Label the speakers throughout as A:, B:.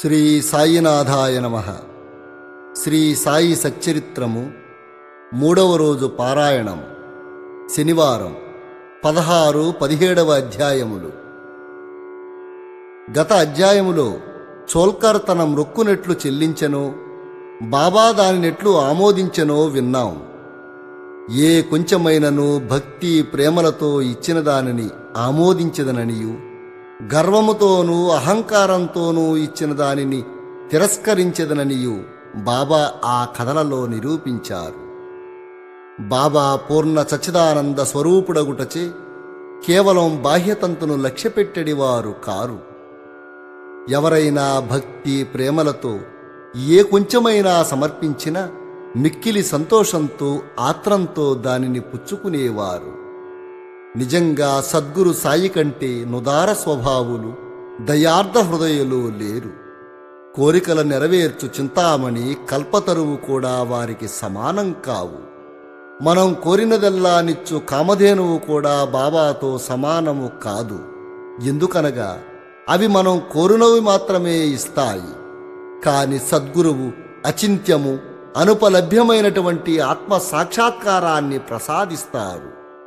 A: శ్రీ సాయినాథాయ నమ శ్రీ సాయి సచ్చరిత్రము మూడవ రోజు పారాయణం శనివారం పదహారు పదిహేడవ అధ్యాయములు గత అధ్యాయములో చోల్కర్ తన మృక్కునెట్లు చెల్లించెనో బాబా దానినెట్లు ఆమోదించెనో విన్నాం ఏ కొంచెమైనను భక్తి ప్రేమలతో ఇచ్చిన దానిని ఆమోదించదననియు గర్వముతోనూ అహంకారంతోనూ ఇచ్చిన దానిని తిరస్కరించదననియు బాబా ఆ కథలలో నిరూపించారు బాబా పూర్ణ సచ్చిదానంద స్వరూపుడగుటచే కేవలం బాహ్యతంతును లక్ష్యపెట్టడివారు కారు ఎవరైనా భక్తి ప్రేమలతో ఏ కొంచెమైనా సమర్పించినా మిక్కిలి సంతోషంతో ఆత్రంతో దానిని పుచ్చుకునేవారు నిజంగా సద్గురు సాయి కంటే నుదార స్వభావులు దయార్ధ హృదయులు లేరు కోరికల నెరవేర్చు చింతామణి కల్పతరువు కూడా వారికి సమానం కావు మనం కోరినదల్లా నిచ్చు కామధేనువు కూడా బాబాతో సమానము కాదు ఎందుకనగా అవి మనం కోరినవి మాత్రమే ఇస్తాయి కాని సద్గురువు అచింత్యము అనుపలభ్యమైనటువంటి ఆత్మ సాక్షాత్కారాన్ని ప్రసాదిస్తారు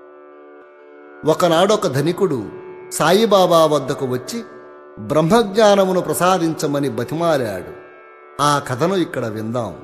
A: ఒకనాడొక ధనికుడు సాయిబాబా వద్దకు వచ్చి బ్రహ్మజ్ఞానమును ప్రసాదించమని బతిమాలాడు ఆ కథను ఇక్కడ విందాం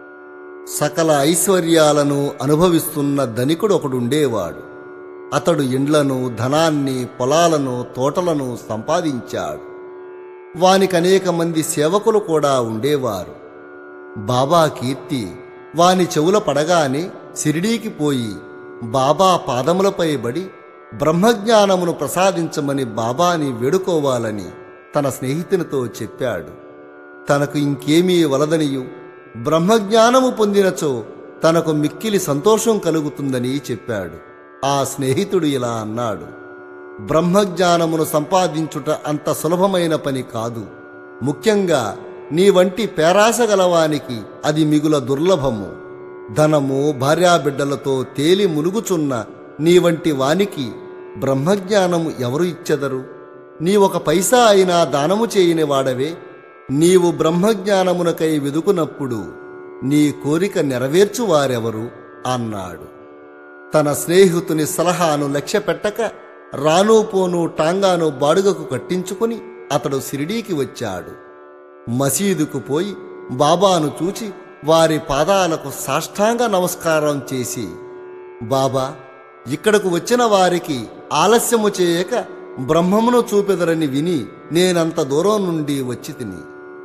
A: సకల ఐశ్వర్యాలను అనుభవిస్తున్న ధనికుడు ఒకడుండేవాడు అతడు ఇండ్లను ధనాన్ని పొలాలను తోటలను సంపాదించాడు వానికి అనేక మంది సేవకులు కూడా ఉండేవారు బాబా కీర్తి వాని చెవుల పడగానే సిరిడీకి పోయి బాబా పాదములపై బడి బ్రహ్మజ్ఞానమును ప్రసాదించమని బాబాని వేడుకోవాలని తన స్నేహితునితో చెప్పాడు తనకు ఇంకేమీ వలదనియు బ్రహ్మజ్ఞానము పొందినచో తనకు మిక్కిలి సంతోషం కలుగుతుందని చెప్పాడు ఆ స్నేహితుడు ఇలా అన్నాడు బ్రహ్మజ్ఞానమును సంపాదించుట అంత సులభమైన పని కాదు ముఖ్యంగా నీ వంటి పేరాస గలవానికి అది మిగుల దుర్లభము ధనము భార్యాబిడ్డలతో తేలి మునుగుచున్న నీ వంటి వానికి బ్రహ్మజ్ఞానము ఎవరు ఇచ్చెదరు నీ ఒక పైసా అయినా దానము చేయని వాడవే నీవు బ్రహ్మజ్ఞానమునకై వెదుకునప్పుడు నీ కోరిక నెరవేర్చువారెవరు అన్నాడు తన స్నేహితుని సలహాను లక్ష్యపెట్టక రాను పోను టాంగాను బాడుగకు కట్టించుకుని అతడు సిరిడీకి వచ్చాడు మసీదుకు పోయి బాబాను చూచి వారి పాదాలకు సాష్టాంగ నమస్కారం చేసి బాబా ఇక్కడకు వచ్చిన వారికి ఆలస్యము చేయక బ్రహ్మమును చూపెదరని విని నేనంత దూరం నుండి వచ్చి తిని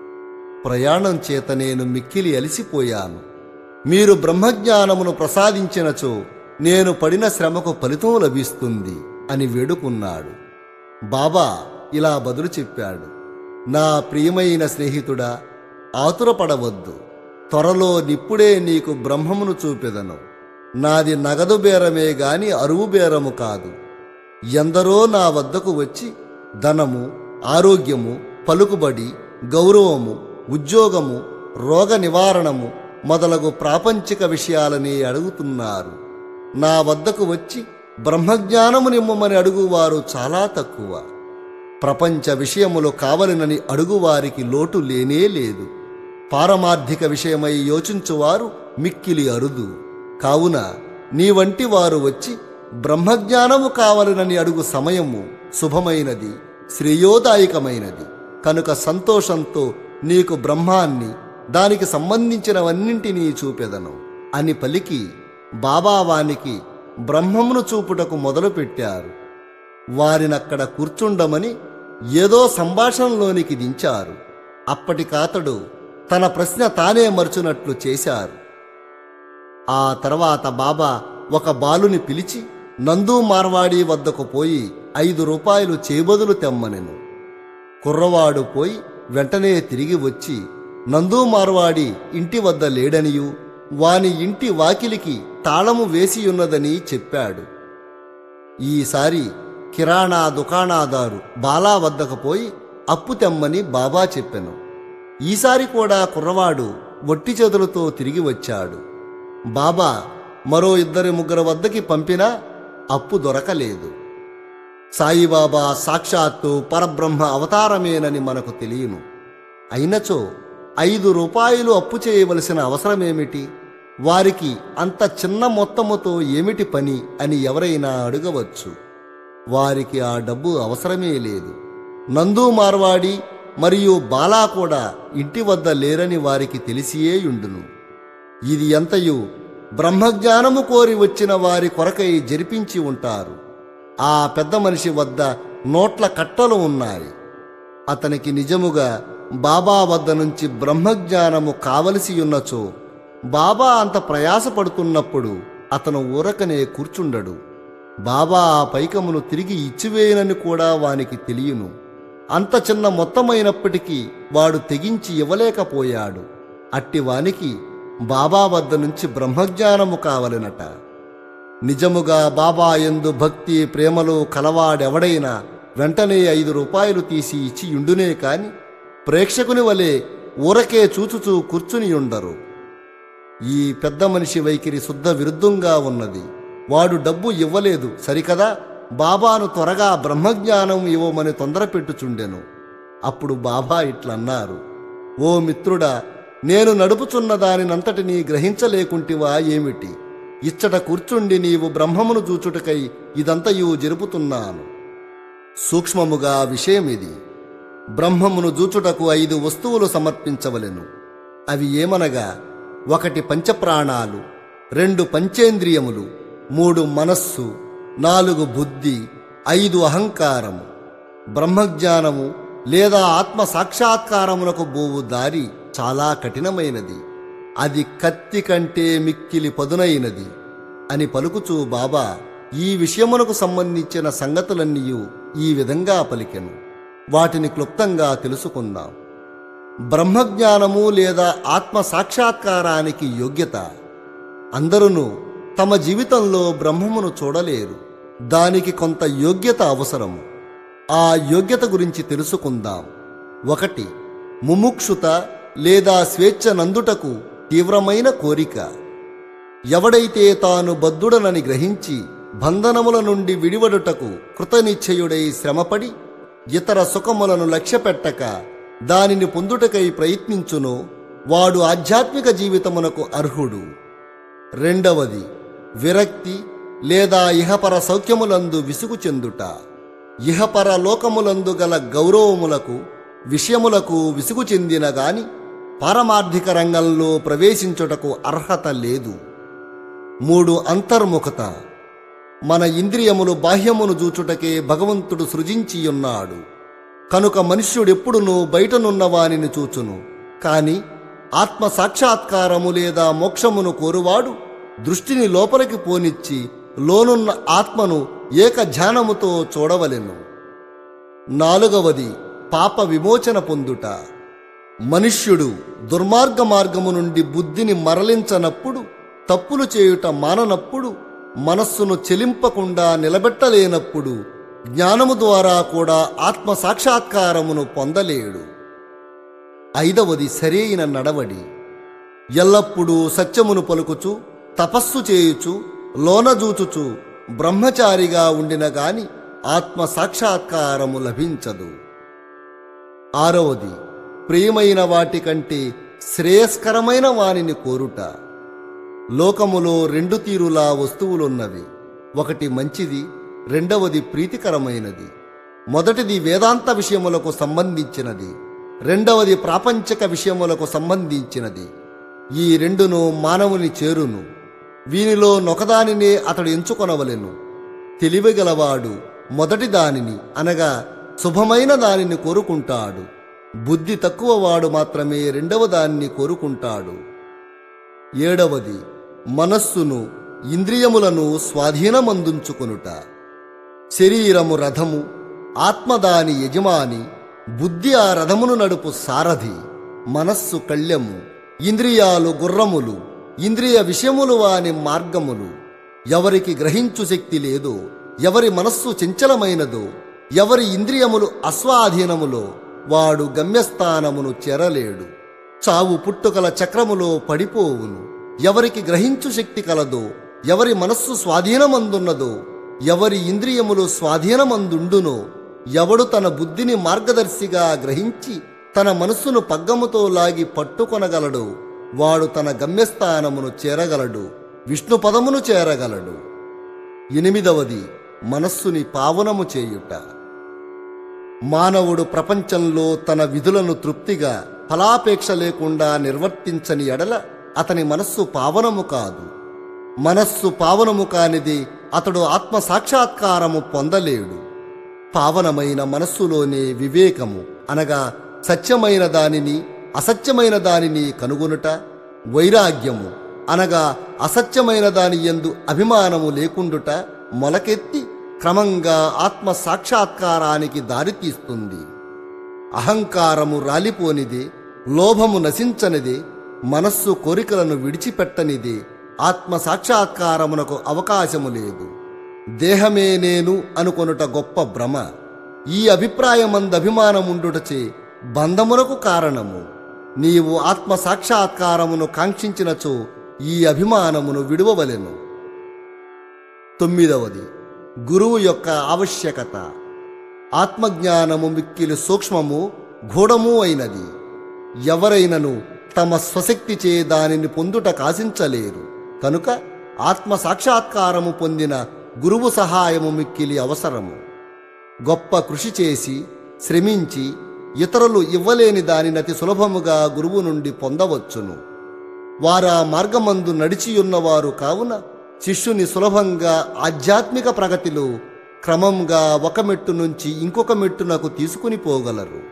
A: ప్రయాణం చేత నేను మిక్కిలి అలిసిపోయాను మీరు బ్రహ్మజ్ఞానమును ప్రసాదించినచో నేను పడిన శ్రమకు ఫలితం లభిస్తుంది అని వేడుకున్నాడు బాబా ఇలా బదులు చెప్పాడు నా ప్రియమైన స్నేహితుడా ఆతురపడవద్దు త్వరలో నిప్పుడే నీకు బ్రహ్మమును చూపెదను నాది నగదు బేరమే గాని అరువు బేరము కాదు ఎందరో నా వద్దకు వచ్చి ధనము ఆరోగ్యము పలుకుబడి గౌరవము ఉద్యోగము రోగ నివారణము మొదలగు ప్రాపంచిక విషయాలని అడుగుతున్నారు నా వద్దకు వచ్చి బ్రహ్మజ్ఞానము నిమ్మమని అడుగువారు చాలా తక్కువ ప్రపంచ విషయములు కావలనని అడుగువారికి లోటు లేనే లేదు పారమార్థిక విషయమై యోచించువారు మిక్కిలి అరుదు కావున నీ వంటి వారు వచ్చి బ్రహ్మజ్ఞానము కావలనని అడుగు సమయము శుభమైనది శ్రేయోదాయకమైనది కనుక సంతోషంతో నీకు బ్రహ్మాన్ని దానికి సంబంధించినవన్నింటినీ చూపెదను అని పలికి బాబావానికి బ్రహ్మమును చూపుటకు మొదలుపెట్టారు వారినక్కడ కూర్చుండమని ఏదో సంభాషణలోనికి దించారు అప్పటికాతడు తన ప్రశ్న తానే మర్చునట్లు చేశారు ఆ తర్వాత బాబా ఒక బాలుని పిలిచి నందు మార్వాడి వద్దకు పోయి ఐదు రూపాయలు చేబదులు తెమ్మనెను కుర్రవాడు పోయి వెంటనే తిరిగి వచ్చి నందు మార్వాడి ఇంటి వద్ద లేడనియు వాని ఇంటి వాకిలికి తాళము వేసియున్నదని చెప్పాడు ఈసారి కిరాణా దుకాణాదారు బాలా వద్దకు పోయి అప్పు తెమ్మని బాబా చెప్పెను ఈసారి కూడా కుర్రవాడు వట్టి చేతులతో తిరిగి వచ్చాడు బాబా మరో ఇద్దరి ముగ్గురు వద్దకి పంపినా అప్పు దొరకలేదు సాయిబాబా సాక్షాత్తు పరబ్రహ్మ అవతారమేనని మనకు తెలియను అయినచో ఐదు రూపాయలు అప్పు చేయవలసిన అవసరమేమిటి వారికి అంత చిన్న మొత్తముతో ఏమిటి పని అని ఎవరైనా అడగవచ్చు వారికి ఆ డబ్బు అవసరమే లేదు నందు మార్వాడి మరియు బాలా కూడా ఇంటి వద్ద లేరని వారికి తెలిసియే యుండును ఇది ఎంతయు బ్రహ్మజ్ఞానము కోరి వచ్చిన వారి కొరకై జరిపించి ఉంటారు ఆ పెద్ద మనిషి వద్ద నోట్ల కట్టలు ఉన్నాయి అతనికి నిజముగా బాబా వద్ద నుంచి బ్రహ్మజ్ఞానము కావలసి ఉన్నచో బాబా అంత ప్రయాసపడుతున్నప్పుడు అతను ఊరకనే కూర్చుండడు బాబా ఆ పైకమును తిరిగి ఇచ్చివేయనని కూడా వానికి తెలియను అంత చిన్న మొత్తమైనప్పటికీ వాడు తెగించి ఇవ్వలేకపోయాడు అట్టి వానికి బాబా వద్ద నుంచి బ్రహ్మజ్ఞానము కావలెనట నిజముగా బాబా ఎందు భక్తి ప్రేమలో కలవాడెవడైనా వెంటనే ఐదు రూపాయలు తీసి ఇచ్చి యుండునే కాని ప్రేక్షకుని వలె ఊరకే చూచుచూ కూర్చుని ఉండరు ఈ పెద్ద మనిషి వైఖరి శుద్ధ విరుద్ధంగా ఉన్నది వాడు డబ్బు ఇవ్వలేదు సరికదా బాబాను త్వరగా బ్రహ్మజ్ఞానం ఇవ్వమని తొందర పెట్టుచుండెను అప్పుడు బాబా ఇట్లన్నారు ఓ మిత్రుడా నేను నడుపుచున్న దానినంతటినీ గ్రహించలేకుంటివా ఏమిటి ఇచ్చట కూర్చుండి నీవు బ్రహ్మమును చూచుటకై ఇదంతయు జరుపుతున్నాను సూక్ష్మముగా విషయమిది బ్రహ్మమును జూచుటకు ఐదు వస్తువులు సమర్పించవలెను అవి ఏమనగా ఒకటి పంచప్రాణాలు రెండు పంచేంద్రియములు మూడు మనస్సు నాలుగు బుద్ధి ఐదు అహంకారము బ్రహ్మజ్ఞానము లేదా ఆత్మ సాక్షాత్కారమునకు బోవు దారి చాలా కఠినమైనది అది కత్తి కంటే మిక్కిలి పదునైనది అని పలుకుచూ బాబా ఈ విషయమునకు సంబంధించిన సంగతులన్నీ ఈ విధంగా పలికెను వాటిని క్లుప్తంగా తెలుసుకుందాం బ్రహ్మజ్ఞానము లేదా ఆత్మ సాక్షాత్కారానికి యోగ్యత అందరూ తమ జీవితంలో బ్రహ్మమును చూడలేరు దానికి కొంత యోగ్యత అవసరం ఆ యోగ్యత గురించి తెలుసుకుందాం ఒకటి ముముక్షుత లేదా స్వేచ్ఛ నందుటకు తీవ్రమైన కోరిక ఎవడైతే తాను బద్ధుడనని గ్రహించి బంధనముల నుండి విడివడుటకు కృతనిశ్చయుడై శ్రమపడి ఇతర సుఖములను లక్ష్యపెట్టక దానిని పొందుటకై ప్రయత్నించునో వాడు ఆధ్యాత్మిక జీవితమునకు అర్హుడు రెండవది విరక్తి లేదా ఇహపర సౌఖ్యములందు విసుగు చెందుట ఇహపర లోకములందు గల గౌరవములకు విషయములకు విసుగు చెందిన గాని పారమార్థిక రంగంలో ప్రవేశించుటకు అర్హత లేదు మూడు అంతర్ముఖత మన ఇంద్రియములు బాహ్యమును చూచుటకే భగవంతుడు సృజించియున్నాడు కనుక మనుష్యుడెప్పుడునూ బయటనున్న వానిని చూచును కాని ఆత్మ సాక్షాత్కారము లేదా మోక్షమును కోరువాడు దృష్టిని లోపలికి పోనిచ్చి లోనున్న ఆత్మను ఏక ధ్యానముతో చూడవలెను నాలుగవది పాప విమోచన పొందుట మనుష్యుడు దుర్మార్గ మార్గము నుండి బుద్ధిని మరలించనప్పుడు తప్పులు చేయుట మాననప్పుడు మనస్సును చెలింపకుండా నిలబెట్టలేనప్పుడు జ్ఞానము ద్వారా కూడా ఆత్మ సాక్షాత్కారమును పొందలేడు ఐదవది సరైన నడవడి ఎల్లప్పుడూ సత్యమును పలుకుచు తపస్సు చేయుచు లోనజూచుచు బ్రహ్మచారిగా ఉండిన గాని ఆత్మ సాక్షాత్కారము లభించదు ఆరవది ప్రియమైన వాటి కంటే శ్రేయస్కరమైన వానిని కోరుట లోకములో రెండు తీరులా వస్తువులున్నవి ఒకటి మంచిది రెండవది ప్రీతికరమైనది మొదటిది వేదాంత విషయములకు సంబంధించినది రెండవది ప్రాపంచిక విషయములకు సంబంధించినది ఈ రెండును మానవుని చేరును వీనిలో నొకదానినే అతడు ఎంచుకొనవలెను తెలివిగలవాడు మొదటి దానిని అనగా శుభమైన దానిని కోరుకుంటాడు బుద్ధి తక్కువ వాడు మాత్రమే రెండవ దాన్ని కోరుకుంటాడు ఏడవది మనస్సును ఇంద్రియములను స్వాధీనమందుంచుకొనుట శరీరము రథము ఆత్మ దాని యజమాని బుద్ధి ఆ రథమును నడుపు సారథి మనస్సు కళ్యము ఇంద్రియాలు గుర్రములు ఇంద్రియ విషయములు వాని మార్గములు ఎవరికి గ్రహించు శక్తి లేదో ఎవరి మనస్సు చంచలమైనదో ఎవరి ఇంద్రియములు అస్వాధీనములో వాడు గమ్యస్థానమును చేరలేడు చావు పుట్టుకల చక్రములో పడిపోవును ఎవరికి గ్రహించు శక్తి కలదో ఎవరి మనస్సు స్వాధీనమందున్నదో ఎవరి ఇంద్రియములు స్వాధీనమందుండునో ఎవడు తన బుద్ధిని మార్గదర్శిగా గ్రహించి తన మనస్సును పగ్గముతో లాగి పట్టుకొనగలడు వాడు తన గమ్యస్థానమును చేరగలడు విష్ణు పదమును చేరగలడు ఎనిమిదవది మనస్సుని పావనము చేయుట మానవుడు ప్రపంచంలో తన విధులను తృప్తిగా ఫలాపేక్ష లేకుండా నిర్వర్తించని ఎడల అతని మనస్సు పావనము కాదు మనస్సు పావనము కానిది అతడు ఆత్మ సాక్షాత్కారము పొందలేడు పావనమైన మనస్సులోనే వివేకము అనగా సత్యమైన దానిని అసత్యమైన దానిని కనుగొనుట వైరాగ్యము అనగా అసత్యమైన దాని యందు అభిమానము లేకుండుట మొలకెత్తి క్రమంగా ఆత్మ సాక్షాత్కారానికి దారితీస్తుంది అహంకారము రాలిపోనిది లోభము నశించనిది మనస్సు కోరికలను విడిచిపెట్టనిది ఆత్మ సాక్షాత్కారమునకు అవకాశము లేదు దేహమే నేను అనుకొనుట గొప్ప భ్రమ ఈ అభిప్రాయమందభిమానముండుటచే బంధమునకు కారణము నీవు ఆత్మ సాక్షాత్కారమును కాంక్షించినచో ఈ అభిమానమును విడువవలెను తొమ్మిదవది గురువు యొక్క ఆవశ్యకత ఆత్మజ్ఞానము మిక్కిలి సూక్ష్మము గూఢము అయినది ఎవరైనను తమ స్వశక్తిచే దానిని పొందుట కాశించలేరు కనుక ఆత్మ సాక్షాత్కారము పొందిన గురువు సహాయము మిక్కిలి అవసరము గొప్ప కృషి చేసి శ్రమించి ఇతరులు ఇవ్వలేని దానిని అతి సులభముగా గురువు నుండి పొందవచ్చును వారా మార్గమందు నడిచియున్నవారు కావున శిష్యుని సులభంగా ఆధ్యాత్మిక ప్రగతిలో క్రమంగా ఒక మెట్టు నుంచి ఇంకొక మెట్టునకు తీసుకుని పోగలరు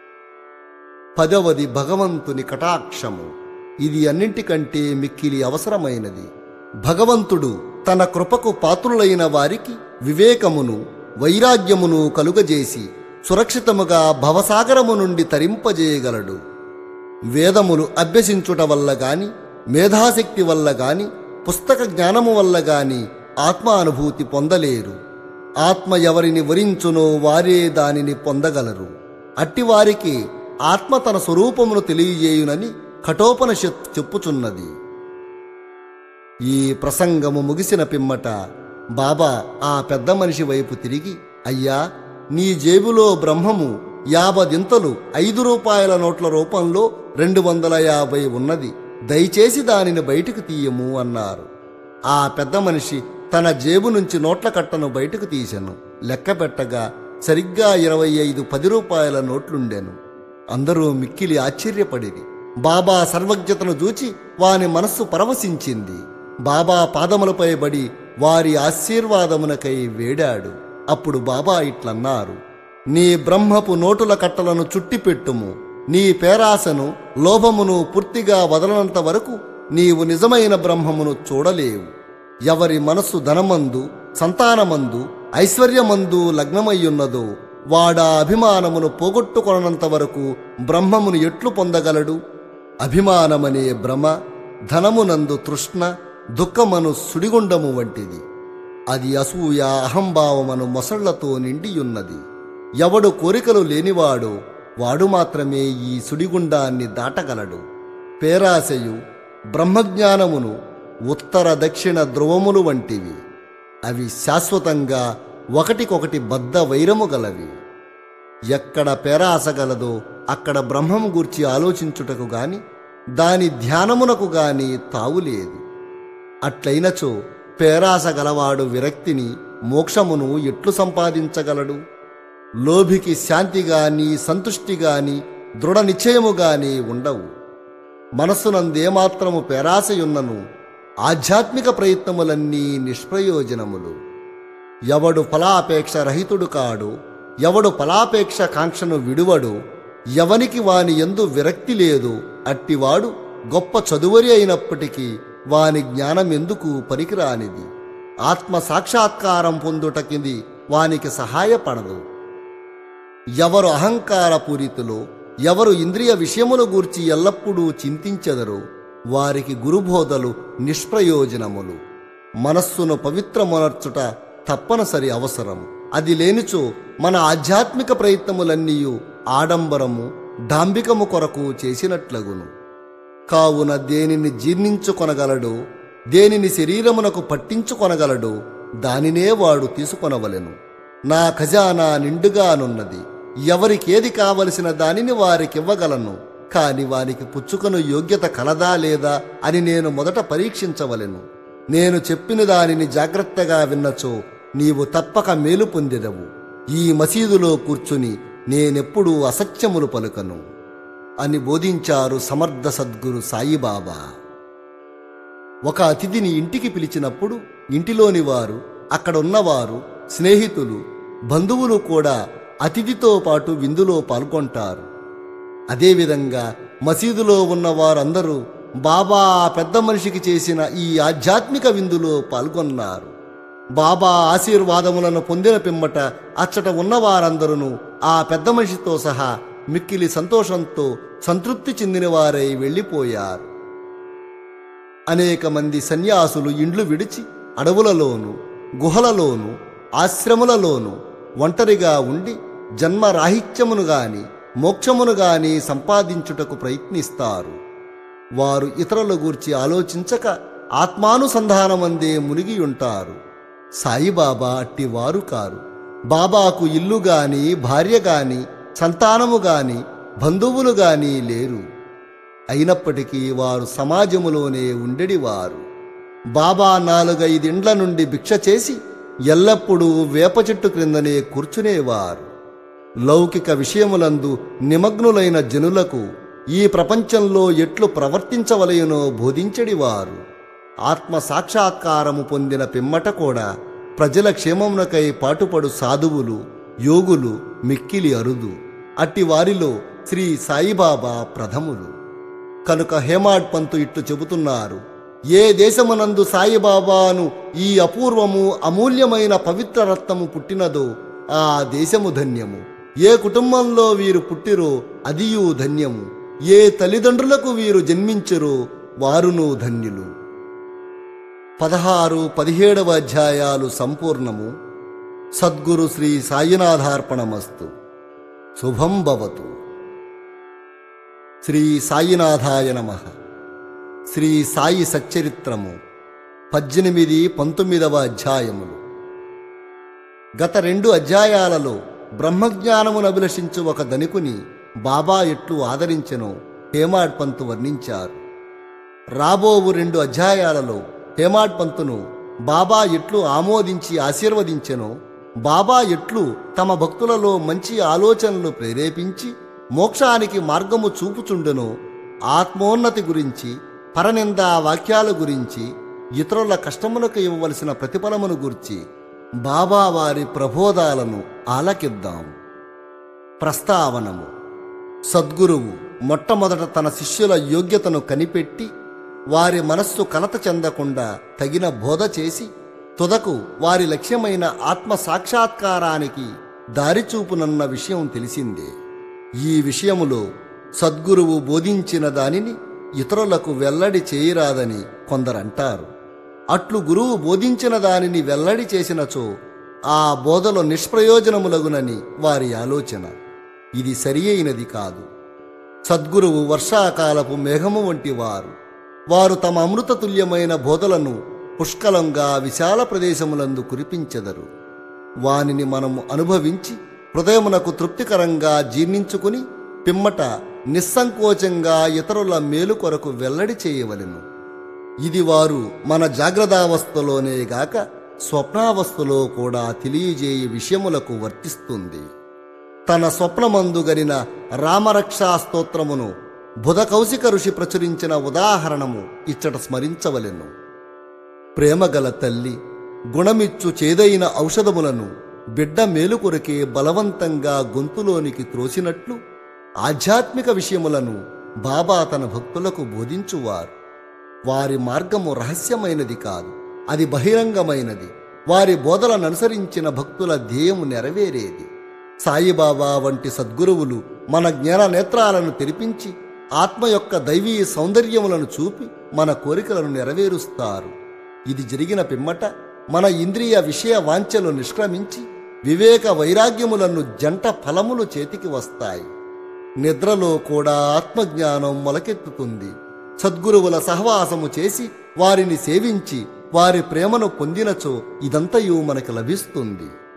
A: పదవది భగవంతుని కటాక్షము ఇది అన్నింటికంటే మిక్కిలి అవసరమైనది భగవంతుడు తన కృపకు పాత్రులైన వారికి వివేకమును వైరాగ్యమును కలుగజేసి సురక్షితముగా భవసాగరము నుండి తరింపజేయగలడు వేదములు అభ్యసించుట వల్ల గాని మేధాశక్తి వల్ల గాని పుస్తక జ్ఞానము వల్ల గాని ఆత్మానుభూతి పొందలేరు ఆత్మ ఎవరిని వరించునో వారే దానిని పొందగలరు అట్టివారికి ఆత్మ తన స్వరూపమును తెలియజేయునని కఠోపనిషత్ చెప్పుచున్నది ఈ ప్రసంగము ముగిసిన పిమ్మట బాబా ఆ పెద్ద మనిషి వైపు తిరిగి అయ్యా నీ జేబులో బ్రహ్మము యాభదింతలు ఐదు రూపాయల నోట్ల రూపంలో రెండు వందల యాభై ఉన్నది దయచేసి దానిని బయటకు తీయము అన్నారు ఆ పెద్ద మనిషి తన జేబు నుంచి నోట్ల కట్టను బయటకు తీశాను లెక్క పెట్టగా సరిగ్గా ఇరవై ఐదు పది రూపాయల నోట్లుండెను అందరూ మిక్కిలి ఆశ్చర్యపడిరి బాబా సర్వజ్ఞతను చూచి వాని మనస్సు పరవశించింది బాబా పాదములపై బడి వారి ఆశీర్వాదమునకై వేడాడు అప్పుడు బాబా ఇట్లన్నారు నీ బ్రహ్మపు నోటుల కట్టలను చుట్టిపెట్టుము నీ పేరాశను లోభమును పూర్తిగా వదలనంత వరకు నీవు నిజమైన బ్రహ్మమును చూడలేవు ఎవరి మనస్సు ధనమందు సంతానమందు ఐశ్వర్యమందు లగ్నమయ్యున్నదో వాడా అభిమానమును పోగొట్టుకొనంత వరకు బ్రహ్మమును ఎట్లు పొందగలడు అభిమానమనే భ్రమ ధనమునందు తృష్ణ దుఃఖమను సుడిగుండము వంటిది అది అసూయ అహంభావమను మొసళ్లతో నిండియున్నది ఎవడు కోరికలు లేనివాడో వాడు మాత్రమే ఈ సుడిగుండాన్ని దాటగలడు పేరాశయు బ్రహ్మజ్ఞానమును ఉత్తర దక్షిణ ధ్రువములు వంటివి అవి శాశ్వతంగా ఒకటికొకటి బద్ధ వైరము గలవి ఎక్కడ పేరాస గలదో అక్కడ బ్రహ్మము గూర్చి ఆలోచించుటకు గాని దాని ధ్యానమునకు గాని తావులేదు అట్లయినచో పేరాస గలవాడు విరక్తిని మోక్షమును ఎట్లు సంపాదించగలడు లోభికి శాంతి గాని సంతుష్టి గాని దృఢ నిశ్చయము గాని ఉండవు మనస్సునందేమాత్రము పేరాశయున్నను ఆధ్యాత్మిక ప్రయత్నములన్నీ నిష్ప్రయోజనములు ఎవడు ఫలాపేక్ష రహితుడు కాడు ఎవడు ఫలాపేక్ష కాంక్షను విడువడు ఎవనికి వాని ఎందు విరక్తి లేదు అట్టివాడు గొప్ప చదువరి అయినప్పటికీ వాని జ్ఞానం ఎందుకు పనికిరానిది ఆత్మ సాక్షాత్కారం పొందుటకిది వానికి సహాయపడదు ఎవరు అహంకారపూరితులో ఎవరు ఇంద్రియ విషయముల గూర్చి ఎల్లప్పుడూ చింతించెదరో వారికి గురుబోధలు నిష్ప్రయోజనములు మనస్సును పవిత్రమునర్చుట తప్పనిసరి అవసరం అది లేనిచో మన ఆధ్యాత్మిక ప్రయత్నములన్నీ ఆడంబరము డాంబికము కొరకు చేసినట్లగును కావున దేనిని జీర్ణించుకొనగలడో దేనిని శరీరమునకు పట్టించుకొనగలడో దానినే వాడు తీసుకొనవలెను నా ఖజానా నిండుగానున్నది ఎవరికేది కావలసిన దానిని వారికివ్వగలను కాని వారికి పుచ్చుకను యోగ్యత కలదా లేదా అని నేను మొదట పరీక్షించవలెను నేను చెప్పిన దానిని జాగ్రత్తగా విన్నచో నీవు తప్పక మేలు పొందెదవు ఈ మసీదులో కూర్చుని నేనెప్పుడూ అసత్యములు పలుకను అని బోధించారు సమర్థ సద్గురు సాయిబాబా ఒక అతిథిని ఇంటికి పిలిచినప్పుడు ఇంటిలోని వారు అక్కడున్నవారు స్నేహితులు బంధువులు కూడా అతిథితో పాటు విందులో పాల్గొంటారు అదేవిధంగా మసీదులో ఉన్న వారందరూ బాబా ఆ పెద్ద మనిషికి చేసిన ఈ ఆధ్యాత్మిక విందులో పాల్గొన్నారు బాబా ఆశీర్వాదములను పొందిన పిమ్మట అచ్చట ఉన్న వారందరూ ఆ పెద్ద మనిషితో సహా మిక్కిలి సంతోషంతో సంతృప్తి చెందిన వారై వెళ్ళిపోయారు అనేక మంది సన్యాసులు ఇండ్లు విడిచి అడవులలోను గుహలలోను ఆశ్రములలోను ఒంటరిగా ఉండి జన్మరాహిత్యమును గాని మోక్షమును గాని సంపాదించుటకు ప్రయత్నిస్తారు వారు ఇతరుల గూర్చి ఆలోచించక ఆత్మానుసంధానమందే మునిగి ఉంటారు సాయిబాబా అట్టి వారు కారు బాబాకు ఇల్లు గాని భార్య గాని సంతానము గాని బంధువులు గాని లేరు అయినప్పటికీ వారు సమాజములోనే ఉండెడివారు బాబా నాలుగైదిండ్ల నుండి భిక్ష చేసి ఎల్లప్పుడూ వేప చెట్టు క్రిందనే కూర్చునేవారు లౌకిక విషయములందు నిమగ్నులైన జనులకు ఈ ప్రపంచంలో ఎట్లు ప్రవర్తించవలయనో బోధించడివారు ఆత్మ సాక్షాత్కారము పొందిన పిమ్మట కూడా ప్రజల క్షేమమునకై పాటుపడు సాధువులు యోగులు మిక్కిలి అరుదు అట్టి వారిలో శ్రీ సాయిబాబా ప్రథములు కనుక హేమాడ్ పంతు ఇట్లు చెబుతున్నారు ఏ దేశమునందు సాయిబాబాను ఈ అపూర్వము అమూల్యమైన పవిత్ర రత్నము పుట్టినదో ఆ దేశము ధన్యము ఏ కుటుంబంలో వీరు పుట్టిరో అదియు ధన్యము ఏ తల్లిదండ్రులకు వీరు జన్మించరో వారును ధన్యులు పదహారు పదిహేడవ అధ్యాయాలు సంపూర్ణము సద్గురు శ్రీ సాయినాథార్పణమస్తు శుభం భవతు శ్రీ సాయినాథాయ నమ శ్రీ సాయి సచ్చరిత్రము పద్దెనిమిది పంతొమ్మిదవ అధ్యాయములు గత రెండు అధ్యాయాలలో బ్రహ్మజ్ఞానమును అభిలషించు ఒక ధనికుని బాబా ఎట్లు ఆదరించెనో హేమాడ్ పంతు వర్ణించారు రాబోవు రెండు అధ్యాయాలలో హేమాడ్ పంతును బాబా ఎట్లు ఆమోదించి ఆశీర్వదించెనో బాబా ఎట్లు తమ భక్తులలో మంచి ఆలోచనలు ప్రేరేపించి మోక్షానికి మార్గము చూపుచుండెనో ఆత్మోన్నతి గురించి పరనిందా వాక్యాల గురించి ఇతరుల కష్టములకు ఇవ్వవలసిన ప్రతిఫలమును గురించి బాబా వారి ప్రబోధాలను ఆలకిద్దాం ప్రస్తావనము సద్గురువు మొట్టమొదట తన శిష్యుల యోగ్యతను కనిపెట్టి వారి మనస్సు కలత చెందకుండా తగిన బోధ చేసి తుదకు వారి లక్ష్యమైన ఆత్మ సాక్షాత్కారానికి దారిచూపునన్న విషయం తెలిసిందే ఈ విషయములో సద్గురువు బోధించిన దానిని ఇతరులకు వెల్లడి చేయరాదని కొందరంటారు అట్లు గురువు బోధించిన దానిని వెల్లడి చేసినచో ఆ బోధలో నిష్ప్రయోజనములగునని వారి ఆలోచన ఇది సరి అయినది కాదు సద్గురువు వర్షాకాలపు మేఘము వంటి వారు వారు తమ అమృతతుల్యమైన బోధలను పుష్కలంగా విశాల ప్రదేశములందు కురిపించెదరు వానిని మనము అనుభవించి హృదయమునకు తృప్తికరంగా జీర్ణించుకుని పిమ్మట నిస్సంకోచంగా ఇతరుల మేలు కొరకు వెల్లడి చేయవలెను ఇది వారు మన జాగ్రత్తావస్థలోనే గాక స్వప్నావస్థలో కూడా తెలియజేయ విషయములకు వర్తిస్తుంది తన స్వప్నమందు గనిన రామరక్షా స్తోత్రమును బుధ కౌశిక ఋషి ప్రచురించిన ఉదాహరణము ఇచ్చట స్మరించవలెను ప్రేమగల తల్లి గుణమిచ్చు చేదైన ఔషధములను బిడ్డ మేలు కొరకే బలవంతంగా గొంతులోనికి త్రోసినట్లు ఆధ్యాత్మిక విషయములను బాబా తన భక్తులకు బోధించువారు వారి మార్గము రహస్యమైనది కాదు అది బహిరంగమైనది వారి బోధలను అనుసరించిన భక్తుల ధ్యేయము నెరవేరేది సాయిబాబా వంటి సద్గురువులు మన జ్ఞాన నేత్రాలను తెరిపించి ఆత్మ యొక్క దైవీ సౌందర్యములను చూపి మన కోరికలను నెరవేరుస్తారు ఇది జరిగిన పిమ్మట మన ఇంద్రియ విషయ వాంఛలు నిష్క్రమించి వివేక వైరాగ్యములను జంట ఫలములు చేతికి వస్తాయి నిద్రలో కూడా ఆత్మజ్ఞానం మొలకెత్తుతుంది సద్గురువుల సహవాసము చేసి వారిని సేవించి వారి ప్రేమను పొందినచో ఇదంతయు మనకు లభిస్తుంది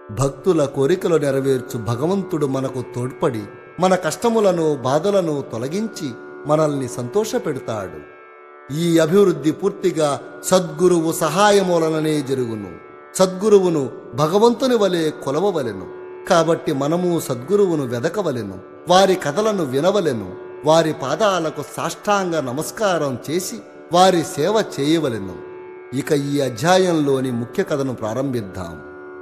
A: భక్తుల కోరికలు నెరవేర్చు భగవంతుడు మనకు తోడ్పడి మన కష్టములను బాధలను తొలగించి మనల్ని సంతోషపెడతాడు ఈ అభివృద్ధి పూర్తిగా సద్గురువు సహాయమూలననే జరుగును సద్గురువును భగవంతుని వలె కొలవవలెను కాబట్టి మనము సద్గురువును వెదకవలెను వారి కథలను వినవలెను వారి పాదాలకు సాష్టాంగ నమస్కారం చేసి వారి సేవ చేయవలెను ఇక ఈ అధ్యాయంలోని ముఖ్య కథను ప్రారంభిద్దాం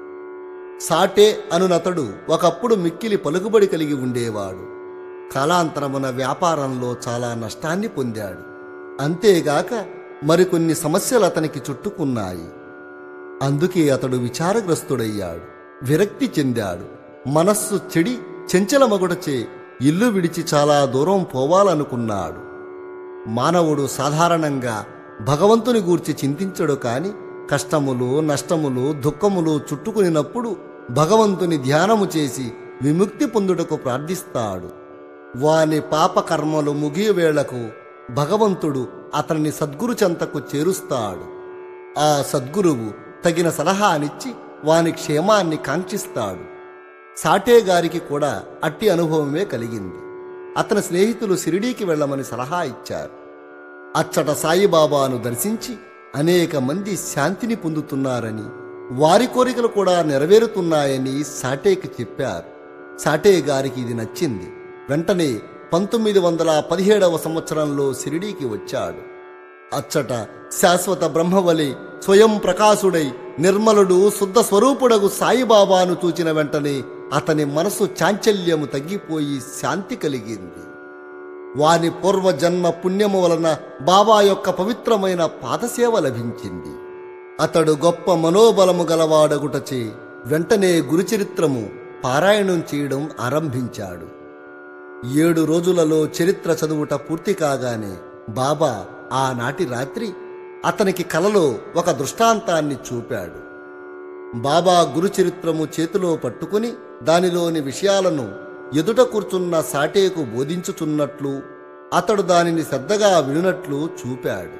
A: సాటే అనునతడు ఒకప్పుడు మిక్కిలి పలుకుబడి కలిగి ఉండేవాడు కాలాంతరమున వ్యాపారంలో చాలా నష్టాన్ని పొందాడు అంతేగాక మరికొన్ని సమస్యలు అతనికి చుట్టుకున్నాయి అందుకే అతడు విచారగ్రస్తుడయ్యాడు విరక్తి చెందాడు మనస్సు చెడి చెంచలమగుడచే ఇల్లు విడిచి చాలా దూరం పోవాలనుకున్నాడు మానవుడు సాధారణంగా భగవంతుని గూర్చి చింతించడు కాని కష్టములు నష్టములు దుఃఖములు చుట్టుకునినప్పుడు భగవంతుని ధ్యానము చేసి విముక్తి పొందుటకు ప్రార్థిస్తాడు వాని పాపకర్మలు ముగియవేళకు భగవంతుడు అతన్ని సద్గురు చెంతకు చేరుస్తాడు ఆ సద్గురువు తగిన సలహానిచ్చి వాని క్షేమాన్ని కాంక్షిస్తాడు సాటే గారికి కూడా అట్టి అనుభవమే కలిగింది అతని స్నేహితులు షిరిడీకి వెళ్ళమని సలహా ఇచ్చారు అచ్చట సాయిబాబాను దర్శించి అనేక మంది శాంతిని పొందుతున్నారని వారి కోరికలు కూడా నెరవేరుతున్నాయని సాటేకి చెప్పారు సాటే గారికి ఇది నచ్చింది వెంటనే పంతొమ్మిది వందల పదిహేడవ సంవత్సరంలో షిరిడీకి వచ్చాడు అచ్చట శాశ్వత బ్రహ్మవలి స్వయం ప్రకాశుడై నిర్మలుడు శుద్ధ స్వరూపుడగు సాయిబాబాను చూచిన వెంటనే అతని మనసు చాంచల్యము తగ్గిపోయి శాంతి కలిగింది వాని పూర్వజన్మ పుణ్యము వలన బాబా యొక్క పవిత్రమైన పాదసేవ లభించింది అతడు గొప్ప మనోబలము గలవాడగుటచే వెంటనే గురుచరిత్రము పారాయణం చేయడం ఆరంభించాడు ఏడు రోజులలో చరిత్ర చదువుట పూర్తి కాగానే బాబా ఆనాటి రాత్రి అతనికి కలలో ఒక దృష్టాంతాన్ని చూపాడు బాబా గురుచరిత్రము చేతిలో పట్టుకుని దానిలోని విషయాలను ఎదుట కూర్చున్న సాటేకు బోధించుచున్నట్లు అతడు దానిని శ్రద్ధగా వినునట్లు చూపాడు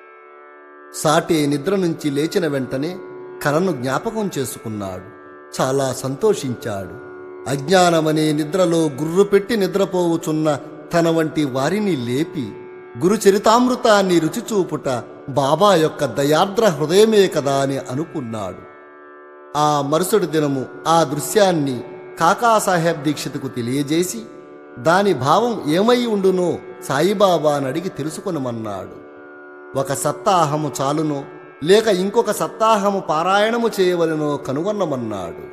A: సాటే నిద్ర నుంచి లేచిన వెంటనే కలను జ్ఞాపకం చేసుకున్నాడు చాలా సంతోషించాడు అజ్ఞానమనే నిద్రలో గుర్రు పెట్టి నిద్రపోవుచున్న తన వంటి వారిని లేపి గురుచరితామృతాన్ని రుచి చూపుట బాబా యొక్క దయార్ద్ర హృదయమే కదా అని అనుకున్నాడు ఆ మరుసటి దినము ఆ దృశ్యాన్ని కాకాసాహెబ్ దీక్షితుకు తెలియజేసి దాని భావం ఏమై ఉండునో సాయిబాబాని అడిగి తెలుసుకొనమన్నాడు ఒక సత్తాహము చాలునో లేక ఇంకొక సత్తాహము పారాయణము చేయవలెనో కనుగొన్నమన్నాడు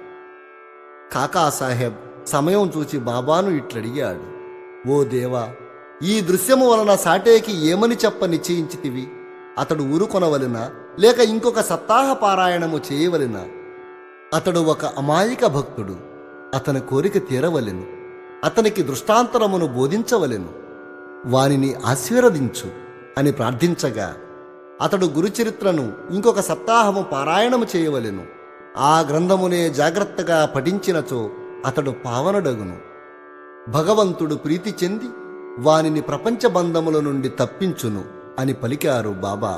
A: కాకాసాహెబ్ సమయం చూచి బాబాను ఇట్లడిగాడు ఓ దేవా ఈ దృశ్యము వలన సాటేకి ఏమని చెప్ప నిశ్చయించితివి అతడు ఊరుకొనవలెనా లేక ఇంకొక సత్తాహ పారాయణము చేయవలెనా అతడు ఒక అమాయక భక్తుడు అతని కోరిక తీరవలెను అతనికి దృష్టాంతరమును బోధించవలెను వానిని ఆశీర్వదించు అని ప్రార్థించగా అతడు గురుచరిత్రను ఇంకొక సప్తాహము పారాయణము చేయవలెను ఆ గ్రంథమునే జాగ్రత్తగా పఠించినచో అతడు పావనుడగును భగవంతుడు ప్రీతి చెంది వానిని ప్రపంచ బంధముల నుండి తప్పించును అని పలికారు బాబా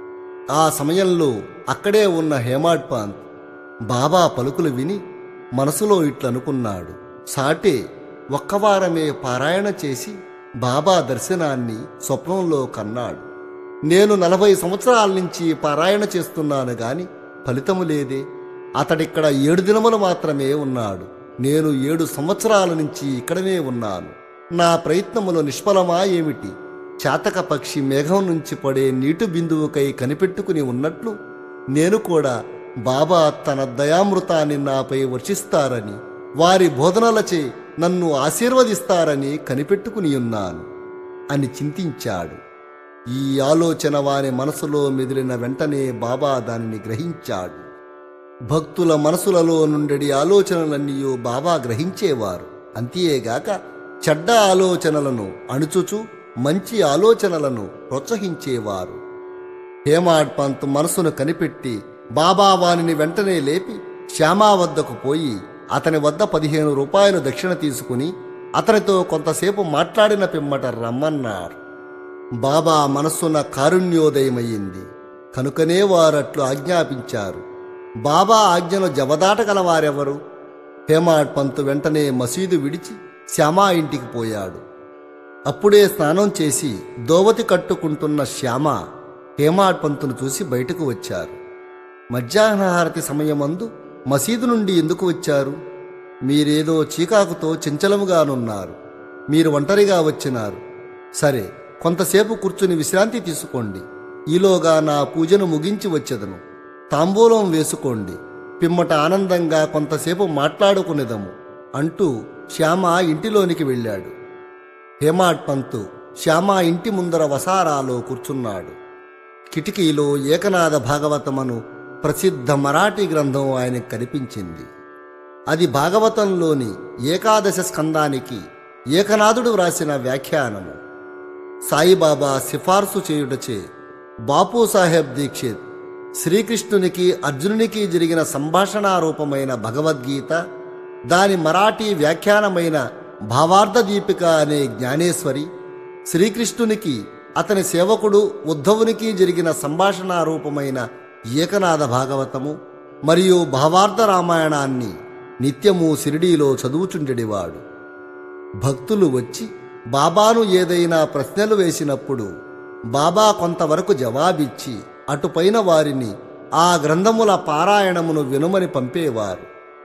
A: ఆ సమయంలో అక్కడే ఉన్న హేమాడ్ పాంత్ బాబా పలుకులు విని మనసులో ఇట్లనుకున్నాడు సాటే ఒక్కవారమే పారాయణ చేసి బాబా దర్శనాన్ని స్వప్నంలో కన్నాడు నేను నలభై సంవత్సరాల నుంచి పారాయణ చేస్తున్నాను గాని ఫలితము లేదే అతడిక్కడ ఏడు దినములు మాత్రమే ఉన్నాడు నేను ఏడు సంవత్సరాల నుంచి ఇక్కడనే ఉన్నాను నా ప్రయత్నములు నిష్ఫలమా ఏమిటి చాతక పక్షి మేఘం నుంచి పడే నీటి బిందువుకై కనిపెట్టుకుని ఉన్నట్లు నేను కూడా బాబా తన దయామృతాన్ని నాపై వర్షిస్తారని వారి బోధనలచే నన్ను ఆశీర్వదిస్తారని కనిపెట్టుకుని ఉన్నాను అని చింతించాడు ఈ ఆలోచన వారి మనసులో మెదిలిన వెంటనే బాబా దానిని గ్రహించాడు భక్తుల మనసులలో నుండి ఆలోచనలన్నీ బాబా గ్రహించేవారు అంతేగాక చెడ్డ ఆలోచనలను అణుచుచు మంచి ఆలోచనలను ప్రోత్సహించేవారు హేమాడ్ పంత్ మనసును కనిపెట్టి బాబా వానిని వెంటనే లేపి శ్యామా వద్దకు పోయి అతని వద్ద పదిహేను రూపాయలు దక్షిణ తీసుకుని అతనితో కొంతసేపు మాట్లాడిన పిమ్మట రమ్మన్నారు బాబా మనస్సున కారుణ్యోదయమయ్యింది కనుకనే వారట్లు ఆజ్ఞాపించారు బాబా ఆజ్ఞను జవదాటగల వారెవరు హేమాడ్ పంతు వెంటనే మసీదు విడిచి శ్యామా ఇంటికి పోయాడు అప్పుడే స్నానం చేసి దోవతి కట్టుకుంటున్న శ్యామ హేమాడ్ పంతును చూసి బయటకు వచ్చారు మధ్యాహ్నహారతి సమయమందు మసీదు నుండి ఎందుకు వచ్చారు మీరేదో చీకాకుతో చంచలముగానున్నారు మీరు ఒంటరిగా వచ్చినారు సరే కొంతసేపు కూర్చుని విశ్రాంతి తీసుకోండి ఈలోగా నా పూజను ముగించి వచ్చేదను తాంబూలం వేసుకోండి పిమ్మట ఆనందంగా కొంతసేపు మాట్లాడుకునేదము అంటూ శ్యామ ఇంటిలోనికి వెళ్ళాడు హేమాడ్ పంతు శ్యామ ఇంటి ముందర వసారాలో కూర్చున్నాడు కిటికీలో ఏకనాథ భాగవతమను ప్రసిద్ధ మరాఠీ గ్రంథం ఆయనకు కనిపించింది అది భాగవతంలోని ఏకాదశ స్కందానికి ఏకనాథుడు వ్రాసిన వ్యాఖ్యానము సాయిబాబా సిఫార్సు చేయుటచే బాపు సాహెబ్ దీక్షిత్ శ్రీకృష్ణునికి అర్జునునికి జరిగిన సంభాషణారూపమైన భగవద్గీత దాని మరాఠీ వ్యాఖ్యానమైన భావార్థ దీపిక అనే జ్ఞానేశ్వరి శ్రీకృష్ణునికి అతని సేవకుడు ఉద్ధవునికి జరిగిన సంభాషణారూపమైన ఏకనాథ భాగవతము మరియు భావార్థ రామాయణాన్ని నిత్యము షిరిడీలో చదువుచుండెడివాడు భక్తులు వచ్చి బాబాను ఏదైనా ప్రశ్నలు వేసినప్పుడు బాబా కొంతవరకు జవాబిచ్చి అటుపైన వారిని ఆ గ్రంథముల పారాయణమును వినుమని పంపేవారు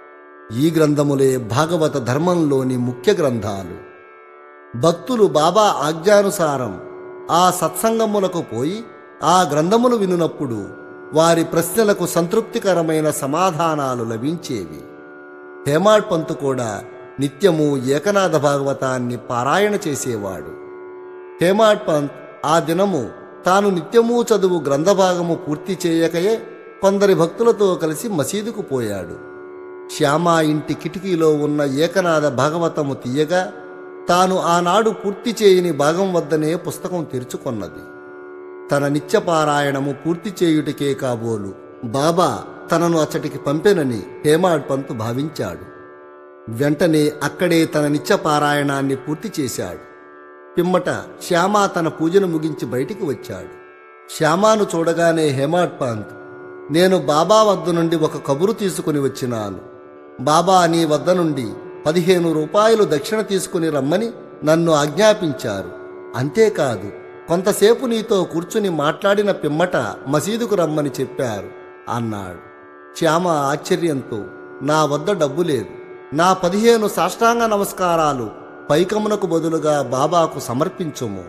A: ఈ గ్రంథములే భాగవత ధర్మంలోని ముఖ్య గ్రంథాలు భక్తులు బాబా ఆజ్ఞానుసారం ఆ సత్సంగములకు పోయి ఆ గ్రంథములు వినునప్పుడు వారి ప్రశ్నలకు సంతృప్తికరమైన సమాధానాలు లభించేవి హేమాడ్ పంతు కూడా నిత్యము ఏకనాథ భాగవతాన్ని పారాయణ చేసేవాడు హేమాడ్ పంత్ ఆ దినము తాను నిత్యము చదువు గ్రంథభాగము పూర్తి చేయకయే కొందరి భక్తులతో కలిసి మసీదుకు పోయాడు శ్యామ ఇంటి కిటికీలో ఉన్న ఏకనాథ భాగవతము తీయగా తాను ఆనాడు పూర్తి చేయని భాగం వద్దనే పుస్తకం తెరుచుకొన్నది తన నిత్యపారాయణము పూర్తి చేయుటకే కాబోలు బాబా తనను అచ్చటికి పంపెనని హేమాడ్ పంతు భావించాడు వెంటనే అక్కడే తన నిత్యపారాయణాన్ని పూర్తి చేశాడు పిమ్మట శ్యామ తన పూజను ముగించి బయటికి వచ్చాడు శ్యామాను చూడగానే హేమాడ్ పంత్ నేను బాబా వద్ద నుండి ఒక కబురు తీసుకుని వచ్చినాను బాబా నీ వద్ద నుండి పదిహేను రూపాయలు దక్షిణ తీసుకుని రమ్మని నన్ను ఆజ్ఞాపించారు అంతేకాదు కొంతసేపు నీతో కూర్చుని మాట్లాడిన పిమ్మట మసీదుకు రమ్మని చెప్పారు అన్నాడు శ్యామ ఆశ్చర్యంతో నా వద్ద డబ్బు లేదు నా పదిహేను సాష్టాంగ నమస్కారాలు పైకమునకు బదులుగా బాబాకు సమర్పించుము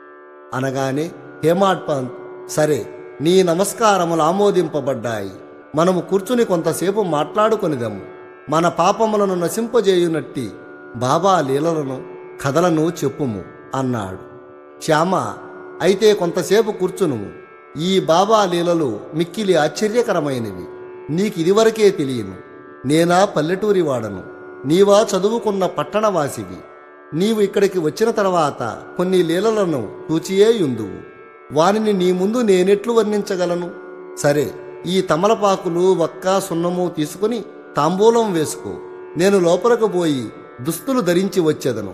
A: అనగానే హేమాడ్ పంత్ సరే నీ నమస్కారములు ఆమోదింపబడ్డాయి మనము కూర్చుని కొంతసేపు మాట్లాడుకొనిదము మన పాపములను నశింపజేయునట్టి బాబా లీలలను కథలను చెప్పుము అన్నాడు శ్యామ అయితే కొంతసేపు కూర్చునుము ఈ బాబా లీలలు మిక్కిలి ఆశ్చర్యకరమైనవి నీకు ఇదివరకే తెలియను నేనా పల్లెటూరి వాడను నీవా చదువుకున్న పట్టణవాసివి నీవు ఇక్కడికి వచ్చిన తర్వాత కొన్ని లీలలను చూచియేయుందువు వానిని నీ ముందు నేనెట్లు వర్ణించగలను సరే ఈ తమలపాకులు వక్క సున్నము తీసుకుని తాంబూలం వేసుకో నేను లోపలకు పోయి దుస్తులు ధరించి వచ్చేదను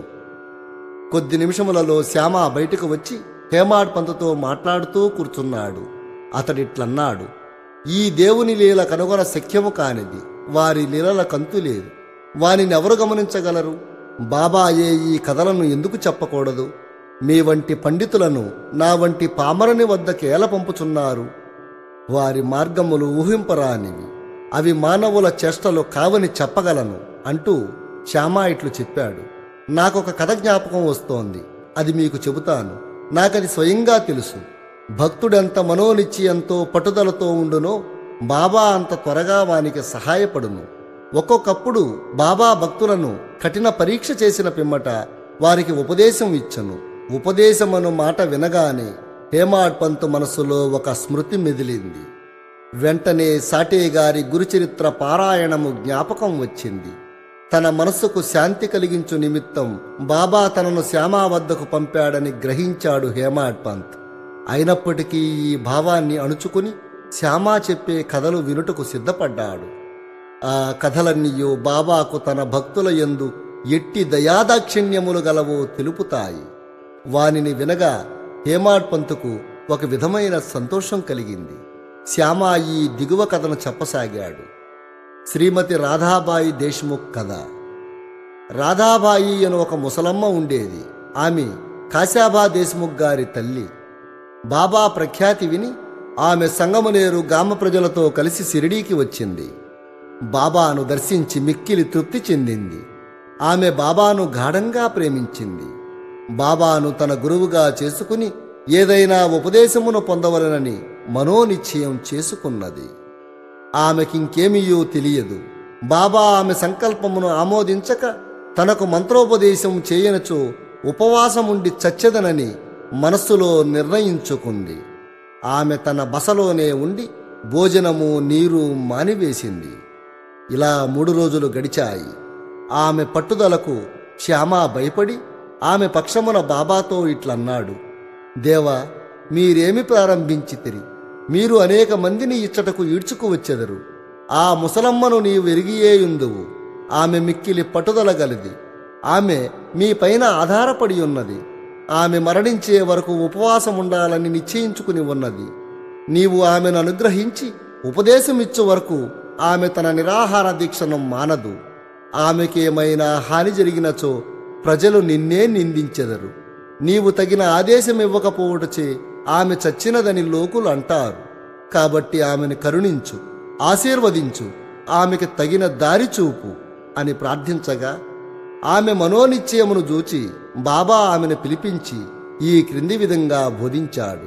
A: కొద్ది నిమిషములలో శ్యామ బయటకు వచ్చి హేమాడ్ పంతుతో మాట్లాడుతూ కూర్చున్నాడు అతడిట్లన్నాడు ఈ దేవుని లీల కనుగొన శక్యము కానిది వారి లీలల కంతు లేదు వానిని ఎవరు గమనించగలరు బాబాయే ఈ కథలను ఎందుకు చెప్పకూడదు మీ వంటి పండితులను నా వంటి పామరుని వద్దకు ఎలా పంపుచున్నారు వారి మార్గములు ఊహింపరానివి అవి మానవుల చేష్టలు కావని చెప్పగలను అంటూ శ్యామా ఇట్లు చెప్పాడు నాకొక కథ జ్ఞాపకం వస్తోంది అది మీకు చెబుతాను నాకది స్వయంగా తెలుసు భక్తుడెంత మనోనిశ్చయంతో పట్టుదలతో ఉండునో బాబా అంత త్వరగా వానికి సహాయపడును ఒక్కొక్కప్పుడు బాబా భక్తులను కఠిన పరీక్ష చేసిన పిమ్మట వారికి ఉపదేశం ఇచ్చను ఉపదేశమను మాట వినగానే హేమాడ్ పంతు మనసులో ఒక స్మృతి మెదిలింది వెంటనే సాటే గారి గురుచరిత్ర పారాయణము జ్ఞాపకం వచ్చింది తన మనస్సుకు శాంతి కలిగించు నిమిత్తం బాబా తనను శ్యామా వద్దకు పంపాడని గ్రహించాడు హేమాడ్ పంత్ అయినప్పటికీ ఈ భావాన్ని అణుచుకుని శ్యామా చెప్పే కథలు వినుటకు సిద్ధపడ్డాడు ఆ కథలన్నీయో బాబాకు తన భక్తుల యందు ఎట్టి దయాదాక్షిణ్యములు గలవో తెలుపుతాయి వానిని వినగా హేమాడ్ పంతుకు ఒక విధమైన సంతోషం కలిగింది శ్యామ ఈ దిగువ కథను చెప్పసాగాడు శ్రీమతి రాధాబాయి దేశ్ముఖ్ కథ రాధాబాయి అని ఒక ముసలమ్మ ఉండేది ఆమె కాశాబా దేశ్ముఖ్ గారి తల్లి బాబా ప్రఖ్యాతి విని ఆమె సంగమనేరు గ్రామ ప్రజలతో కలిసి సిరిడీకి వచ్చింది బాబాను దర్శించి మిక్కిలి తృప్తి చెందింది ఆమె బాబాను గాఢంగా ప్రేమించింది బాబాను తన గురువుగా చేసుకుని ఏదైనా ఉపదేశమును పొందవలనని మనోనిశ్చయం చేసుకున్నది ఆమెకింకేమీయో తెలియదు బాబా ఆమె సంకల్పమును ఆమోదించక తనకు మంత్రోపదేశం చేయనచో ఉపవాసముండి చచ్చెదనని మనస్సులో నిర్ణయించుకుంది ఆమె తన బసలోనే ఉండి భోజనము నీరు మానివేసింది ఇలా మూడు రోజులు గడిచాయి ఆమె పట్టుదలకు శ్యామ భయపడి ఆమె పక్షమున బాబాతో ఇట్లన్నాడు దేవా మీరేమి ప్రారంభించితిరి మీరు అనేక మందిని ఇచ్చటకు ఈడ్చుకు వచ్చెదరు ఆ ముసలమ్మను నీవు ఎరిగియేయుందువు ఆమె మిక్కిలి పట్టుదల గలది ఆమె మీ పైన ఆధారపడి ఉన్నది ఆమె మరణించే వరకు ఉపవాసం ఉండాలని నిశ్చయించుకుని ఉన్నది నీవు ఆమెను అనుగ్రహించి ఉపదేశమిచ్చు వరకు ఆమె తన నిరాహార దీక్షను మానదు ఆమెకేమైనా హాని జరిగినచో ప్రజలు నిన్నే నిందించెదరు నీవు తగిన ఆదేశం ఇవ్వకపోవటచే ఆమె చచ్చినదని లోకులు అంటారు కాబట్టి ఆమెను కరుణించు ఆశీర్వదించు ఆమెకి తగిన దారి చూపు అని ప్రార్థించగా ఆమె మనోనిశ్చయమును చూచి బాబా ఆమెను పిలిపించి ఈ క్రింది విధంగా బోధించాడు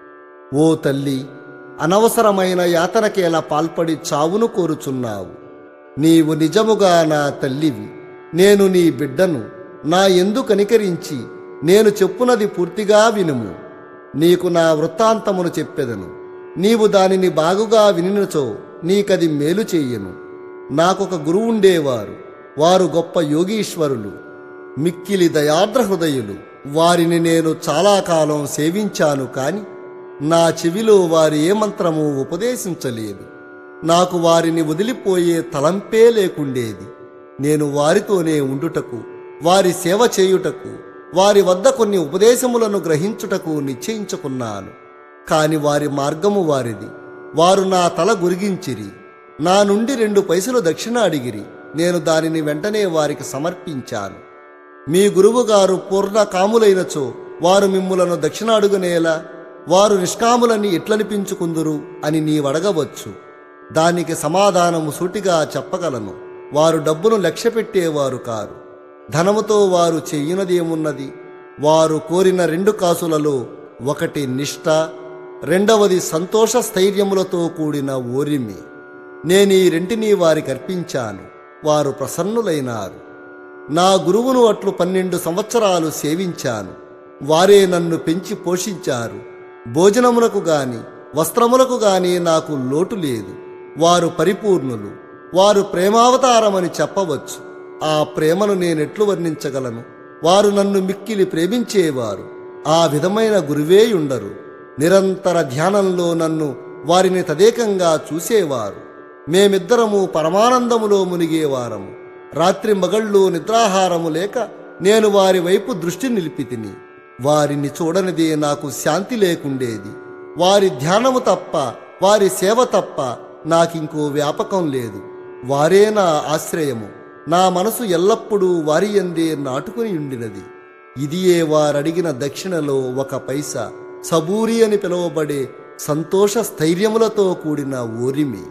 A: ఓ తల్లి అనవసరమైన యాతనకేలా పాల్పడి చావును కోరుచున్నావు నీవు నిజముగా నా తల్లివి నేను నీ బిడ్డను నా ఎందు కనికరించి నేను చెప్పునది పూర్తిగా వినుము నీకు నా వృత్తాంతమును చెప్పెదను నీవు దానిని బాగుగా వినినచో నీకది మేలు చెయ్యను నాకొక గురువుండేవారు వారు గొప్ప యోగీశ్వరులు మిక్కిలి దయార్ద్ర హృదయులు వారిని నేను చాలా కాలం సేవించాను కాని నా చెవిలో వారి ఏ మంత్రము ఉపదేశించలేదు నాకు వారిని వదిలిపోయే తలంపే లేకుండేది నేను వారితోనే ఉండుటకు వారి సేవ చేయుటకు వారి వద్ద కొన్ని ఉపదేశములను గ్రహించుటకు నిశ్చయించుకున్నాను కాని వారి మార్గము వారిది వారు నా తల గురిగించిరి నా నుండి రెండు పైసలు దక్షిణ అడిగిరి నేను దానిని వెంటనే వారికి సమర్పించాను మీ గురువుగారు పూర్ణ కాములైనచో వారు మిమ్ములను దక్షిణ అడుగునేలా వారు నిష్కాములని ఎట్లనిపించుకుందురు అని నీవడగవచ్చు దానికి సమాధానము సూటిగా చెప్పగలను వారు డబ్బును లక్ష్యపెట్టేవారు కారు ధనముతో వారు చెయ్యనదేమున్నది వారు కోరిన రెండు కాసులలో ఒకటి నిష్ఠ రెండవది సంతోష స్థైర్యములతో కూడిన ఓరిమి నేను ఈ రెంటిని వారికి అర్పించాను వారు ప్రసన్నులైనారు నా గురువును అట్లు పన్నెండు సంవత్సరాలు సేవించాను వారే నన్ను పెంచి పోషించారు భోజనమునకు గాని వస్త్రములకు గాని నాకు లోటు లేదు వారు పరిపూర్ణులు వారు ప్రేమావతారమని చెప్పవచ్చు ఆ ప్రేమను నేనెట్లు వర్ణించగలను వారు నన్ను మిక్కిలి ప్రేమించేవారు ఆ విధమైన గురువేయుండరు నిరంతర ధ్యానంలో నన్ను వారిని తదేకంగా చూసేవారు మేమిద్దరము పరమానందములో మునిగేవారము రాత్రి మగళ్ళు నిద్రాహారము లేక నేను వారి వైపు దృష్టి నిలిపితిని వారిని చూడనిదే నాకు శాంతి లేకుండేది వారి ధ్యానము తప్ప వారి సేవ తప్ప నాకింకో వ్యాపకం లేదు వారే నా ఆశ్రయము నా మనసు ఎల్లప్పుడూ వారి ఎందే నాటుకుని ఉండినది ఇదియే వారడిగిన దక్షిణలో ఒక పైసా సబూరి అని పిలువబడే సంతోష స్థైర్యములతో కూడిన ఓరిమి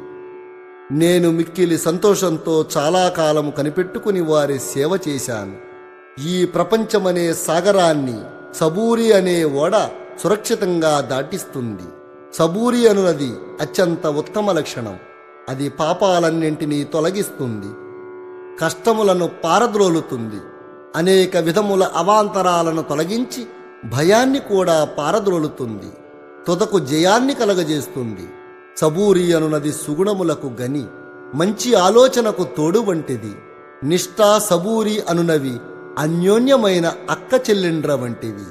A: నేను మిక్కిలి సంతోషంతో చాలా కాలం కనిపెట్టుకుని వారి సేవ చేశాను ఈ ప్రపంచమనే సాగరాన్ని సబూరి అనే ఓడ సురక్షితంగా దాటిస్తుంది సబూరి అనునది అత్యంత ఉత్తమ లక్షణం అది పాపాలన్నింటినీ తొలగిస్తుంది కష్టములను పారద్రోలుతుంది అనేక విధముల అవాంతరాలను తొలగించి భయాన్ని కూడా పారద్రోలుతుంది తుదకు జయాన్ని కలగజేస్తుంది సబూరి అనునది సుగుణములకు గని మంచి ఆలోచనకు తోడు వంటిది నిష్ఠా సబూరి అనునవి అన్యోన్యమైన అక్క చెల్లెండ్ర వంటివి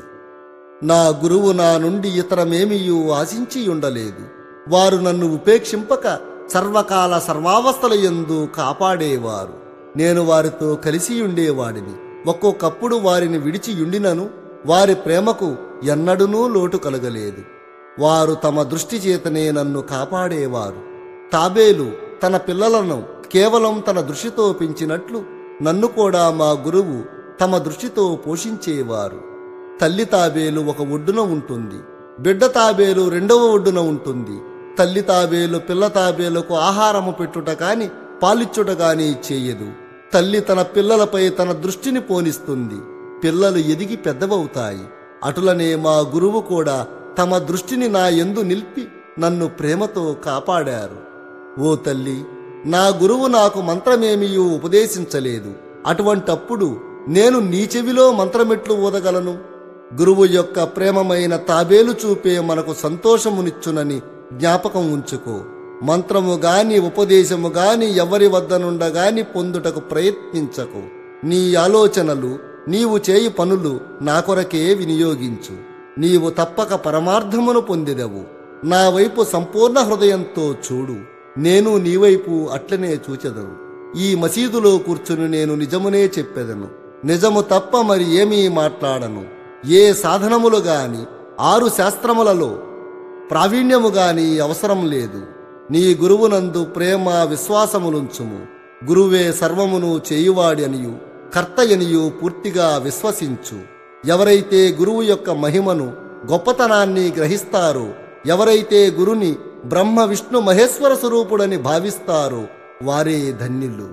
A: నా గురువు నా నుండి ఇతరమేమియూ ఆశించి ఉండలేదు వారు నన్ను ఉపేక్షింపక సర్వకాల సర్వావస్థల యందు కాపాడేవారు నేను వారితో కలిసి ఉండేవాడిని ఒక్కొక్కప్పుడు వారిని విడిచి ఉండినను వారి ప్రేమకు ఎన్నడూనూ లోటు కలగలేదు వారు తమ దృష్టి చేతనే నన్ను కాపాడేవారు తాబేలు తన పిల్లలను కేవలం తన దృష్టితో పెంచినట్లు నన్ను కూడా మా గురువు తమ దృష్టితో పోషించేవారు తల్లి తాబేలు ఒక ఒడ్డున ఉంటుంది బిడ్డ తాబేలు రెండవ ఒడ్డున ఉంటుంది తల్లి తాబేలు పిల్ల తాబేలుకు ఆహారము పెట్టుట కాని పాలిచ్చుట కాని చేయదు తల్లి తన పిల్లలపై తన దృష్టిని పోనిస్తుంది పిల్లలు ఎదిగి పెద్దవవుతాయి అటులనే మా గురువు కూడా తమ దృష్టిని నా యందు నిలిపి నన్ను ప్రేమతో కాపాడారు ఓ తల్లి నా గురువు నాకు మంత్రమేమియూ ఉపదేశించలేదు అటువంటప్పుడు నేను నీ చెవిలో మంత్రమెట్లు ఊదగలను గురువు యొక్క ప్రేమమైన తాబేలు చూపే మనకు సంతోషమునిచ్చునని జ్ఞాపకం ఉంచుకో మంత్రము గాని ఉపదేశము గాని ఎవరి వద్ద నుండగాని పొందుటకు ప్రయత్నించకు నీ ఆలోచనలు నీవు చేయి పనులు నా కొరకే వినియోగించు నీవు తప్పక పరమార్థమును పొందిదవు నా వైపు సంపూర్ణ హృదయంతో చూడు నేను నీ వైపు అట్లనే చూచెదను ఈ మసీదులో కూర్చుని నేను నిజమునే చెప్పెదను నిజము తప్ప మరి ఏమీ మాట్లాడను ఏ సాధనములు గాని ఆరు శాస్త్రములలో ప్రావీణ్యము గాని అవసరం లేదు నీ గురువునందు ప్రేమ విశ్వాసములుంచుము గురువే సర్వమును చేయువాడి అనియు కర్తయనియు పూర్తిగా విశ్వసించు ఎవరైతే గురువు యొక్క మహిమను గొప్పతనాన్ని గ్రహిస్తారో ఎవరైతే గురుని బ్రహ్మ విష్ణు మహేశ్వర స్వరూపుడని భావిస్తారో వారే ధన్యులు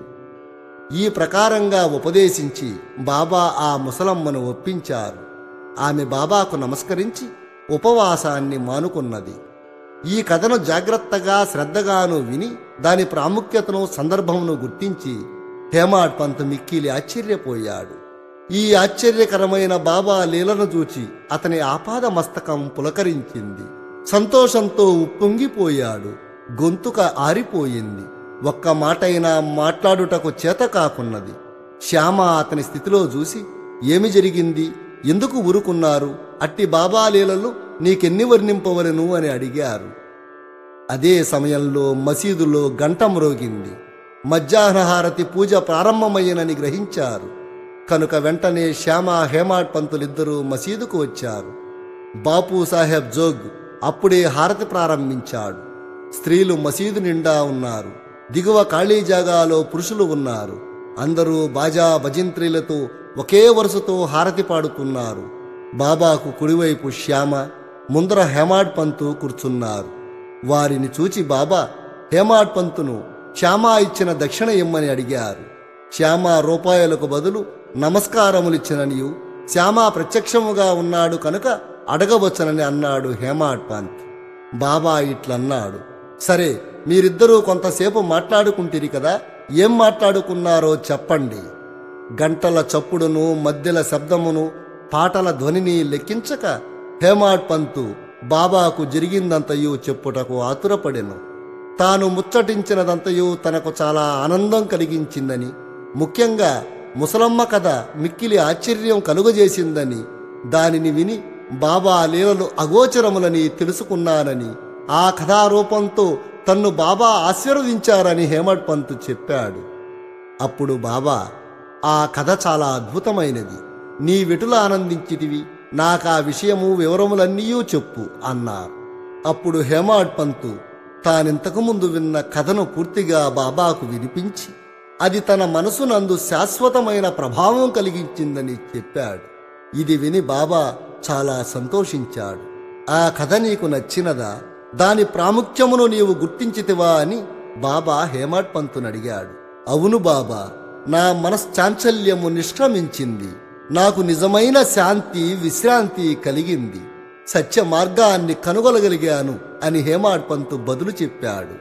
A: ఈ ప్రకారంగా ఉపదేశించి బాబా ఆ ముసలమ్మను ఒప్పించారు ఆమె బాబాకు నమస్కరించి ఉపవాసాన్ని మానుకున్నది ఈ కథను జాగ్రత్తగా శ్రద్ధగాను విని దాని ప్రాముఖ్యతను సందర్భమును గుర్తించి హేమాడ్ పంత్ మిక్కిలి ఆశ్చర్యపోయాడు ఈ ఆశ్చర్యకరమైన బాబా లీలను చూచి అతని ఆపాద మస్తకం పులకరించింది సంతోషంతో ఉప్పొంగిపోయాడు గొంతుక ఆరిపోయింది ఒక్క మాటైనా మాట్లాడుటకు చేత కాకున్నది శ్యామ అతని స్థితిలో చూసి ఏమి జరిగింది ఎందుకు ఊరుకున్నారు అట్టి బాబా లీలలు నీకెన్ని వర్ణింపవలను అని అడిగారు అదే సమయంలో మసీదులో గంట మ్రోగింది మధ్యాహ్నహారతి పూజ ప్రారంభమయ్యనని గ్రహించారు కనుక వెంటనే శ్యామ హేమాడ్ పంతులిద్దరూ మసీదుకు వచ్చారు బాపు సాహెబ్ జోగ్ అప్పుడే హారతి ప్రారంభించాడు స్త్రీలు మసీదు నిండా ఉన్నారు దిగువ ఖాళీ జాగాలో పురుషులు ఉన్నారు అందరూ బాజా భజంత్రీలతో ఒకే వరుసతో హారతి పాడుతున్నారు బాబాకు కుడివైపు శ్యామ ముందర హేమాడ్ పంతు కూర్చున్నారు వారిని చూచి బాబా హేమాడ్ పంతును శ్యామ ఇచ్చిన దక్షిణ ఇమ్మని అడిగారు శ్యామ రూపాయలకు బదులు నమస్కారములిచ్చిననియు శ్యామ ప్రత్యక్షముగా ఉన్నాడు కనుక అడగవచ్చునని అన్నాడు హేమాడ్ పంత్ బాబా ఇట్లన్నాడు సరే మీరిద్దరూ కొంతసేపు మాట్లాడుకుంటిరి కదా ఏం మాట్లాడుకున్నారో చెప్పండి గంటల చప్పుడును మధ్యల శబ్దమును పాటల ధ్వనిని లెక్కించక హేమాడ్ పంతు బాబాకు జరిగిందంతయు చెప్పుటకు ఆతురపడెను తాను ముచ్చటించినదంతయు తనకు చాలా ఆనందం కలిగించిందని ముఖ్యంగా ముసలమ్మ కథ మిక్కిలి ఆశ్చర్యం కలుగజేసిందని దానిని విని బాబా లీలలు అగోచరములని తెలుసుకున్నానని ఆ కథారూపంతో తన్ను బాబా ఆశీర్వదించారని హేమడ్ పంత్ చెప్పాడు అప్పుడు బాబా ఆ కథ చాలా అద్భుతమైనది నీ వెటుల ఆనందించితివి నాకా విషయము వివరములన్నీయూ చెప్పు అన్నారు అప్పుడు హేమాడ్ పంతు తానింతకు ముందు విన్న కథను పూర్తిగా బాబాకు వినిపించి అది తన మనసునందు శాశ్వతమైన ప్రభావం కలిగించిందని చెప్పాడు ఇది విని బాబా చాలా సంతోషించాడు ఆ కథ నీకు నచ్చినదా దాని ప్రాముఖ్యమును నీవు గుర్తించితివా అని బాబా హేమాడ్ పంతును అడిగాడు అవును బాబా నా మనశ్చాంచల్యము నిష్క్రమించింది నాకు నిజమైన శాంతి విశ్రాంతి కలిగింది సత్య మార్గాన్ని కనుగొనగలిగాను అని హేమాడ్ పంతు బదులు చెప్పాడు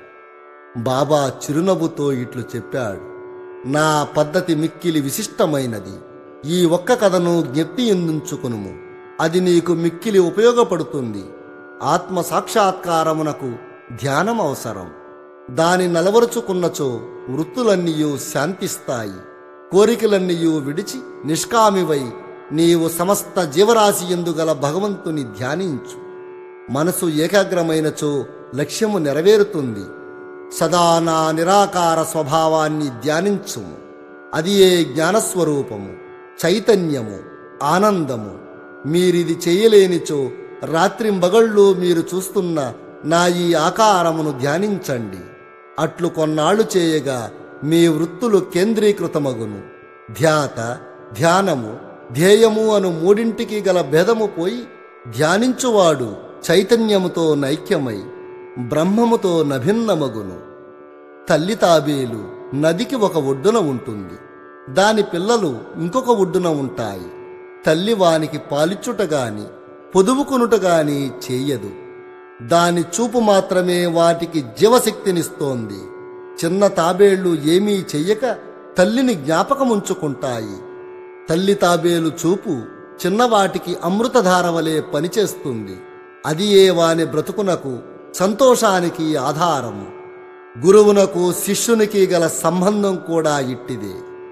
A: బాబా చిరునవ్వుతో ఇట్లు చెప్పాడు నా పద్ధతి మిక్కిలి విశిష్టమైనది ఈ ఒక్క కథను జ్ఞప్తి ఎందుంచుకునుము అది నీకు మిక్కిలి ఉపయోగపడుతుంది ఆత్మ సాక్షాత్కారమునకు ధ్యానం అవసరం దాని నలవరుచుకున్నచో వృత్తులన్నీయు శాంతిస్తాయి కోరికలన్నీయు విడిచి నిష్కామివై నీవు సమస్త జీవరాశి ఎందుగల భగవంతుని ధ్యానించు మనసు ఏకాగ్రమైనచో లక్ష్యము నెరవేరుతుంది సదా నా నిరాకార స్వభావాన్ని ధ్యానించు అది ఏ జ్ఞానస్వరూపము చైతన్యము ఆనందము మీరిది చేయలేనిచో రాత్రింబగళ్ళు మీరు చూస్తున్న నా ఈ ఆకారమును ధ్యానించండి అట్లు కొన్నాళ్ళు చేయగా మీ వృత్తులు కేంద్రీకృతమగును ధ్యాత ధ్యానము ధ్యేయము అను మూడింటికి గల భేదము పోయి ధ్యానించువాడు చైతన్యముతో నైక్యమై బ్రహ్మముతో నభిన్నమగును తల్లి తాబేలు నదికి ఒక ఒడ్డున ఉంటుంది దాని పిల్లలు ఇంకొక ఒడ్డున ఉంటాయి తల్లి వానికి పాలిచ్చుట గాని పొదువుకొనుట గాని చేయదు దాని చూపు మాత్రమే వాటికి జీవశక్తినిస్తోంది చిన్న తాబేళ్లు ఏమీ చెయ్యక తల్లిని జ్ఞాపకముంచుకుంటాయి తల్లి తాబేలు చూపు చిన్నవాటికి అమృతధార వలె పనిచేస్తుంది అది ఏ వాని బ్రతుకునకు సంతోషానికి ఆధారము గురువునకు శిష్యునికి గల సంబంధం కూడా ఇట్టిదే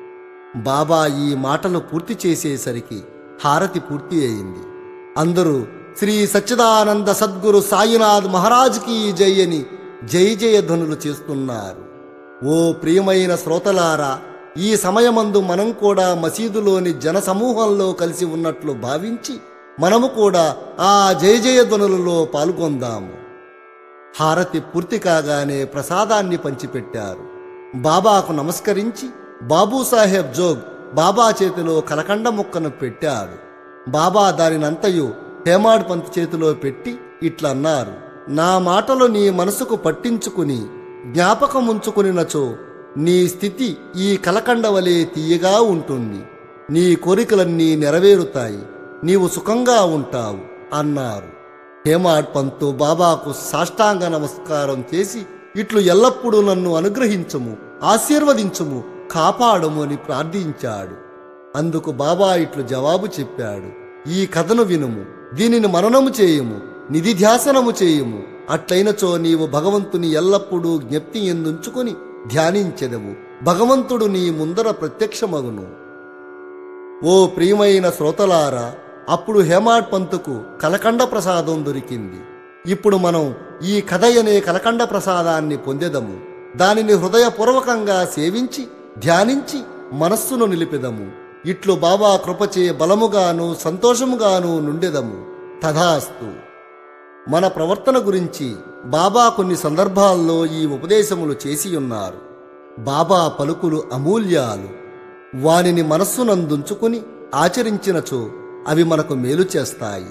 A: బాబా ఈ మాటలు పూర్తి చేసేసరికి హారతి పూర్తి అయింది అందరూ శ్రీ సచ్చిదానంద సద్గురు సాయినాథ్ మహారాజ్కి జై అని జై జయ ధ్వనులు చేస్తున్నారు ఓ ప్రియమైన శ్రోతలారా ఈ సమయమందు మనం కూడా మసీదులోని జనసమూహంలో కలిసి ఉన్నట్లు భావించి మనము కూడా ఆ జయ జయ ధ్వనులలో పాల్గొందాము హారతి పూర్తి కాగానే ప్రసాదాన్ని పంచిపెట్టారు బాబాకు నమస్కరించి బాబూసాహెబ్ జోగ్ బాబా చేతిలో కలకండ ముక్కను పెట్టాడు బాబా దానినంతయు హేమాడ్ పంత్ చేతిలో పెట్టి ఇట్లన్నారు నా మాటలు నీ మనసుకు పట్టించుకుని జ్ఞాపకముంచుకునినచో నీ స్థితి ఈ కలకండ వలె తీయగా ఉంటుంది నీ కోరికలన్నీ నెరవేరుతాయి నీవు సుఖంగా ఉంటావు అన్నారు హేమాడ్ పంతు బాబాకు సాష్టాంగ నమస్కారం చేసి ఇట్లు ఎల్లప్పుడూ నన్ను అనుగ్రహించుము ఆశీర్వదించుము కాపాడము అని ప్రార్థించాడు అందుకు బాబా ఇట్లు జవాబు చెప్పాడు ఈ కథను వినుము దీనిని మననము చేయుము నిధిధ్యాసనము చేయుము అట్లైనచో నీవు భగవంతుని ఎల్లప్పుడూ జ్ఞప్తి ఎందుంచుకొని ధ్యానించెదవు భగవంతుడు నీ ముందర ప్రత్యక్షమగును ఓ ప్రియమైన శ్రోతలారా అప్పుడు హేమాడ్ పంతుకు కలకండ ప్రసాదం దొరికింది ఇప్పుడు మనం ఈ కథ అనే కలకండ ప్రసాదాన్ని పొందెదము దానిని హృదయపూర్వకంగా సేవించి ధ్యానించి మనస్సును నిలిపెదము ఇట్లు బాబా కృపచే బలముగాను సంతోషముగాను నుండెదము తథాస్తు మన ప్రవర్తన గురించి బాబా కొన్ని సందర్భాల్లో ఈ ఉపదేశములు చేసి ఉన్నారు బాబా పలుకులు అమూల్యాలు వానిని మనస్సునందుంచుకుని ఆచరించినచో అవి మనకు మేలు చేస్తాయి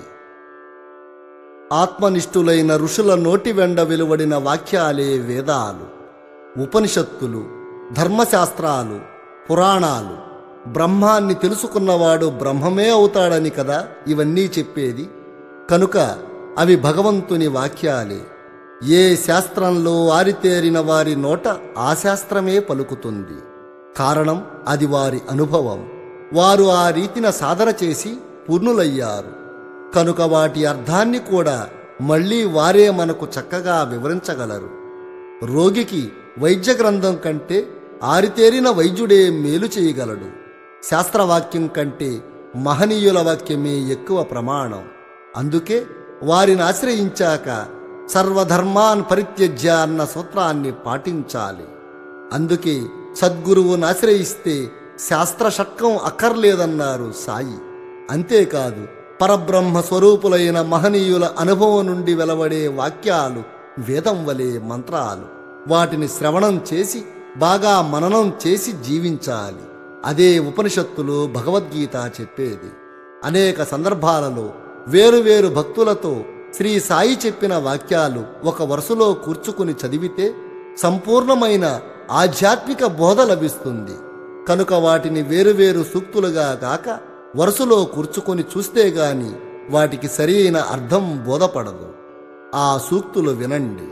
A: ఆత్మనిష్ఠులైన ఋషుల నోటి వెండ వెలువడిన వాక్యాలే వేదాలు ఉపనిషత్తులు ధర్మశాస్త్రాలు పురాణాలు బ్రహ్మాన్ని తెలుసుకున్నవాడు బ్రహ్మమే అవుతాడని కదా ఇవన్నీ చెప్పేది కనుక అవి భగవంతుని వాక్యాలే ఏ శాస్త్రంలో ఆరితేరిన వారి నోట ఆ శాస్త్రమే పలుకుతుంది కారణం అది వారి అనుభవం వారు ఆ రీతిన సాధన చేసి పూర్ణులయ్యారు కనుక వాటి అర్థాన్ని కూడా మళ్ళీ వారే మనకు చక్కగా వివరించగలరు రోగికి వైద్య గ్రంథం కంటే ఆరితేరిన వైద్యుడే మేలు చేయగలడు శాస్త్రవాక్యం కంటే మహనీయుల వాక్యమే ఎక్కువ ప్రమాణం అందుకే వారిని ఆశ్రయించాక సర్వధర్మాన్ పరిత్యజ్య అన్న సూత్రాన్ని పాటించాలి అందుకే సద్గురువును ఆశ్రయిస్తే శాస్త్ర షట్కం అక్కర్లేదన్నారు సాయి అంతేకాదు పరబ్రహ్మ స్వరూపులైన మహనీయుల అనుభవం నుండి వెలువడే వాక్యాలు వేదం వలె మంత్రాలు వాటిని శ్రవణం చేసి బాగా మననం చేసి జీవించాలి అదే ఉపనిషత్తులు భగవద్గీత చెప్పేది అనేక సందర్భాలలో వేరువేరు భక్తులతో శ్రీ సాయి చెప్పిన వాక్యాలు ఒక వరుసలో కూర్చుకుని చదివితే సంపూర్ణమైన ఆధ్యాత్మిక బోధ లభిస్తుంది కనుక వాటిని వేరువేరు సూక్తులుగా కాక వరుసలో కూర్చుకొని చూస్తే గాని వాటికి సరైన అర్థం బోధపడదు ఆ సూక్తులు వినండి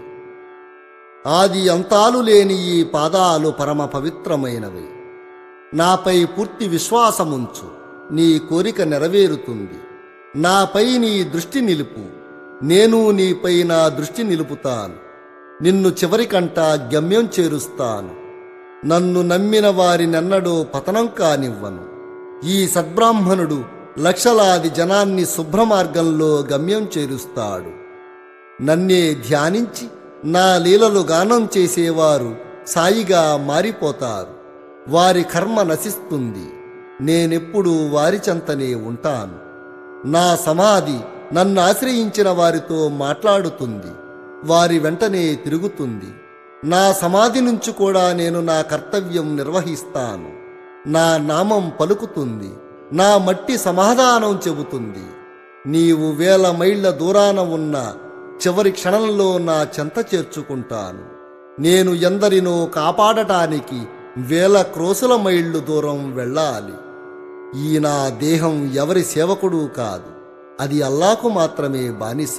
A: ఆది అంతాలు లేని ఈ పాదాలు పరమ పవిత్రమైనవి నాపై పూర్తి విశ్వాసముంచు నీ కోరిక నెరవేరుతుంది నాపై నీ దృష్టి నిలుపు నేను నీపై నా దృష్టి నిలుపుతాను నిన్ను చివరికంట గమ్యం చేరుస్తాను నన్ను నమ్మిన వారినెన్నడూ పతనం కానివ్వను ఈ సద్బ్రాహ్మణుడు లక్షలాది జనాన్ని శుభ్రమార్గంలో గమ్యం చేరుస్తాడు నన్నే ధ్యానించి నా లీలలు గానం చేసేవారు సాయిగా మారిపోతారు వారి కర్మ నశిస్తుంది నేనెప్పుడూ వారి చెంతనే ఉంటాను నా సమాధి నన్ను ఆశ్రయించిన వారితో మాట్లాడుతుంది వారి వెంటనే తిరుగుతుంది నా సమాధి నుంచి కూడా నేను నా కర్తవ్యం నిర్వహిస్తాను నా నామం పలుకుతుంది నా మట్టి సమాధానం చెబుతుంది నీవు వేల మైళ్ళ దూరాన ఉన్న చివరి క్షణంలో నా చెంత చేర్చుకుంటాను నేను ఎందరినో కాపాడటానికి వేల క్రోసుల మైళ్ళు దూరం వెళ్ళాలి ఈ నా దేహం ఎవరి సేవకుడు కాదు అది అల్లాకు మాత్రమే బానిస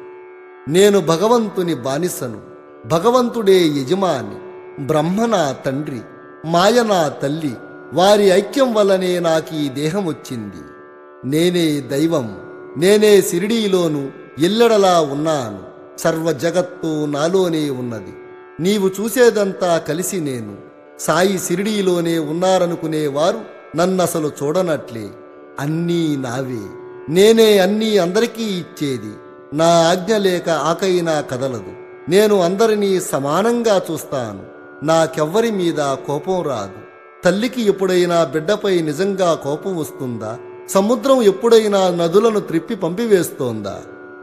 A: నేను భగవంతుని బానిసను భగవంతుడే యజమాని బ్రహ్మ నా తండ్రి మాయ నా తల్లి వారి ఐక్యం వల్లనే నాకు ఈ దేహం వచ్చింది నేనే దైవం నేనే సిరిడీలోను ఎల్లెడలా ఉన్నాను సర్వ జగత్తు నాలోనే ఉన్నది నీవు చూసేదంతా కలిసి నేను సాయి సిరిడీలోనే ఉన్నారనుకునేవారు నన్నసలు చూడనట్లే అన్నీ నావే నేనే అన్నీ అందరికీ ఇచ్చేది నా ఆజ్ఞ లేక ఆకైనా కదలదు నేను అందరినీ సమానంగా చూస్తాను నాకెవ్వరి మీద కోపం రాదు తల్లికి ఎప్పుడైనా బిడ్డపై నిజంగా కోపం వస్తుందా సముద్రం ఎప్పుడైనా నదులను త్రిప్పి పంపివేస్తోందా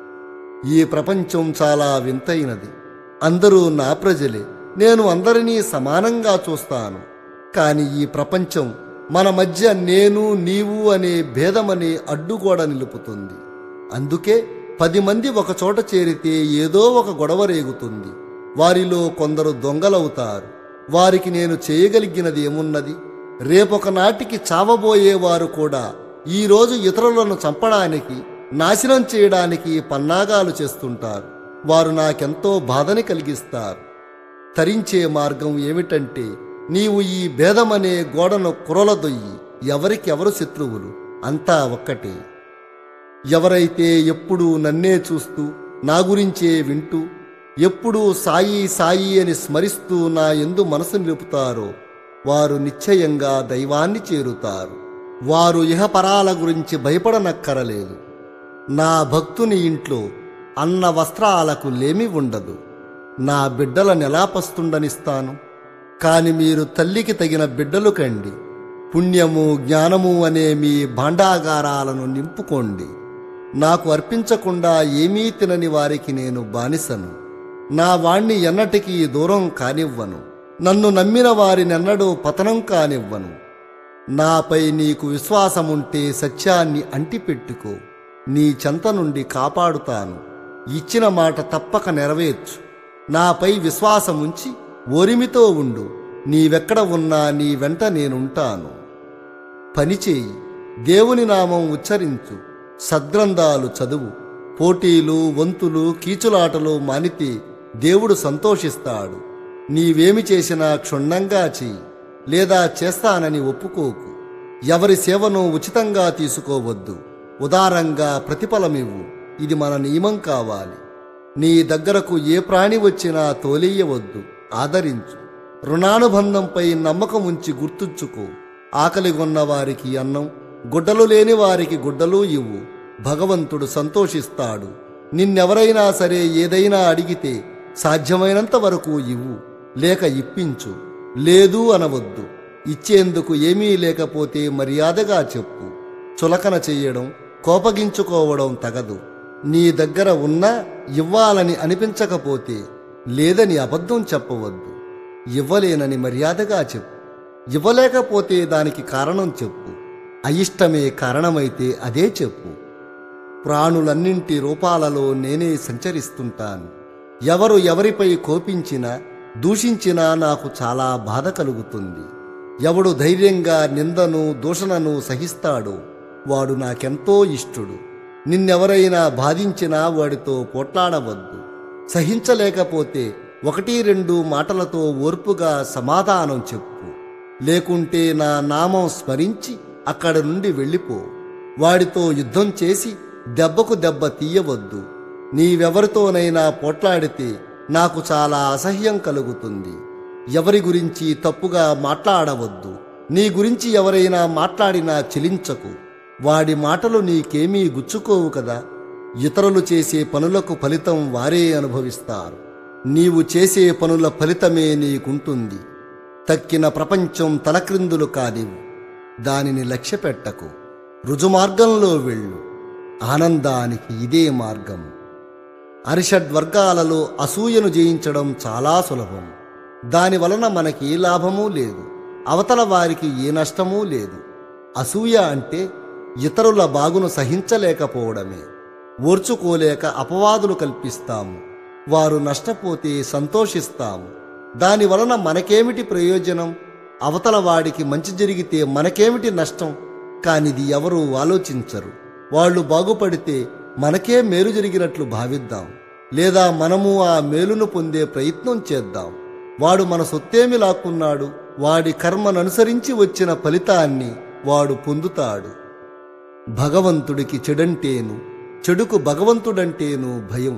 A: ఈ ప్రపంచం చాలా వింతైనది అందరూ నా ప్రజలే నేను అందరినీ సమానంగా చూస్తాను కాని ఈ ప్రపంచం మన మధ్య నేను నీవు అనే భేదమనే అడ్డుగోడ నిలుపుతుంది అందుకే పది మంది ఒక చోట చేరితే ఏదో ఒక గొడవ రేగుతుంది వారిలో కొందరు దొంగలవుతారు వారికి నేను చేయగలిగినది ఏమున్నది రేపొక నాటికి చావబోయేవారు కూడా ఈరోజు ఇతరులను చంపడానికి నాశనం చేయడానికి పన్నాగాలు చేస్తుంటారు వారు నాకెంతో బాధని కలిగిస్తారు తరించే మార్గం ఏమిటంటే నీవు ఈ భేదమనే గోడను కురలదొయ్యి ఎవరికెవరు శత్రువులు అంతా ఒక్కటే ఎవరైతే ఎప్పుడూ నన్నే చూస్తూ నా గురించే వింటూ ఎప్పుడూ సాయి సాయి అని స్మరిస్తూ నా ఎందు మనసు నిలుపుతారో వారు నిశ్చయంగా దైవాన్ని చేరుతారు వారు ఇహపరాల గురించి భయపడనక్కరలేదు నా భక్తుని ఇంట్లో అన్న వస్త్రాలకు లేమి ఉండదు నా బిడ్డలనెలా పస్తుండనిస్తాను కాని మీరు తల్లికి తగిన బిడ్డలు కండి పుణ్యము జ్ఞానము అనే మీ భాండాగారాలను నింపుకోండి నాకు అర్పించకుండా ఏమీ తినని వారికి నేను బానిసను నా వాణ్ణి ఎన్నటికీ దూరం కానివ్వను నన్ను నమ్మిన వారినెన్నడూ పతనం కానివ్వను నాపై నీకు విశ్వాసముంటే సత్యాన్ని అంటిపెట్టుకో నీ చెంత నుండి కాపాడుతాను ఇచ్చిన మాట తప్పక నెరవేర్చు నాపై విశ్వాసముంచి ఓరిమితో ఉండు నీవెక్కడ ఉన్నా నీ వెంట నేనుంటాను పనిచేయి దేవుని నామం ఉచ్చరించు సద్గ్రంథాలు చదువు పోటీలు వంతులు కీచులాటలు మానితే దేవుడు సంతోషిస్తాడు నీవేమి చేసినా క్షుణ్ణంగా చెయ్యి లేదా చేస్తానని ఒప్పుకోకు ఎవరి సేవను ఉచితంగా తీసుకోవద్దు ఉదారంగా ప్రతిఫలమివ్వు ఇది మన నియమం కావాలి నీ దగ్గరకు ఏ ప్రాణి వచ్చినా తోలియవద్దు ఆదరించు రుణానుబంధంపై నమ్మకం ఉంచి గుర్తుంచుకో ఆకలిగొన్న వారికి అన్నం గుడ్డలు లేని వారికి గుడ్డలు ఇవ్వు భగవంతుడు సంతోషిస్తాడు నిన్నెవరైనా సరే ఏదైనా అడిగితే సాధ్యమైనంత వరకు ఇవ్వు లేక ఇప్పించు లేదు అనవద్దు ఇచ్చేందుకు ఏమీ లేకపోతే మర్యాదగా చెప్పు చులకన చెయ్యడం కోపగించుకోవడం తగదు నీ దగ్గర ఉన్నా ఇవ్వాలని అనిపించకపోతే లేదని అబద్ధం చెప్పవద్దు ఇవ్వలేనని మర్యాదగా చెప్పు ఇవ్వలేకపోతే దానికి కారణం చెప్పు అయిష్టమే కారణమైతే అదే చెప్పు ప్రాణులన్నింటి రూపాలలో నేనే సంచరిస్తుంటాను ఎవరు ఎవరిపై కోపించినా దూషించినా నాకు చాలా బాధ కలుగుతుంది ఎవడు ధైర్యంగా నిందను దూషణను సహిస్తాడో వాడు నాకెంతో ఇష్టుడు నిన్నెవరైనా బాధించినా వాడితో పోట్లాడవద్దు సహించలేకపోతే ఒకటి రెండు మాటలతో ఓర్పుగా సమాధానం చెప్పు లేకుంటే నా నామం స్మరించి అక్కడి నుండి వెళ్ళిపో వాడితో యుద్ధం చేసి దెబ్బకు దెబ్బ తీయవద్దు నీవెవరితోనైనా పోట్లాడితే నాకు చాలా అసహ్యం కలుగుతుంది ఎవరి గురించి తప్పుగా మాట్లాడవద్దు నీ గురించి ఎవరైనా మాట్లాడినా చెలించకు వాడి మాటలు నీకేమీ గుచ్చుకోవు కదా ఇతరులు చేసే పనులకు ఫలితం వారే అనుభవిస్తారు నీవు చేసే పనుల ఫలితమే నీకుంటుంది తక్కిన ప్రపంచం తలక్రిందులు కానివ్వు దానిని లక్ష్యపెట్టకు రుజుమార్గంలో వెళ్ళు ఆనందానికి ఇదే మార్గం అరిషడ్వర్గాలలో అసూయను జయించడం చాలా సులభం దాని వలన మనకి ఏ లాభమూ లేదు అవతల వారికి ఏ నష్టమూ లేదు అసూయ అంటే ఇతరుల బాగును సహించలేకపోవడమే ఓర్చుకోలేక అపవాదులు కల్పిస్తాము వారు నష్టపోతే సంతోషిస్తాము దాని వలన మనకేమిటి ప్రయోజనం అవతల వాడికి మంచి జరిగితే మనకేమిటి నష్టం కానిది ఎవరూ ఆలోచించరు వాళ్ళు బాగుపడితే మనకే మేలు జరిగినట్లు భావిద్దాం లేదా మనము ఆ మేలును పొందే ప్రయత్నం చేద్దాం వాడు మన సొత్తేమి లాక్కున్నాడు వాడి కర్మననుసరించి వచ్చిన ఫలితాన్ని వాడు పొందుతాడు భగవంతుడికి చెడంటేను చెడుకు భగవంతుడంటేను భయం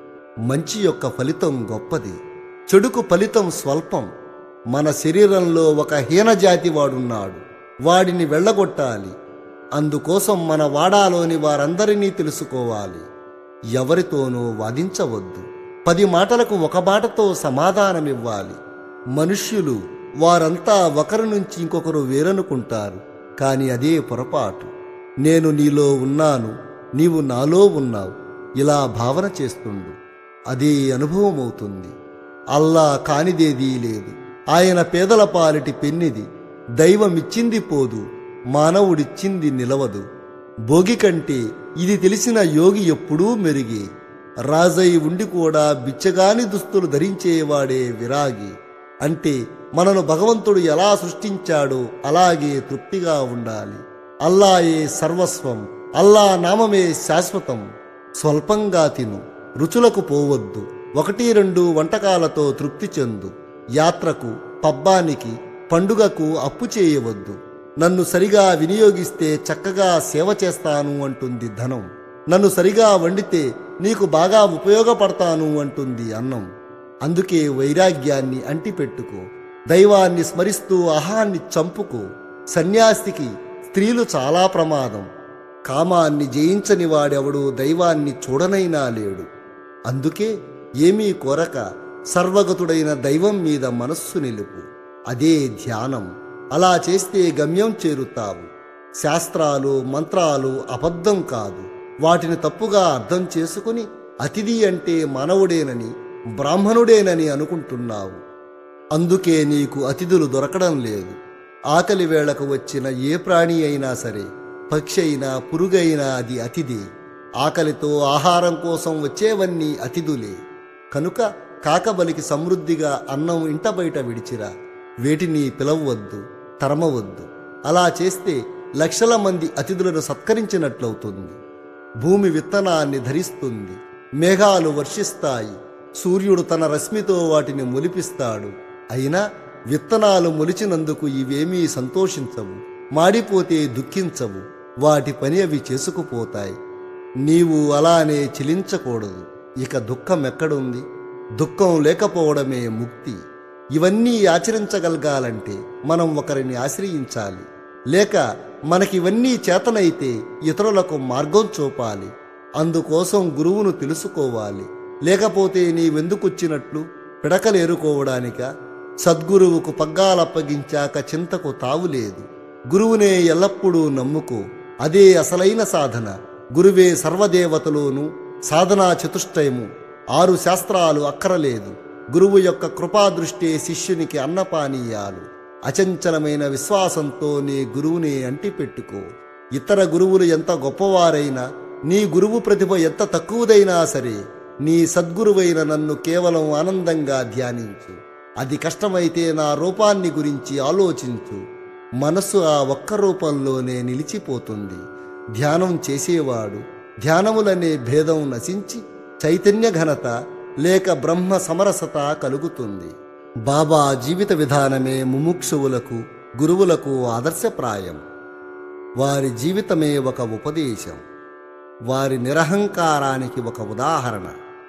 A: మంచి యొక్క ఫలితం గొప్పది చెడుకు ఫలితం స్వల్పం మన శరీరంలో ఒక హీనజాతి వాడున్నాడు వాడిని వెళ్ళగొట్టాలి అందుకోసం మన వాడాలోని వారందరినీ తెలుసుకోవాలి ఎవరితోనూ వాదించవద్దు పది మాటలకు ఒక మాటతో సమాధానమివ్వాలి మనుష్యులు వారంతా ఒకరి నుంచి ఇంకొకరు వేరనుకుంటారు కాని అదే పొరపాటు నేను నీలో ఉన్నాను నీవు నాలో ఉన్నావు ఇలా భావన చేస్తుండు అదే అనుభవం అవుతుంది అల్లా కానిదేదీ లేదు ఆయన పేదల పాలిటి పెన్నిది దైవమిచ్చింది పోదు మానవుడిచ్చింది నిలవదు భోగి కంటే ఇది తెలిసిన యోగి ఎప్పుడూ మెరుగే రాజై ఉండి కూడా బిచ్చగాని దుస్తులు ధరించేవాడే విరాగి అంటే మనను భగవంతుడు ఎలా సృష్టించాడో అలాగే తృప్తిగా ఉండాలి అల్లాయే సర్వస్వం అల్లా నామమే శాశ్వతం స్వల్పంగా తిను రుచులకు పోవద్దు ఒకటి రెండు వంటకాలతో తృప్తి చెందు యాత్రకు పబ్బానికి పండుగకు అప్పు చేయవద్దు నన్ను సరిగా వినియోగిస్తే చక్కగా సేవ చేస్తాను అంటుంది ధనం నన్ను సరిగా వండితే నీకు బాగా ఉపయోగపడతాను అంటుంది అన్నం అందుకే వైరాగ్యాన్ని అంటిపెట్టుకో దైవాన్ని స్మరిస్తూ అహాన్ని చంపుకో సన్యాసికి స్త్రీలు చాలా ప్రమాదం కామాన్ని జయించని వాడెవడు దైవాన్ని చూడనైనా లేడు అందుకే ఏమీ కోరక సర్వగతుడైన దైవం మీద మనస్సు నిలుపు అదే ధ్యానం అలా చేస్తే గమ్యం చేరుతావు శాస్త్రాలు మంత్రాలు అబద్ధం కాదు వాటిని తప్పుగా అర్థం చేసుకుని అతిథి అంటే మానవుడేనని బ్రాహ్మణుడేనని అనుకుంటున్నావు అందుకే నీకు అతిథులు దొరకడం లేదు ఆకలి వేళకు వచ్చిన ఏ ప్రాణి అయినా సరే పక్షి అయినా పురుగైనా అది అతిథి ఆకలితో ఆహారం కోసం వచ్చేవన్నీ అతిథులే కనుక కాకబలికి సమృద్ధిగా అన్నం ఇంట బయట విడిచిరా వేటిని పిలవవద్దు తరమవద్దు అలా చేస్తే లక్షల మంది అతిథులను సత్కరించినట్లవుతుంది భూమి విత్తనాన్ని ధరిస్తుంది మేఘాలు వర్షిస్తాయి సూర్యుడు తన రశ్మితో వాటిని మొలిపిస్తాడు అయినా విత్తనాలు మొలిచినందుకు ఇవేమీ సంతోషించవు మాడిపోతే దుఃఖించవు వాటి పని అవి చేసుకుపోతాయి నీవు అలానే చెలించకూడదు ఇక దుఃఖం ఎక్కడుంది దుఃఖం లేకపోవడమే ముక్తి ఇవన్నీ ఆచరించగలగాలంటే మనం ఒకరిని ఆశ్రయించాలి లేక మనకివన్నీ చేతనైతే ఇతరులకు మార్గం చూపాలి అందుకోసం గురువును తెలుసుకోవాలి లేకపోతే నీవెందుకొచ్చినట్లు పిడకలేరుకోవడానిక సద్గురువుకు పగ్గాలప్పగించాక చింతకు తావులేదు గురువునే ఎల్లప్పుడూ నమ్ముకో అదే అసలైన సాధన గురువే సర్వదేవతలోను సాధనా చతుష్టయము ఆరు శాస్త్రాలు అక్కరలేదు గురువు యొక్క కృపాదృష్టే శిష్యునికి అన్నపానీయాలు అచంచలమైన విశ్వాసంతో నీ గురువుని అంటిపెట్టుకో ఇతర గురువులు ఎంత గొప్పవారైనా నీ గురువు ప్రతిభ ఎంత తక్కువదైనా సరే నీ సద్గురువైన నన్ను కేవలం ఆనందంగా ధ్యానించు అది కష్టమైతే నా రూపాన్ని గురించి ఆలోచించు మనస్సు ఆ ఒక్క రూపంలోనే నిలిచిపోతుంది ధ్యానం చేసేవాడు ధ్యానములనే భేదం నశించి చైతన్య ఘనత లేక బ్రహ్మ సమరసత కలుగుతుంది బాబా జీవిత విధానమే ముముక్షువులకు గురువులకు ఆదర్శప్రాయం వారి జీవితమే ఒక ఉపదేశం వారి నిరహంకారానికి ఒక ఉదాహరణ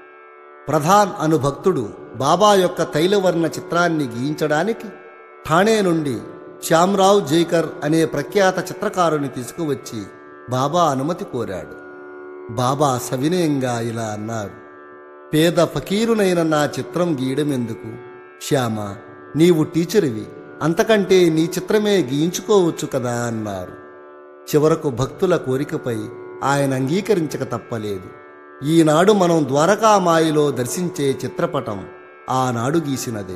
A: ప్రధాన్ అను భక్తుడు బాబా యొక్క తైలవర్ణ చిత్రాన్ని గీయించడానికి ఠాణే నుండి శ్యామ్రావ్ జైకర్ అనే ప్రఖ్యాత చిత్రకారుని తీసుకువచ్చి బాబా అనుమతి కోరాడు బాబా సవినయంగా ఇలా అన్నారు పేద ఫకీరునైన నా చిత్రం గీయడం ఎందుకు శ్యామ నీవు టీచరువి అంతకంటే నీ చిత్రమే గీయించుకోవచ్చు కదా అన్నారు చివరకు భక్తుల కోరికపై ఆయన అంగీకరించక తప్పలేదు ఈనాడు మనం ద్వారకామాయిలో దర్శించే చిత్రపటం ఆనాడు గీసినదే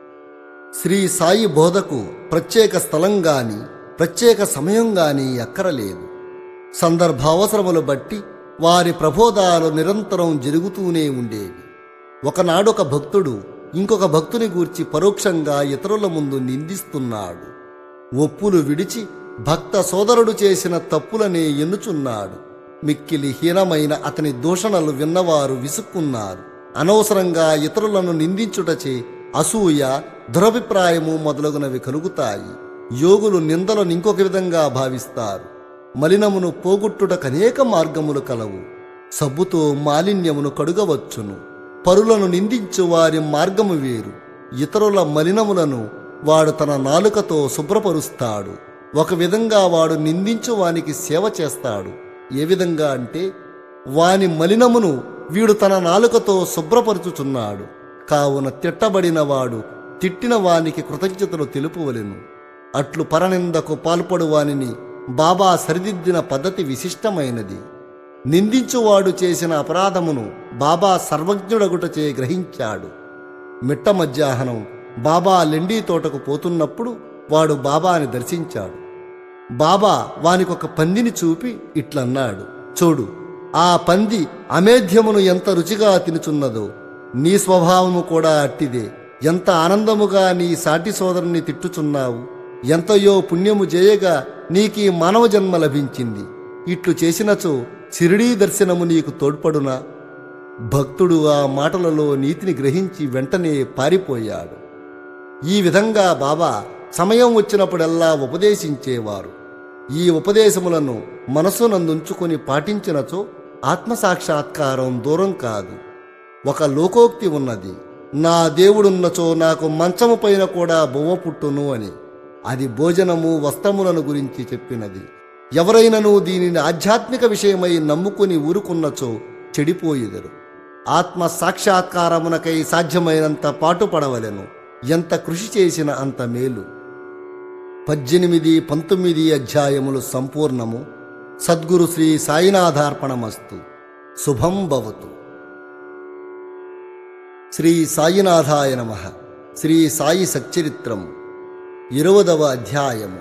A: శ్రీ సాయి బోధకు ప్రత్యేక స్థలం గాని ప్రత్యేక సమయం గాని అక్కరలేదు సందర్భావసరములు బట్టి వారి ప్రబోధాలు నిరంతరం జరుగుతూనే ఉండేవి ఒకనాడొక భక్తుడు ఇంకొక భక్తుని గూర్చి పరోక్షంగా ఇతరుల ముందు నిందిస్తున్నాడు ఒప్పులు విడిచి భక్త సోదరుడు చేసిన తప్పులనే ఎన్నుచున్నాడు మిక్కిలి హీనమైన అతని దూషణలు విన్నవారు విసుక్కున్నారు అనవసరంగా ఇతరులను నిందించుటచే అసూయ దురభిప్రాయము మొదలగునవి కలుగుతాయి యోగులు నిందలను ఇంకొక విధంగా భావిస్తారు మలినమును పోగొట్టుటకు అనేక మార్గములు కలవు సబ్బుతో మాలిన్యమును కడుగవచ్చును పరులను నిందించు వారి మార్గము వేరు ఇతరుల మలినములను వాడు తన నాలుకతో శుభ్రపరుస్తాడు ఒక విధంగా వాడు నిందించు వానికి సేవ చేస్తాడు ఏ విధంగా అంటే వాని మలినమును వీడు తన నాలుకతో శుభ్రపరుచుచున్నాడు కావున తిట్టబడిన వాడు తిట్టిన వానికి కృతజ్ఞతలు తెలుపువలెను అట్లు పరనిందకు పాల్పడు వానిని బాబా సరిదిద్దిన పద్ధతి విశిష్టమైనది నిందించువాడు చేసిన అపరాధమును బాబా సర్వజ్ఞుడగుటచే గ్రహించాడు మిట్ట మధ్యాహ్నం బాబా లెండీ తోటకు పోతున్నప్పుడు వాడు బాబాని దర్శించాడు బాబా వానికొక పందిని చూపి ఇట్లన్నాడు చూడు ఆ పంది అమేధ్యమును ఎంత రుచిగా తినుచున్నదో నీ స్వభావము కూడా అట్టిదే ఎంత ఆనందముగా నీ సాటి సోదరుని తిట్టుచున్నావు ఎంతయో పుణ్యము చేయగా నీకీ మానవ జన్మ లభించింది ఇట్లు చేసినచో షిరిడీ దర్శనము నీకు తోడ్పడునా భక్తుడు ఆ మాటలలో నీతిని గ్రహించి వెంటనే పారిపోయాడు ఈ విధంగా బాబా సమయం వచ్చినప్పుడల్లా ఉపదేశించేవారు ఈ ఉపదేశములను మనసునందుంచుకొని పాటించినచో ఆత్మసాక్షాత్కారం దూరం కాదు ఒక లోకోక్తి ఉన్నది నా దేవుడున్నచో నాకు మంచము పైన కూడా బొవ్వ పుట్టును అని అది భోజనము వస్త్రములను గురించి చెప్పినది ఎవరైనను దీనిని ఆధ్యాత్మిక విషయమై నమ్ముకుని ఊరుకున్నచో చెడిపోయిదరు ఆత్మ సాక్షాత్కారమునకై సాధ్యమైనంత పాటుపడవలెను ఎంత కృషి చేసిన అంత మేలు పద్దెనిమిది పంతొమ్మిది అధ్యాయములు సంపూర్ణము సద్గురు శ్రీ సాయినాథార్పణమస్తు శుభం భవతు శ్రీ సాయినాథాయ నమ శ్రీ సాయి సచ్చరిత్రం ఇరవదవ అధ్యాయము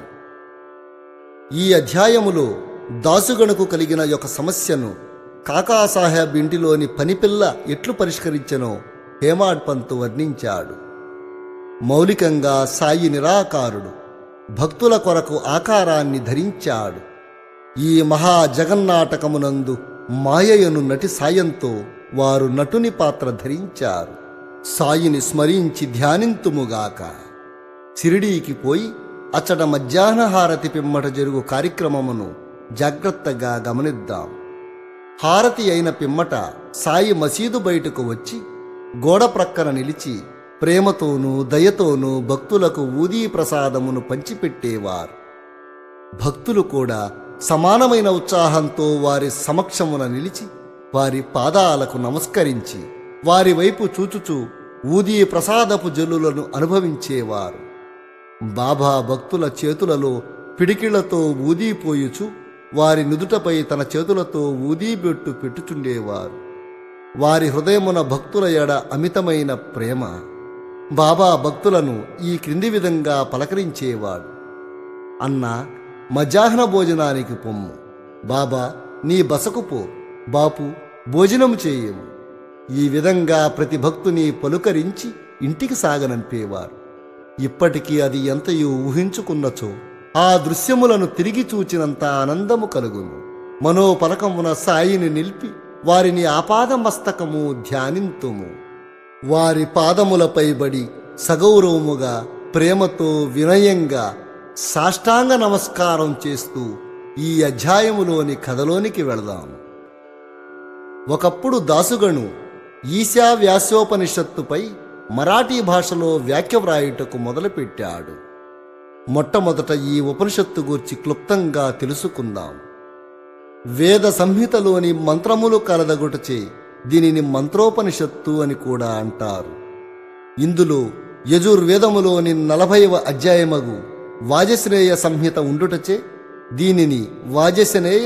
A: ఈ అధ్యాయములో దాసుగణకు కలిగిన ఒక సమస్యను కాకాసాహెబ్ ఇంటిలోని పనిపిల్ల ఎట్లు పరిష్కరించెనో హేమాడ్ పంతు వర్ణించాడు మౌలికంగా సాయి నిరాకారుడు భక్తుల కొరకు ఆకారాన్ని ధరించాడు ఈ మహా జగన్నాటకమునందు మాయయను నటి సాయంతో వారు నటుని పాత్ర ధరించారు సాయిని స్మరించి ధ్యానింతుముగాక షిరిడీకి పోయి అచ్చట మధ్యాహ్న హారతి పిమ్మట జరుగు కార్యక్రమమును జాగ్రత్తగా గమనిద్దాం హారతి అయిన పిమ్మట సాయి మసీదు బయటకు వచ్చి గోడ ప్రక్కన నిలిచి ప్రేమతోనూ దయతోనూ భక్తులకు ఊదీ ప్రసాదమును పంచిపెట్టేవారు భక్తులు కూడా సమానమైన ఉత్సాహంతో వారి సమక్షమున నిలిచి వారి పాదాలకు నమస్కరించి వారి వైపు చూచుచూ ఊదీ ప్రసాదపు జల్లులను అనుభవించేవారు బాబా భక్తుల చేతులలో పిడికిళ్లతో ఊదీపోయుచు వారి నుదుటపై తన చేతులతో ఊదీబెట్టు పెట్టుచుండేవారు వారి హృదయమున భక్తుల ఎడ అమితమైన ప్రేమ బాబా భక్తులను ఈ క్రింది విధంగా పలకరించేవాడు అన్నా మధ్యాహ్న భోజనానికి పొమ్ము బాబా నీ బసకు పో బాపు భోజనము చేయము ఈ విధంగా ప్రతి భక్తుని పలుకరించి ఇంటికి సాగనంపేవారు ఇప్పటికీ అది ఎంతయో ఊహించుకున్నచో ఆ దృశ్యములను తిరిగి చూచినంత ఆనందము కలుగును మనోపలకమున సాయిని నిలిపి వారిని ఆపాదమస్తకము ధ్యానింతుము వారి పాదములపై బడి సగౌరవముగా ప్రేమతో వినయంగా సాష్టాంగ నమస్కారం చేస్తూ ఈ అధ్యాయములోని కథలోనికి వెళదాం ఒకప్పుడు దాసుగణు ఈశా వ్యాసోపనిషత్తుపై మరాఠీ భాషలో వ్యాఖ్య వ్రాయుటకు మొదలుపెట్టాడు మొట్టమొదట ఈ ఉపనిషత్తు గూర్చి క్లుప్తంగా తెలుసుకుందాం వేద సంహితలోని మంత్రములు కలదగుటచే దీనిని మంత్రోపనిషత్తు అని కూడా అంటారు ఇందులో యజుర్వేదములోని నలభైవ అధ్యాయమగు వాజశ్రేయ సంహిత ఉండుటచే దీనిని వాజశ్రేయ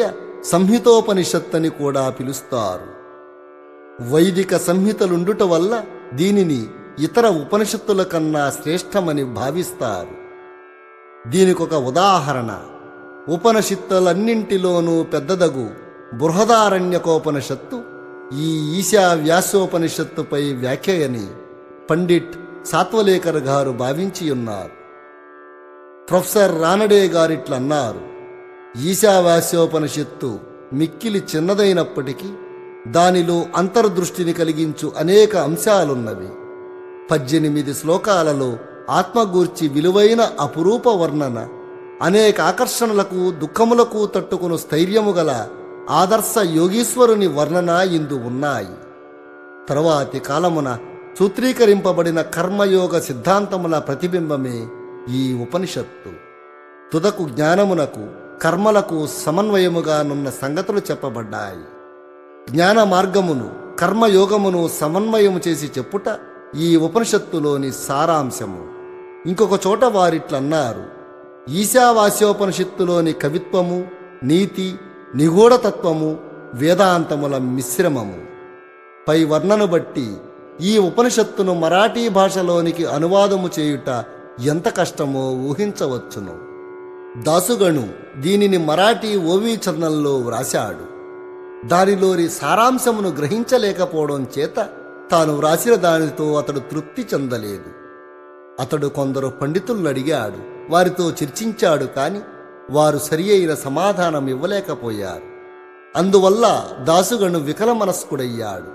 A: సంహితోపనిషత్ అని కూడా పిలుస్తారు వైదిక సంహితలుండుట వల్ల దీనిని ఇతర ఉపనిషత్తుల కన్నా శ్రేష్టమని భావిస్తారు దీనికొక ఉదాహరణ ఉపనిషత్తులన్నింటిలోనూ పెద్దదగు బృహదారణ్యకోపనిషత్తు ఈ ఈశా వ్యాసోపనిషత్తుపై వ్యాఖ్యయని పండిట్ సాత్వలేకర్ గారు భావించి ఉన్నారు ప్రొఫెసర్ రానడే గారిట్లన్నారు ఈశావాస్యోపనిషత్తు మిక్కిలి చిన్నదైనప్పటికీ దానిలో అంతర్దృష్టిని కలిగించు అనేక అంశాలున్నవి పద్దెనిమిది శ్లోకాలలో ఆత్మగూర్చి విలువైన అపురూప వర్ణన అనేక ఆకర్షణలకు దుఃఖములకు తట్టుకుని స్థైర్యము గల ఆదర్శ యోగీశ్వరుని వర్ణన ఇందు ఉన్నాయి తరువాతి కాలమున సూత్రీకరింపబడిన కర్మయోగ సిద్ధాంతముల ప్రతిబింబమే ఈ ఉపనిషత్తు తుదకు జ్ఞానమునకు కర్మలకు సమన్వయముగానున్న సంగతులు చెప్పబడ్డాయి జ్ఞాన మార్గమును కర్మయోగమును సమన్వయము చేసి చెప్పుట ఈ ఉపనిషత్తులోని సారాంశము ఇంకొక చోట వారిట్లన్నారు ఈశావాస్యోపనిషత్తులోని కవిత్వము నీతి నిగూఢతత్వము వేదాంతముల మిశ్రమము పై వర్ణను బట్టి ఈ ఉపనిషత్తును మరాఠీ భాషలోనికి అనువాదము చేయుట ఎంత కష్టమో ఊహించవచ్చును దాసుగణు దీనిని మరాఠీ ఓవీ చరణంలో వ్రాశాడు దానిలోని సారాంశమును గ్రహించలేకపోవడం చేత తాను వ్రాసిన దానితో అతడు తృప్తి చెందలేదు అతడు కొందరు పండితులను అడిగాడు వారితో చర్చించాడు కాని వారు సరి అయిన సమాధానం ఇవ్వలేకపోయారు అందువల్ల దాసుగణు వికల మనస్కుడయ్యాడు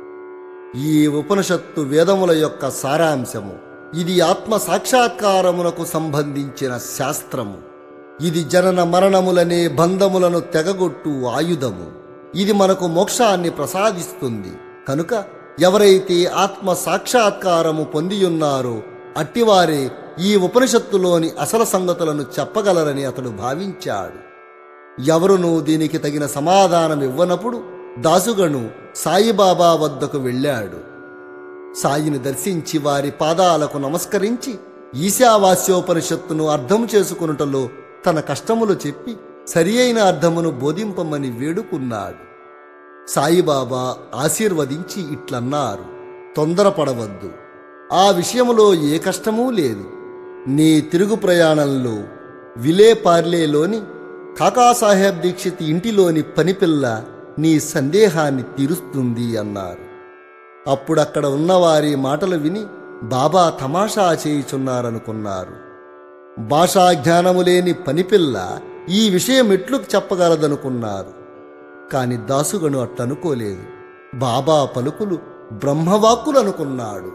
A: ఈ ఉపనిషత్తు వేదముల యొక్క సారాంశము ఇది ఆత్మ సాక్షాత్కారమునకు సంబంధించిన శాస్త్రము ఇది జనన మరణములనే బంధములను తెగగొట్టు ఆయుధము ఇది మనకు మోక్షాన్ని ప్రసాదిస్తుంది కనుక ఎవరైతే ఆత్మ సాక్షాత్కారము పొందియున్నారో అట్టివారే ఈ ఉపనిషత్తులోని అసలు సంగతులను చెప్పగలరని అతడు భావించాడు ఎవరునూ దీనికి తగిన సమాధానం ఇవ్వనప్పుడు దాసుగను సాయిబాబా వద్దకు వెళ్ళాడు సాయిని దర్శించి వారి పాదాలకు నమస్కరించి ఈశావాస్యోపనిషత్తును అర్థం చేసుకునుటలో తన కష్టములు చెప్పి సరి అయిన అర్థమును బోధింపమని వేడుకున్నాడు సాయిబాబా ఆశీర్వదించి ఇట్లన్నారు తొందరపడవద్దు ఆ విషయములో ఏ కష్టమూ లేదు నీ తిరుగు ప్రయాణంలో విలే పార్లేలోని కాకాసాహెబ్ దీక్షిత్ ఇంటిలోని పనిపిల్ల నీ సందేహాన్ని తీరుస్తుంది అన్నారు అప్పుడక్కడ ఉన్నవారి మాటలు విని బాబా తమాషా చేయుచున్నారనుకున్నారు భాషా జ్ఞానము లేని పనిపిల్ల ఈ విషయం ఎట్లు చెప్పగలదనుకున్నారు కాని దాసుగను అట్లనుకోలేదు బాబా పలుకులు బ్రహ్మవాక్కులనుకున్నాడు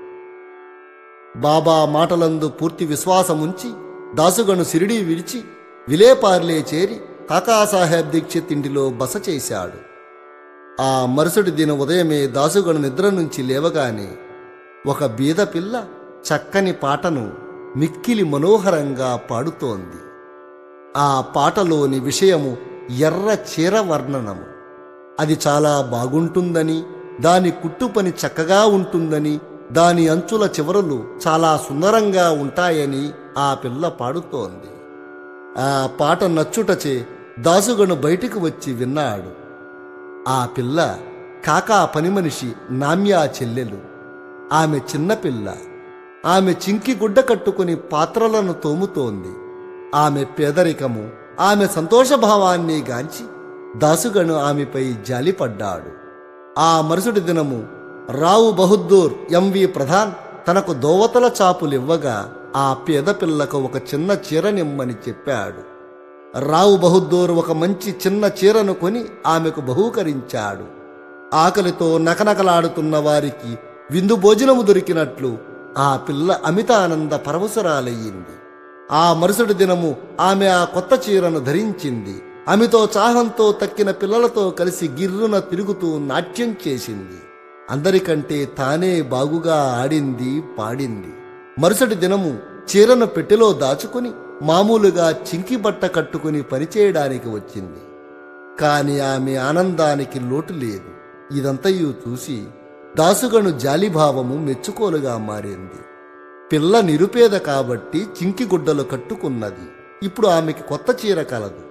A: బాబా మాటలందు పూర్తి విశ్వాసముంచి దాసుగను సిరిడి విడిచి విలేపార్లే చేరి కాకాసాహెబ్ దీక్షిత్ ఇంటిలో బస చేశాడు ఆ మరుసటి దిన ఉదయమే దాసుగను నిద్ర నుంచి లేవగానే ఒక బీద పిల్ల చక్కని పాటను మిక్కిలి మనోహరంగా పాడుతోంది ఆ పాటలోని విషయము ఎర్ర చీర వర్ణనము అది చాలా బాగుంటుందని దాని కుట్టు పని చక్కగా ఉంటుందని దాని అంచుల చివరలు చాలా సుందరంగా ఉంటాయని ఆ పిల్ల పాడుతోంది ఆ పాట నచ్చుటచే దాసుగను బయటికి వచ్చి విన్నాడు ఆ పిల్ల కాకా పనిమనిషి నామ్యా చెల్లెలు ఆమె చిన్నపిల్ల ఆమె చింకి గుడ్డ కట్టుకుని పాత్రలను తోముతోంది ఆమె పేదరికము ఆమె సంతోషభావాన్ని గాంచి దాసుగను ఆమెపై జాలిపడ్డాడు ఆ మరుసటి దినము రావు బహుద్దూర్ ఎంవి ప్రధాన్ తనకు దోవతల చాపులివ్వగా ఆ పేద పిల్లకు ఒక చిన్న చీరనిమ్మని చెప్పాడు రావు బహుద్దూర్ ఒక మంచి చిన్న చీరను కొని ఆమెకు బహూకరించాడు ఆకలితో నకనకలాడుతున్న వారికి విందు భోజనము దొరికినట్లు ఆ పిల్ల అమితానంద పరవశరాలయ్యింది ఆ మరుసటి దినము ఆమె ఆ కొత్త చీరను ధరించింది ఆమెతో చాహంతో తక్కిన పిల్లలతో కలిసి గిర్రున తిరుగుతూ నాట్యం చేసింది అందరికంటే తానే బాగుగా ఆడింది పాడింది మరుసటి దినము చీరను పెట్టెలో దాచుకుని మామూలుగా చింకి బట్ట కట్టుకుని పనిచేయడానికి వచ్చింది కాని ఆమె ఆనందానికి లోటు లేదు ఇదంతయు చూసి దాసుగను జాలిభావము మెచ్చుకోలుగా మారింది పిల్ల నిరుపేద కాబట్టి చింకి గుడ్డలు కట్టుకున్నది ఇప్పుడు ఆమెకి కొత్త చీర కలదు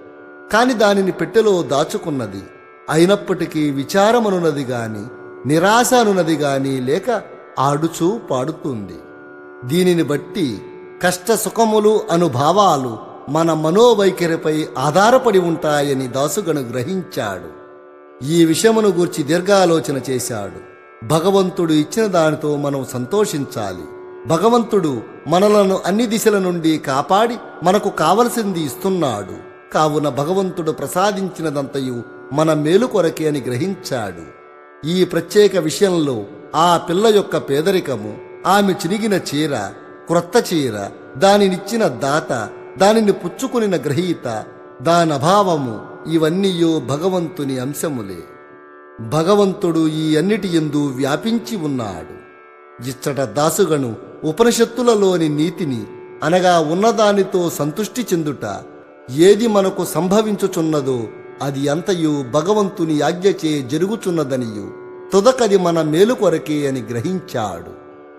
A: కాని దానిని పెట్టెలో దాచుకున్నది అయినప్పటికీ విచారమనున్నది గాని నిరాశ అనున్నది గాని లేక ఆడుచూ పాడుతుంది దీనిని బట్టి కష్ట సుఖములు అనుభావాలు మన మనోవైఖరిపై ఆధారపడి ఉంటాయని దాసుగను గ్రహించాడు ఈ విషయమును గూర్చి దీర్ఘాలోచన చేశాడు భగవంతుడు ఇచ్చిన దానితో మనం సంతోషించాలి భగవంతుడు మనలను అన్ని దిశల నుండి కాపాడి మనకు కావలసింది ఇస్తున్నాడు కావున భగవంతుడు ప్రసాదించినదంతయు మన మేలు కొరకే అని గ్రహించాడు ఈ ప్రత్యేక విషయంలో ఆ పిల్ల యొక్క పేదరికము ఆమె చినిగిన చీర క్రొత్త చీర దానినిచ్చిన దాత దానిని పుచ్చుకునిన గ్రహీత దాని అభావము ఇవన్నీయో భగవంతుని అంశములే భగవంతుడు ఈ అన్నిటి ఎందు వ్యాపించి ఉన్నాడు ఇచ్చట దాసుగను ఉపనిషత్తులలోని నీతిని అనగా ఉన్నదానితో సంతుష్టి చెందుట ఏది మనకు సంభవించుచున్నదో అది అంతయు భగవంతుని ఆజ్ఞచే జరుగుచున్నదనియు తుదకది మన మేలు కొరకే అని గ్రహించాడు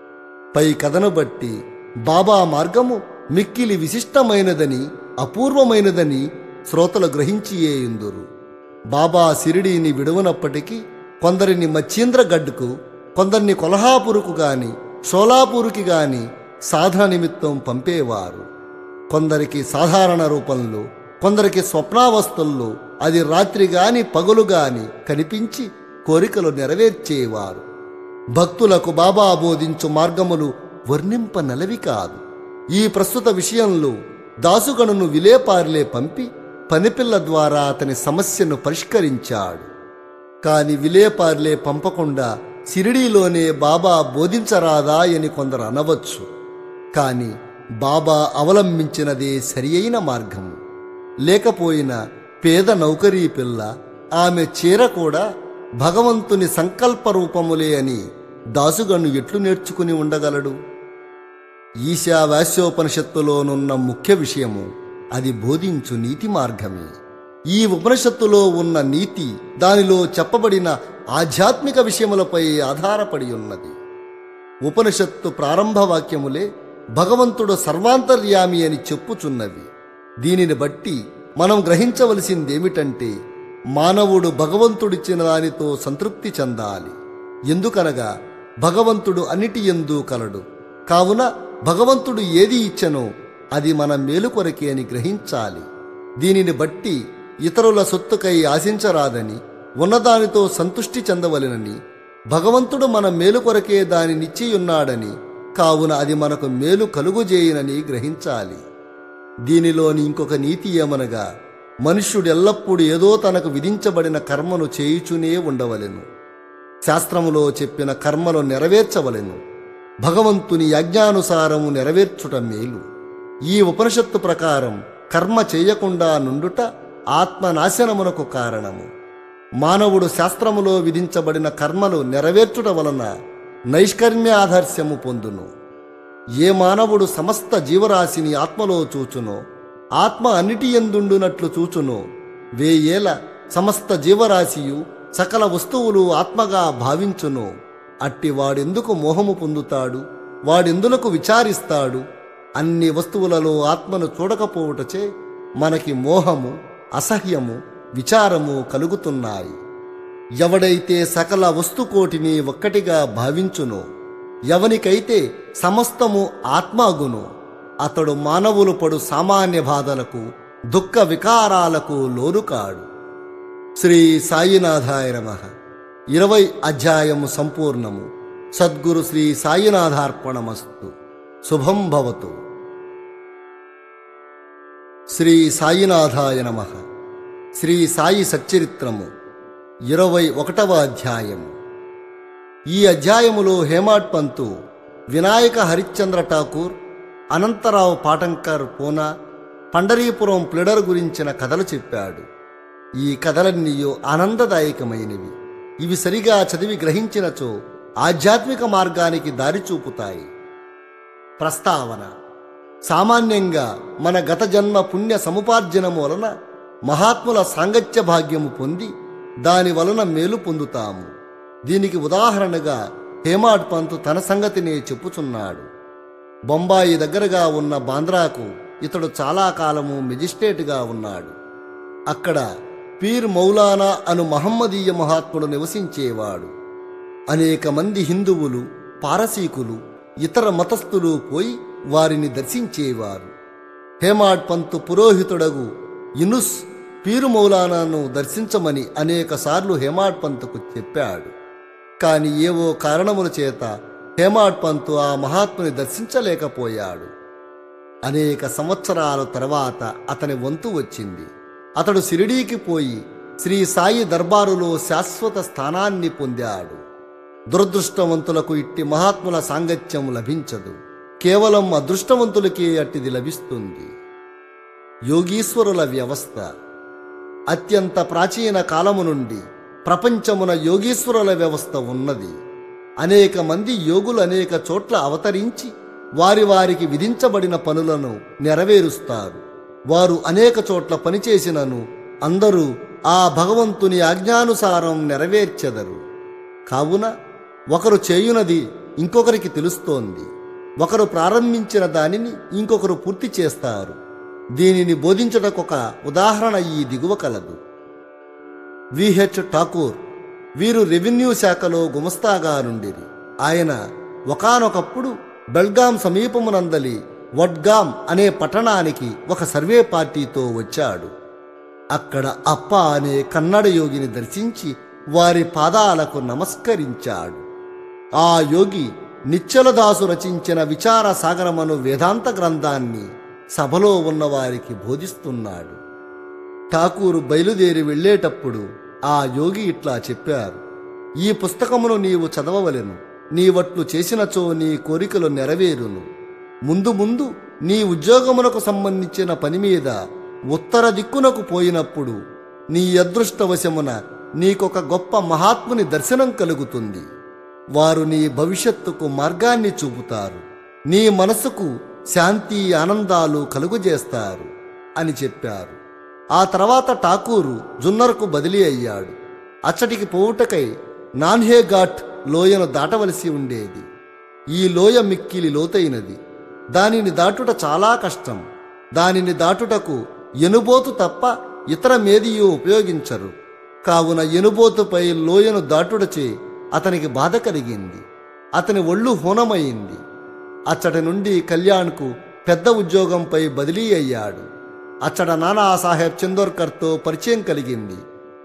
A: పై కథను బట్టి బాబా మార్గము మిక్కిలి విశిష్టమైనదని అపూర్వమైనదని శ్రోతలు గ్రహించియేయుందురు బాబా సిరిడీని విడువనప్పటికీ కొందరిని మచ్చీంద్రగడ్కు కొందరిని కొల్హాపూరుకు గాని షోలాపూరుకి గాని సాధన నిమిత్తం పంపేవారు కొందరికి సాధారణ రూపంలో కొందరికి స్వప్నావస్థల్లో అది రాత్రి గాని పగలు గాని కనిపించి కోరికలు నెరవేర్చేవారు భక్తులకు బాబా బోధించు మార్గములు వర్ణింపనలవి కాదు ఈ ప్రస్తుత విషయంలో దాసుగణును విలేపార్లే పంపి పనిపిల్ల ద్వారా అతని సమస్యను పరిష్కరించాడు కాని విలేపార్లే పంపకుండా సిరిడీలోనే బాబా బోధించరాదా అని కొందరు అనవచ్చు కాని బాబా అవలంబించినదే సరియైన మార్గం లేకపోయినా పేద నౌకరీ పిల్ల ఆమె చీర కూడా భగవంతుని సంకల్ప రూపములే అని దాసుగను ఎట్లు నేర్చుకుని ఉండగలడు ఈశావాస్యోపనిషత్తులోనున్న ముఖ్య విషయము అది బోధించు నీతి మార్గమే ఈ ఉపనిషత్తులో ఉన్న నీతి దానిలో చెప్పబడిన ఆధ్యాత్మిక విషయములపై ఆధారపడి ఉన్నది ఉపనిషత్తు ప్రారంభ వాక్యములే భగవంతుడు సర్వాంతర్యామి అని చెప్పుచున్నవి దీనిని బట్టి మనం గ్రహించవలసిందేమిటంటే మానవుడు భగవంతుడిచ్చిన దానితో సంతృప్తి చెందాలి ఎందుకనగా భగవంతుడు అన్నిటి ఎందు కలడు కావున భగవంతుడు ఏది ఇచ్చనో అది మన మేలు కొరకే అని గ్రహించాలి దీనిని బట్టి ఇతరుల సొత్తుకై ఆశించరాదని ఉన్నదానితో సంతుష్టి చెందవలెనని భగవంతుడు మన మేలు కొరకే దానినిచ్చియున్నాడని కావున అది మనకు మేలు కలుగుజేయనని గ్రహించాలి దీనిలోని ఇంకొక నీతి ఏమనగా మనుష్యుడు ఎల్లప్పుడూ ఏదో తనకు విధించబడిన కర్మను చేయుచునే ఉండవలెను శాస్త్రములో చెప్పిన కర్మలు నెరవేర్చవలెను భగవంతుని యజ్ఞానుసారము నెరవేర్చుట మేలు ఈ ఉపనిషత్తు ప్రకారం కర్మ చేయకుండా నుండుట ఆత్మనాశనమునకు కారణము మానవుడు శాస్త్రములో విధించబడిన కర్మలు నెరవేర్చుట వలన నైష్కర్మ్యాధర్శ్యము పొందును ఏ మానవుడు సమస్త జీవరాశిని ఆత్మలో చూచునో ఆత్మ అన్నిటి ఎందుండునట్లు చూచునో వేయేల సమస్త జీవరాశియు సకల వస్తువులు ఆత్మగా భావించును అట్టి వాడెందుకు మోహము పొందుతాడు వాడెందులకు విచారిస్తాడు అన్ని వస్తువులలో ఆత్మను చూడకపోవుటచే మనకి మోహము అసహ్యము విచారము కలుగుతున్నాయి ఎవడైతే సకల వస్తుకోటిని ఒక్కటిగా భావించునో ఎవనికైతే సమస్తము ఆత్మాగును అతడు మానవులు పడు సామాన్య బాధలకు దుఃఖ వికారాలకు లోనుకాడు శ్రీ సాయినాథాయ నమ ఇరవై అధ్యాయము సంపూర్ణము సద్గురు శ్రీ సాయినాథార్పణమస్తు శుభం భవతు శ్రీ సాయినాథాయ నమ శ్రీ సాయి సచ్చరిత్రము ఇరవై ఒకటవ అధ్యాయము ఈ అధ్యాయములో హేమాడ్ పంతు వినాయక హరిశ్చంద్ర ఠాకూర్ అనంతరావు పాటంకర్ పూనా పండరీపురం ప్లిడర్ గురించిన కథలు చెప్పాడు ఈ కథలన్నీయో ఆనందదాయకమైనవి ఇవి సరిగా చదివి గ్రహించినచో ఆధ్యాత్మిక మార్గానికి దారి చూపుతాయి ప్రస్తావన సామాన్యంగా మన గత జన్మ పుణ్య సముపార్జనము వలన మహాత్ముల సాంగత్య భాగ్యము పొంది దాని వలన మేలు పొందుతాము దీనికి ఉదాహరణగా హేమాడ్ పంతు తన సంగతినే చెప్పుచున్నాడు బొంబాయి దగ్గరగా ఉన్న బాంద్రాకు ఇతడు చాలా కాలము మెజిస్ట్రేట్గా ఉన్నాడు అక్కడ పీర్ మౌలానా అను మహమ్మదీయ మహాత్ముడు నివసించేవాడు అనేక మంది హిందువులు పారసీకులు ఇతర మతస్థులు పోయి వారిని దర్శించేవారు హేమాడ్ పంతు పురోహితుడగు ఇనుస్ పీరు మౌలానాను దర్శించమని అనేకసార్లు హేమాడ్ పంతుకు చెప్పాడు కాని ఏవో కారణముల చేత హేమాడ్ పంతు ఆ మహాత్ముని దర్శించలేకపోయాడు అనేక సంవత్సరాల తర్వాత అతని వంతు వచ్చింది అతడు సిరిడీకి పోయి శ్రీ సాయి దర్బారులో శాశ్వత స్థానాన్ని పొందాడు దురదృష్టవంతులకు ఇట్టి మహాత్ముల సాంగత్యం లభించదు కేవలం అదృష్టవంతులకే అట్టిది లభిస్తుంది యోగీశ్వరుల వ్యవస్థ అత్యంత ప్రాచీన కాలము నుండి ప్రపంచమున యోగీశ్వరుల వ్యవస్థ ఉన్నది అనేక మంది యోగులు అనేక చోట్ల అవతరించి వారి వారికి విధించబడిన పనులను నెరవేరుస్తారు వారు అనేక చోట్ల పనిచేసినను అందరూ ఆ భగవంతుని ఆజ్ఞానుసారం నెరవేర్చెదరు కావున ఒకరు చేయునది ఇంకొకరికి తెలుస్తోంది ఒకరు ప్రారంభించిన దానిని ఇంకొకరు పూర్తి చేస్తారు దీనిని బోధించుటకొక ఉదాహరణ ఈ దిగువ కలదు విహెచ్ ఠాకూర్ వీరు రెవెన్యూ శాఖలో గుమస్తాగా నుండిరి ఆయన ఒకానొకప్పుడు బెల్గాం సమీపమునందలి వడ్గాం అనే పట్టణానికి ఒక సర్వే పార్టీతో వచ్చాడు అక్కడ అప్ప అనే కన్నడ యోగిని దర్శించి వారి పాదాలకు నమస్కరించాడు ఆ యోగి నిశ్చలదాసు రచించిన విచార సాగరమను వేదాంత గ్రంథాన్ని సభలో ఉన్న వారికి బోధిస్తున్నాడు ఠాకూరు బయలుదేరి వెళ్ళేటప్పుడు ఆ యోగి ఇట్లా చెప్పారు ఈ పుస్తకమును నీవు చదవవలెను నీవట్లు చేసినచో నీ కోరికలు నెరవేరును ముందు ముందు నీ ఉద్యోగమునకు సంబంధించిన పని మీద ఉత్తర దిక్కునకు పోయినప్పుడు నీ అదృష్టవశమున నీకొక గొప్ప మహాత్ముని దర్శనం కలుగుతుంది వారు నీ భవిష్యత్తుకు మార్గాన్ని చూపుతారు నీ మనసుకు శాంతి ఆనందాలు కలుగజేస్తారు అని చెప్పారు ఆ తర్వాత ఠాకూరు జున్నర్కు బదిలీ అయ్యాడు అచ్చటికి పోవుటకై నాన్హే ఘాట్ లోయను దాటవలసి ఉండేది ఈ లోయ మిక్కిలి లోతైనది దానిని దాటుట చాలా కష్టం దానిని దాటుటకు ఎనుబోతు తప్ప ఇతర మేదియు ఉపయోగించరు కావున ఎనుబోతుపై లోయను దాటుడచే అతనికి బాధ కలిగింది అతని ఒళ్ళు హూనమైంది అచ్చటి నుండి కళ్యాణ్కు పెద్ద ఉద్యోగంపై బదిలీ అయ్యాడు అచ్చట నానాసాహెబ్ చందోర్కర్తో పరిచయం కలిగింది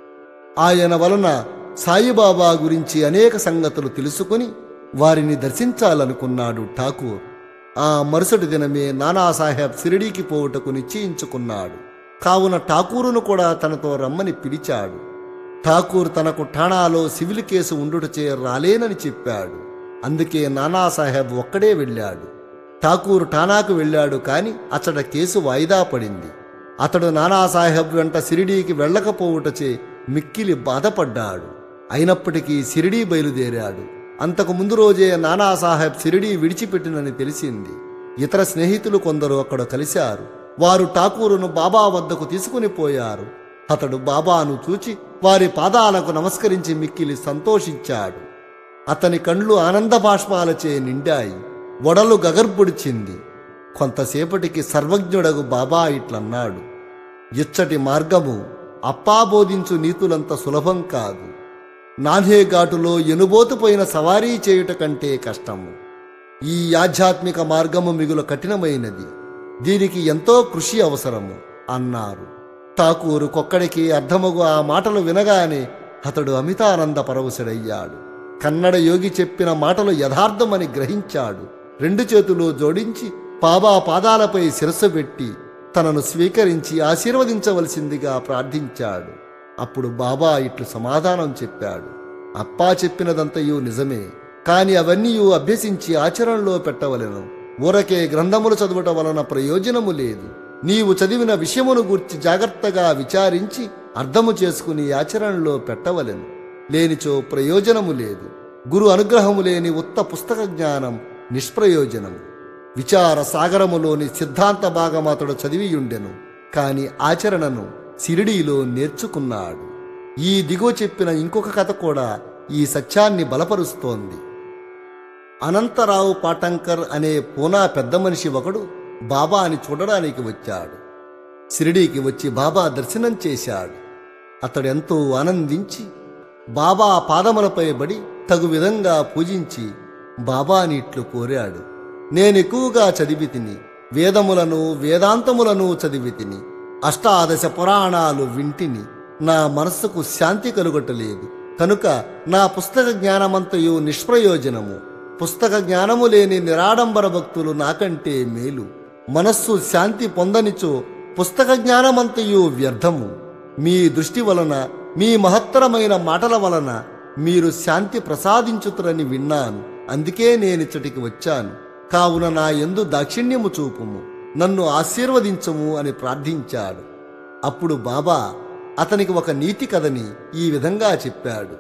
A: ఆయన వలన సాయిబాబా గురించి అనేక సంగతులు తెలుసుకుని వారిని దర్శించాలనుకున్నాడు ఠాకూర్ ఆ మరుసటి దినమే నానాసాహెబ్ షిరిడీకి పోవుటకు నిశ్చయించుకున్నాడు కావున ఠాకూరును కూడా తనతో రమ్మని పిలిచాడు ఠాకూర్ తనకు ఠాణాలో సివిల్ కేసు ఉండుటచే రాలేనని చెప్పాడు అందుకే నానాసాహెబ్ ఒక్కడే వెళ్ళాడు ఠాకూర్ ఠానాకు వెళ్ళాడు కాని అతడ కేసు వాయిదా పడింది అతడు నానాసాహెబ్ వెంట సిరిడీకి వెళ్ళకపోవుటచే మిక్కిలి బాధపడ్డాడు అయినప్పటికీ సిరిడీ బయలుదేరాడు అంతకు ముందు రోజే నానాసాహెబ్ సిరిడీ విడిచిపెట్టినని తెలిసింది ఇతర స్నేహితులు కొందరు అక్కడ కలిశారు వారు ఠాకూరును బాబా వద్దకు తీసుకుని పోయారు అతడు బాబాను చూచి వారి పాదాలకు నమస్కరించి మిక్కిలి సంతోషించాడు అతని కండ్లు ఆనంద బాష్పాలచే నిండాయి వడలు గగర్బుడిచింది కొంతసేపటికి సర్వజ్ఞుడగు బాబా ఇట్లన్నాడు ఇచ్చటి మార్గము అప్పా బోధించు నీతులంత సులభం కాదు నాన్హే ఘాటులో ఎనుబోతుపోయిన సవారీ చేయుట కంటే కష్టము ఈ ఆధ్యాత్మిక మార్గము మిగుల కఠినమైనది దీనికి ఎంతో కృషి అవసరము అన్నారు ఠాకూరు కొక్కడికి అర్థమగు ఆ మాటలు వినగానే అతడు అమితానంద పరవశుడయ్యాడు కన్నడ యోగి చెప్పిన మాటలు యథార్థమని గ్రహించాడు రెండు చేతులు జోడించి బాబా పాదాలపై శిరస్సు పెట్టి తనను స్వీకరించి ఆశీర్వదించవలసిందిగా ప్రార్థించాడు అప్పుడు బాబా ఇట్లు సమాధానం చెప్పాడు అప్పా చెప్పినదంతయు నిజమే కాని అవన్నీ అభ్యసించి ఆచరణలో పెట్టవలెను ఊరకే గ్రంథములు చదువుట వలన ప్రయోజనము లేదు నీవు చదివిన విషయమును గూర్చి జాగ్రత్తగా విచారించి అర్థము చేసుకుని ఆచరణలో పెట్టవలెను లేనిచో ప్రయోజనము లేదు గురు అనుగ్రహము లేని ఉత్త పుస్తక జ్ఞానం నిష్ప్రయోజనము విచార సాగరములోని సిద్ధాంత భాగం అతడు చదివియుండెను కాని ఆచరణను సిరిడీలో నేర్చుకున్నాడు ఈ దిగువ చెప్పిన ఇంకొక కథ కూడా ఈ సత్యాన్ని బలపరుస్తోంది అనంతరావు పాటంకర్ అనే పూనా పెద్ద మనిషి ఒకడు బాబాని చూడడానికి వచ్చాడు షిరిడీకి వచ్చి బాబా దర్శనం చేశాడు అతడెంతో ఆనందించి బాబా పాదములపై బడి తగు విధంగా పూజించి బాబాని ఇట్లు కోరాడు నేనెక్కువగా చదివి తిని వేదములను వేదాంతములను చదివి తిని అష్టాదశ పురాణాలు వింటిని నా మనస్సుకు శాంతి కలుగటలేదు కనుక నా పుస్తక జ్ఞానమంతయు నిష్ప్రయోజనము పుస్తక జ్ఞానము లేని నిరాడంబర భక్తులు నాకంటే మేలు మనస్సు శాంతి పొందనిచో పుస్తక జ్ఞానమంతయు వ్యర్థము మీ దృష్టి వలన మీ మహత్తరమైన మాటల వలన మీరు శాంతి ప్రసాదించుతురని విన్నాను అందుకే నేనిచ్చటికి వచ్చాను కావున నా ఎందు దాక్షిణ్యము చూపుము నన్ను ఆశీర్వదించము అని ప్రార్థించాడు అప్పుడు బాబా అతనికి ఒక నీతి కథని ఈ విధంగా చెప్పాడు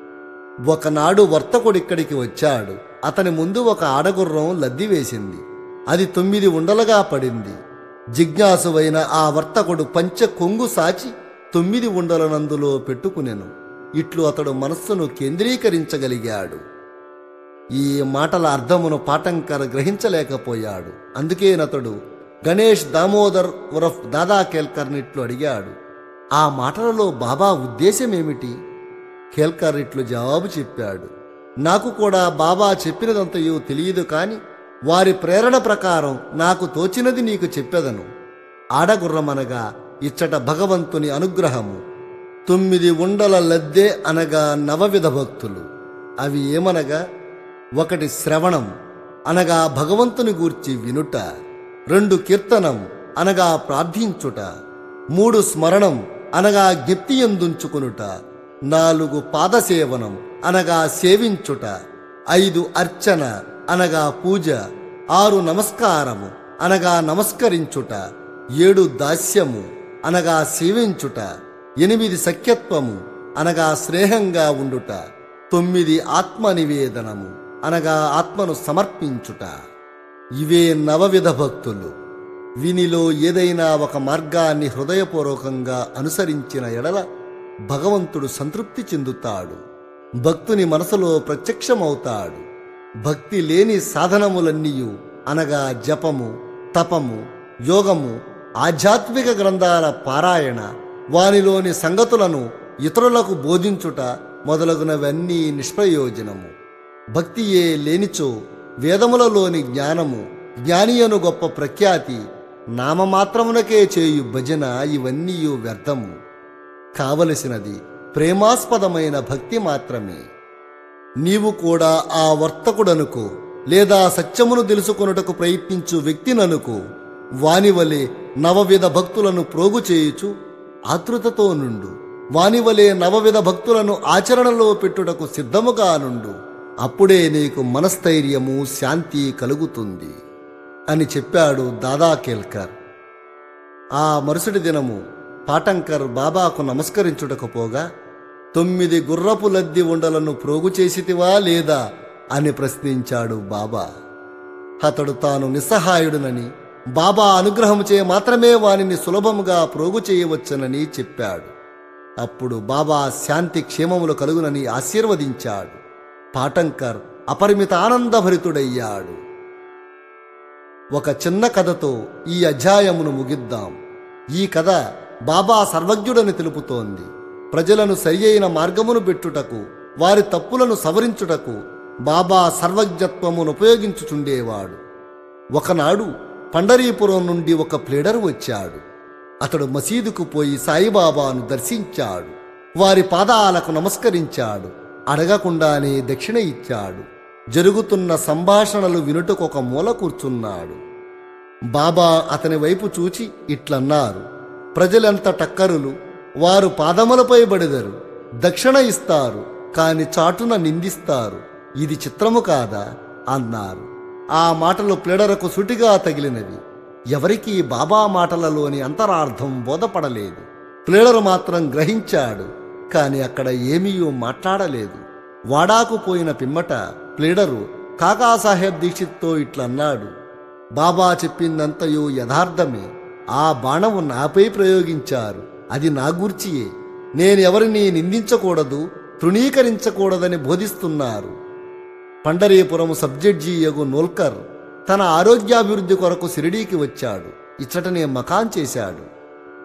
A: ఒకనాడు వర్తకుడిక్కడికి వచ్చాడు అతని ముందు ఒక ఆడగుర్రం లద్ది వేసింది అది తొమ్మిది ఉండలుగా పడింది జిజ్ఞాసువైన ఆ వర్తకుడు పంచ కొంగు సాచి తొమ్మిది ఉండలనందులో పెట్టుకునెను ఇట్లు అతడు మనస్సును కేంద్రీకరించగలిగాడు ఈ మాటల అర్థమును పాటంకర్ గ్రహించలేకపోయాడు అందుకేనతడు గణేష్ దామోదర్ ఉరఫ్ దాదా కేల్కర్ని ఇట్లు అడిగాడు ఆ మాటలలో బాబా ఉద్దేశమేమిటి కేల్కర్ ఇట్లు జవాబు చెప్పాడు నాకు కూడా బాబా చెప్పినదంతయు తెలియదు కాని వారి ప్రేరణ ప్రకారం నాకు తోచినది నీకు చెప్పెదను ఆడగుర్రమనగా ఇచ్చట భగవంతుని అనుగ్రహము తొమ్మిది ఉండల లద్దే అనగా నవవిధ భక్తులు అవి ఏమనగా ఒకటి శ్రవణం అనగా భగవంతుని గూర్చి వినుట రెండు కీర్తనం అనగా ప్రార్థించుట మూడు స్మరణం అనగా జ్ఞప్తి ఎందుంచుకునుట నాలుగు పాదసేవనం అనగా సేవించుట ఐదు అర్చన అనగా పూజ ఆరు నమస్కారము అనగా నమస్కరించుట ఏడు దాస్యము అనగా సేవించుట ఎనిమిది సఖ్యత్వము అనగా స్నేహంగా ఉండుట తొమ్మిది ఆత్మ నివేదనము అనగా ఆత్మను సమర్పించుట ఇవే నవవిధ భక్తులు వీనిలో ఏదైనా ఒక మార్గాన్ని హృదయపూర్వకంగా అనుసరించిన ఎడల భగవంతుడు సంతృప్తి చెందుతాడు భక్తుని మనసులో ప్రత్యక్షమవుతాడు భక్తి లేని సాధనములన్నీయు అనగా జపము తపము యోగము ఆధ్యాత్మిక గ్రంథాల పారాయణ వానిలోని సంగతులను ఇతరులకు బోధించుట మొదలగునవన్నీ నిష్ప్రయోజనము భక్తియే లేనిచో వేదములలోని జ్ఞానము జ్ఞానియను గొప్ప ప్రఖ్యాతి నామమాత్రమునకే చేయు భజన ఇవన్నీ వ్యర్థము కావలసినది ప్రేమాస్పదమైన భక్తి మాత్రమే నీవు కూడా ఆ వర్తకుడనుకో లేదా సత్యమును తెలుసుకొనుటకు ప్రయత్నించు వ్యక్తిననుకో వానివలే నవవిధ భక్తులను ప్రోగు చేయుచు ఆతృతతో నుండు వానివలే నవవిధ భక్తులను ఆచరణలో పెట్టుటకు సిద్ధముగా నుండు అప్పుడే నీకు మనస్థైర్యము శాంతి కలుగుతుంది అని చెప్పాడు దాదా కేల్కర్ ఆ మరుసటి దినము పాటంకర్ బాబాకు నమస్కరించుటకు పోగా తొమ్మిది గుర్రపు లద్ది ఉండలను ప్రోగు చేసితివా లేదా అని ప్రశ్నించాడు బాబా అతడు తాను నిస్సహాయుడునని బాబా అనుగ్రహముచే మాత్రమే వానిని సులభముగా ప్రోగు చేయవచ్చునని చెప్పాడు అప్పుడు బాబా శాంతి క్షేమములు కలుగునని ఆశీర్వదించాడు పాటంకర్ అపరిమిత ఆనందభరితుడయ్యాడు ఒక చిన్న కథతో ఈ అధ్యాయమును ముగిద్దాం ఈ కథ బాబా సర్వజ్ఞుడని తెలుపుతోంది ప్రజలను సరియైన మార్గమును పెట్టుటకు వారి తప్పులను సవరించుటకు బాబా సర్వజ్ఞత్వమును ఉపయోగించుచుండేవాడు ఒకనాడు పండరీపురం నుండి ఒక ప్లేడర్ వచ్చాడు అతడు మసీదుకు పోయి సాయిబాబాను దర్శించాడు వారి పాదాలకు నమస్కరించాడు అడగకుండానే దక్షిణ ఇచ్చాడు జరుగుతున్న సంభాషణలు వినుటకు ఒక మూల కూర్చున్నాడు బాబా అతని వైపు చూచి ఇట్లన్నారు ప్రజలెంత టక్కరులు వారు పాదములపై బడిదరు దక్షిణ ఇస్తారు కాని చాటున నిందిస్తారు ఇది చిత్రము కాదా అన్నారు ఆ మాటలు ప్లేడరకు సుటిగా తగిలినవి ఎవరికీ బాబా మాటలలోని అంతరార్థం బోధపడలేదు ప్లేడరు మాత్రం గ్రహించాడు కాని అక్కడ ఏమీయూ మాట్లాడలేదు వాడాకు పోయిన పిమ్మట ప్లేడరు కాకాసాహెబ్ దీక్షిత్తో ఇట్లన్నాడు బాబా చెప్పిందంతయు యథార్థమే ఆ బాణము నాపై ప్రయోగించారు అది నా గూర్చియే నేను ఎవరిని నిందించకూడదు తృణీకరించకూడదని బోధిస్తున్నారు పండరీపురము సబ్జడ్జి యగు నోల్కర్ తన ఆరోగ్యాభివృద్ధి కొరకు షిరిడీకి వచ్చాడు ఇచ్చటనే మకాన్ చేశాడు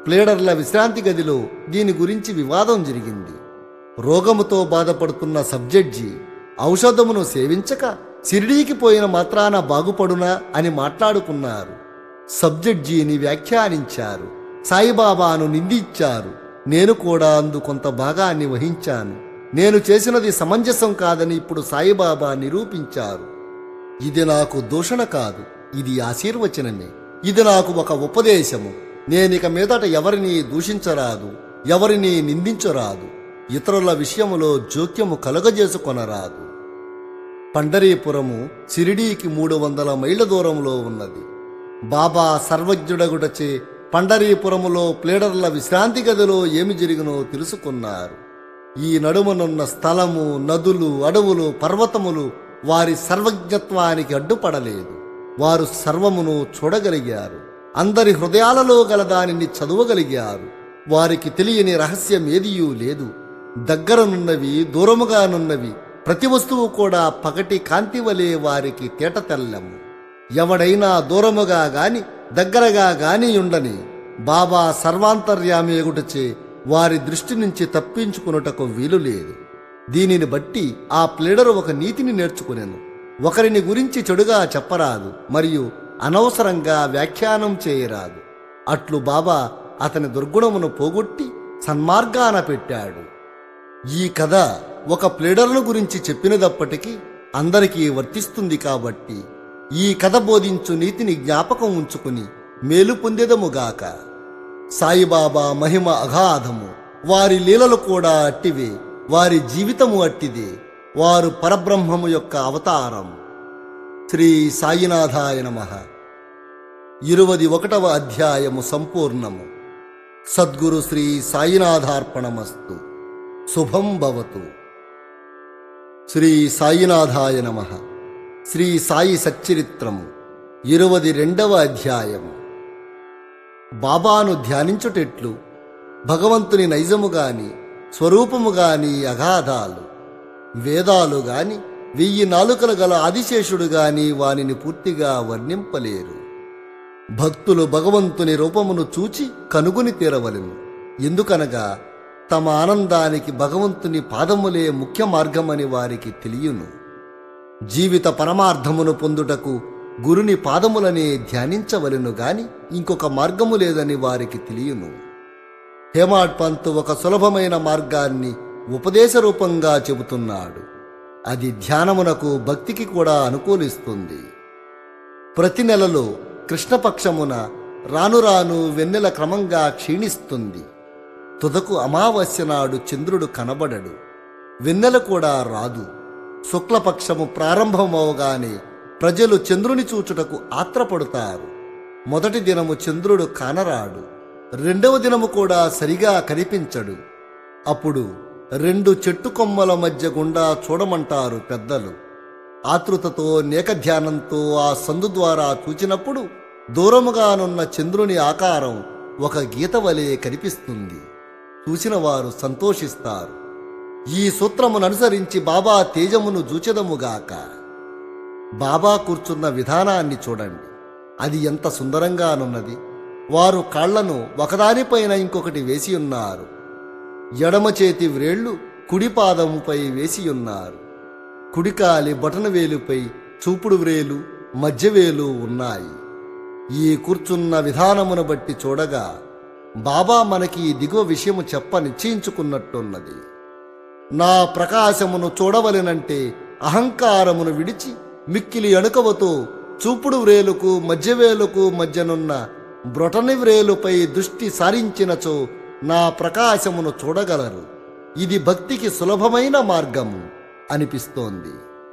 A: ప్లేడర్ల విశ్రాంతి గదిలో దీని గురించి వివాదం జరిగింది రోగముతో బాధపడుతున్న సబ్జెడ్జి ఔషధమును సేవించక సిరిడీకి పోయిన మాత్రాన బాగుపడునా అని మాట్లాడుకున్నారు సబ్జెడ్జీని వ్యాఖ్యానించారు సాయిబాబాను నిందించారు నేను కూడా అందు కొంత భాగాన్ని వహించాను నేను చేసినది సమంజసం కాదని ఇప్పుడు సాయిబాబా నిరూపించారు ఇది నాకు దూషణ కాదు ఇది ఆశీర్వచనమే ఇది నాకు ఒక ఉపదేశము నేనిక మీదట ఎవరిని దూషించరాదు ఎవరిని నిందించరాదు ఇతరుల విషయములో జోక్యము కలుగజేసుకొనరాదు పండరీపురము సిరిడీకి మూడు వందల మైళ్ళ దూరంలో ఉన్నది బాబా సర్వజ్ఞుడగుటచే పండరీపురములో ప్లేడర్ల విశ్రాంతి గదిలో ఏమి జరిగినో తెలుసుకున్నారు ఈ నడుమనున్న స్థలము నదులు అడవులు పర్వతములు వారి సర్వజ్ఞత్వానికి అడ్డుపడలేదు వారు సర్వమును చూడగలిగారు అందరి హృదయాలలో గల దానిని చదవగలిగారు వారికి తెలియని రహస్యం ఏదియూ లేదు దగ్గరనున్నవి దూరముగానున్నవి ప్రతి వస్తువు కూడా పగటి కాంతి వలె వారికి తేటతెల్లము ఎవడైనా దూరముగా గాని దగ్గరగా గాని ఉండని బాబా సర్వాంతర్యామి ఎగుటచే వారి దృష్టి నుంచి తప్పించుకున్నటకు వీలు లేదు దీనిని బట్టి ఆ ప్లేడరు ఒక నీతిని నేర్చుకునేను ఒకరిని గురించి చెడుగా చెప్పరాదు మరియు అనవసరంగా వ్యాఖ్యానం చేయరాదు అట్లు బాబా అతని దుర్గుణమును పోగొట్టి సన్మార్గాన పెట్టాడు ఈ కథ ఒక ప్లేడర్ను గురించి చెప్పినదప్పటికీ అందరికీ వర్తిస్తుంది కాబట్టి ఈ కథ బోధించు నీతిని జ్ఞాపకం ఉంచుకుని మేలు పొందెదముగాక సాయిబాబా మహిమ అగాధము వారి లీలలు కూడా అట్టివే వారి జీవితము అట్టిదే వారు పరబ్రహ్మము యొక్క అవతారం శ్రీ సాయినాథాయ నమ ఇరువది ఒకటవ అధ్యాయము సంపూర్ణము సద్గురు శ్రీ సాయినాథార్పణమస్తు శుభం భవతు శ్రీ సాయినాథాయ నమ శ్రీ సాయి సచ్చరిత్రము ఇరువది రెండవ అధ్యాయము బాబాను ధ్యానించుటెట్లు భగవంతుని నైజము గాని స్వరూపము గాని అగాధాలు వేదాలు గాని వెయ్యి నాలుకలు గల ఆదిశేషుడు గాని వానిని పూర్తిగా వర్ణింపలేరు భక్తులు భగవంతుని రూపమును చూచి కనుగొని తీరవలెను ఎందుకనగా తమ ఆనందానికి భగవంతుని పాదములే ముఖ్య మార్గమని వారికి తెలియను జీవిత పరమార్థమును పొందుటకు గురుని పాదములనే ధ్యానించవలెను గాని ఇంకొక మార్గము లేదని వారికి తెలియను హేమాడ్ పంత్ ఒక సులభమైన మార్గాన్ని ఉపదేశ రూపంగా చెబుతున్నాడు అది ధ్యానమునకు భక్తికి కూడా అనుకూలిస్తుంది ప్రతి నెలలో కృష్ణపక్షమున రాను రాను వెన్నెల క్రమంగా క్షీణిస్తుంది తుదకు అమావాస్య నాడు చంద్రుడు కనబడడు వెన్నెల కూడా రాదు శుక్లపక్షము ప్రారంభమవగానే ప్రజలు చంద్రుని చూచుటకు ఆత్రపడుతారు మొదటి దినము చంద్రుడు కానరాడు రెండవ దినము కూడా సరిగా కనిపించడు అప్పుడు రెండు చెట్టు కొమ్మల మధ్య గుండా చూడమంటారు పెద్దలు ఆతృతతో నేకధ్యానంతో ఆ సందు ద్వారా చూచినప్పుడు దూరముగానున్న చంద్రుని ఆకారం ఒక గీత వలె కనిపిస్తుంది చూసిన వారు సంతోషిస్తారు ఈ సూత్రమును అనుసరించి బాబా తేజమును జూచెదముగాక బాబా కూర్చున్న విధానాన్ని చూడండి అది ఎంత సుందరంగానున్నది వారు కాళ్లను ఒకదానిపైన ఇంకొకటి వేసి ఉన్నారు ఎడమ చేతి వ్రేళ్లు కుడి పాదముపై వేసి ఉన్నారు కుడికాలి బటనవేలుపై చూపుడు వ్రేలు మధ్యవేలు ఉన్నాయి ఈ కూర్చున్న విధానమును బట్టి చూడగా బాబా మనకి ఈ దిగువ విషయము చెప్ప నిశ్చయించుకున్నట్టున్నది నా ప్రకాశమును చూడవలెనంటే అహంకారమును విడిచి మిక్కిలి అణుకవతో చూపుడు వ్రేలుకు మధ్యవేలుకు మధ్యనున్న బ్రొటని వ్రేలుపై దృష్టి సారించినచో నా ప్రకాశమును చూడగలరు ఇది భక్తికి సులభమైన మార్గము అనిపిస్తోంది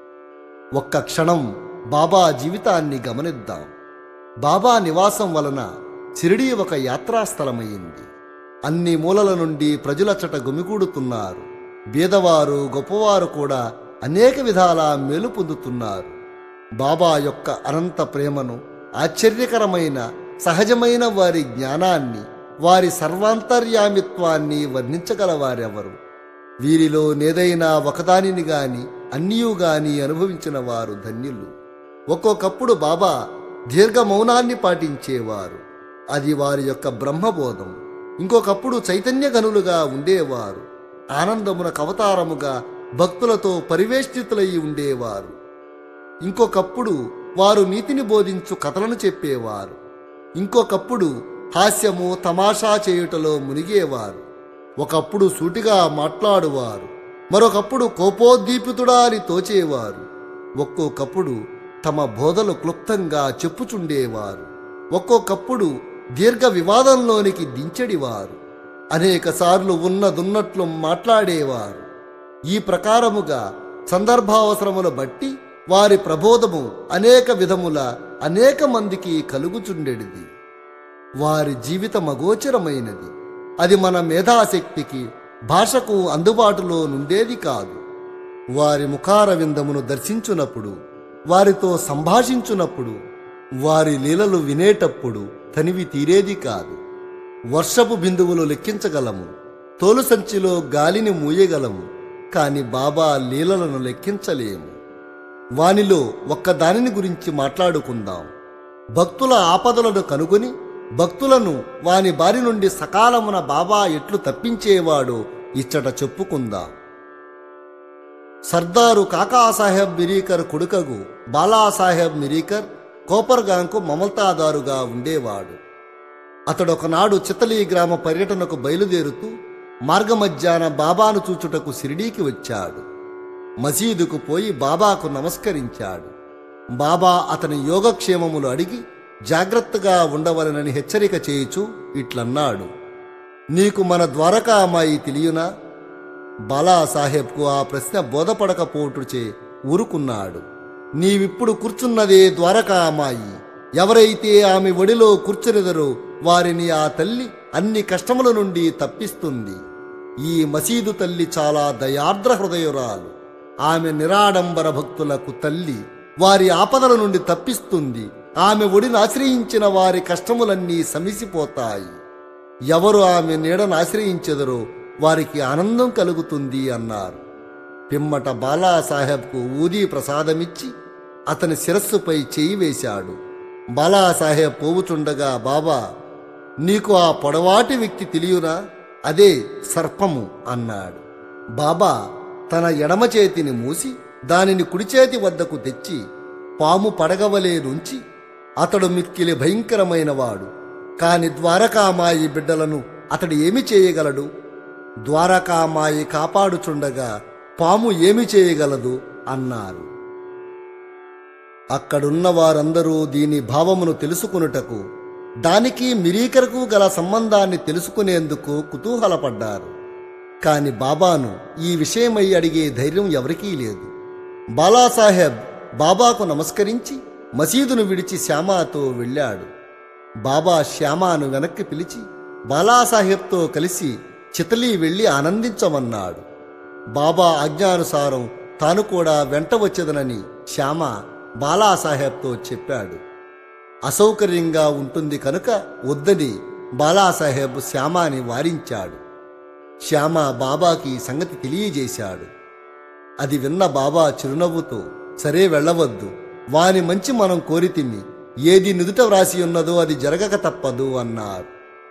A: ఒక్క క్షణం బాబా జీవితాన్ని గమనిద్దాం బాబా నివాసం వలన షిరిడీ ఒక యాత్రాస్థలమయ్యింది అన్ని మూలల నుండి ప్రజలచట గుమిగూడుతున్నారు బీదవారు గొప్పవారు కూడా అనేక విధాల మేలు పొందుతున్నారు బాబా యొక్క అనంత ప్రేమను ఆశ్చర్యకరమైన సహజమైన వారి జ్ఞానాన్ని వారి సర్వాంతర్యామిత్వాన్ని వర్ణించగలవారెవరు వీరిలో నేదైనా ఒకదానిని గాని అన్నియు గాని అనుభవించిన వారు ధన్యులు ఒక్కొక్కప్పుడు బాబా దీర్ఘ మౌనాన్ని పాటించేవారు అది వారి యొక్క బ్రహ్మబోధం ఇంకొకప్పుడు చైతన్య గనులుగా ఉండేవారు ఆనందమున కవతారముగా భక్తులతో పరివేష్టితులై ఉండేవారు ఇంకొకప్పుడు వారు నీతిని బోధించు కథలను చెప్పేవారు ఇంకొకప్పుడు హాస్యము తమాషా చేయుటలో మునిగేవారు ఒకప్పుడు సూటిగా మాట్లాడువారు మరొకప్పుడు కోపోద్దీపితుడా అని తోచేవారు ఒక్కొక్కప్పుడు తమ బోధలు క్లుప్తంగా చెప్పుచుండేవారు ఒక్కొక్కప్పుడు దీర్ఘ వివాదంలోనికి దించెడివారు అనేకసార్లు ఉన్నదున్నట్లు మాట్లాడేవారు ఈ ప్రకారముగా సందర్భావసరముల బట్టి వారి ప్రబోధము అనేక విధముల అనేక మందికి కలుగుచుండెడిది వారి జీవితం అగోచరమైనది అది మన మేధాశక్తికి భాషకు అందుబాటులో నుండేది కాదు వారి ముఖార విందమును దర్శించునప్పుడు వారితో సంభాషించునప్పుడు వారి లీలలు వినేటప్పుడు తనివి తీరేది కాదు వర్షపు బిందువులు లెక్కించగలము తోలు సంచిలో గాలిని మూయగలము కాని బాబా లీలలను లెక్కించలేము వానిలో ఒక్క దానిని గురించి మాట్లాడుకుందాం భక్తుల ఆపదలను కనుగొని భక్తులను వాని బారి నుండి సకాలమున బాబా ఎట్లు తప్పించేవాడో ఇచ్చట చెప్పుకుందాం సర్దారు కాకాసాహెబ్ మిరీకర్ కొడుకగు బాలాసాహెబ్ మిరీకర్ కోపర్గాంకు మమల్తాదారుగా ఉండేవాడు అతడొకనాడు చితలీ గ్రామ పర్యటనకు బయలుదేరుతూ మార్గమధ్యాన బాబాను చూచుటకు సిరిడీకి వచ్చాడు మసీదుకు పోయి బాబాకు నమస్కరించాడు బాబా అతని యోగక్షేమములు అడిగి జాగ్రత్తగా ఉండవలనని హెచ్చరిక చేయుచు ఇట్లన్నాడు నీకు మన ద్వారకామాయి తెలియనా బాలాసాహెబ్కు ఆ ప్రశ్న బోధపడకపోటుచే ఊరుకున్నాడు నీవిప్పుడు కూర్చున్నదే ద్వారకామాయి ఎవరైతే ఆమె ఒడిలో కూర్చునిదరో వారిని ఆ తల్లి అన్ని కష్టముల నుండి తప్పిస్తుంది ఈ మసీదు తల్లి చాలా దయార్ద్ర హృదయురాలు ఆమె నిరాడంబర భక్తులకు తల్లి వారి ఆపదల నుండి తప్పిస్తుంది ఆమె ఒడిని ఆశ్రయించిన వారి కష్టములన్నీ సమిసిపోతాయి ఎవరు ఆమె నీడను ఆశ్రయించెదరో వారికి ఆనందం కలుగుతుంది అన్నారు పిమ్మట బాలాసాహెబ్కు ఊదీ ప్రసాదమిచ్చి అతని శిరస్సుపై చేయి వేశాడు బాలాసాహెబ్ పోవుచుండగా బాబా నీకు ఆ పొడవాటి వ్యక్తి తెలియనా అదే సర్పము అన్నాడు బాబా తన ఎడమ చేతిని మూసి దానిని కుడి చేతి వద్దకు తెచ్చి పాము పడగవలే నుంచి అతడు మిక్కిలి భయంకరమైనవాడు కాని ద్వారకామాయి బిడ్డలను అతడు ఏమి చేయగలడు ద్వారకామాయి కాపాడుచుండగా పాము ఏమి చేయగలదు అన్నారు అక్కడున్న వారందరూ దీని భావమును తెలుసుకునుటకు దానికి మిరీకరకు గల సంబంధాన్ని తెలుసుకునేందుకు కుతూహలపడ్డారు కాని బాబాను ఈ విషయమై అడిగే ధైర్యం ఎవరికీ లేదు బాలాసాహెబ్ బాబాకు నమస్కరించి మసీదును విడిచి శ్యామాతో వెళ్ళాడు బాబా శ్యామాను వెనక్కి పిలిచి బాలాసాహెబ్తో కలిసి చితలీ వెళ్ళి ఆనందించమన్నాడు బాబా ఆజ్ఞానుసారం తాను కూడా వెంట వచ్చేదనని శ్యామ బాలాసాహెబ్తో చెప్పాడు అసౌకర్యంగా ఉంటుంది కనుక వద్దని బాలాసాహెబ్ శ్యామాని వారించాడు శ్యామ బాబాకి ఈ సంగతి తెలియజేశాడు అది విన్న బాబా చిరునవ్వుతో సరే వెళ్ళవద్దు వాని మంచి మనం కోరితిమి ఏది నుదుట వ్రాసి ఉన్నదో అది జరగక తప్పదు అన్నారు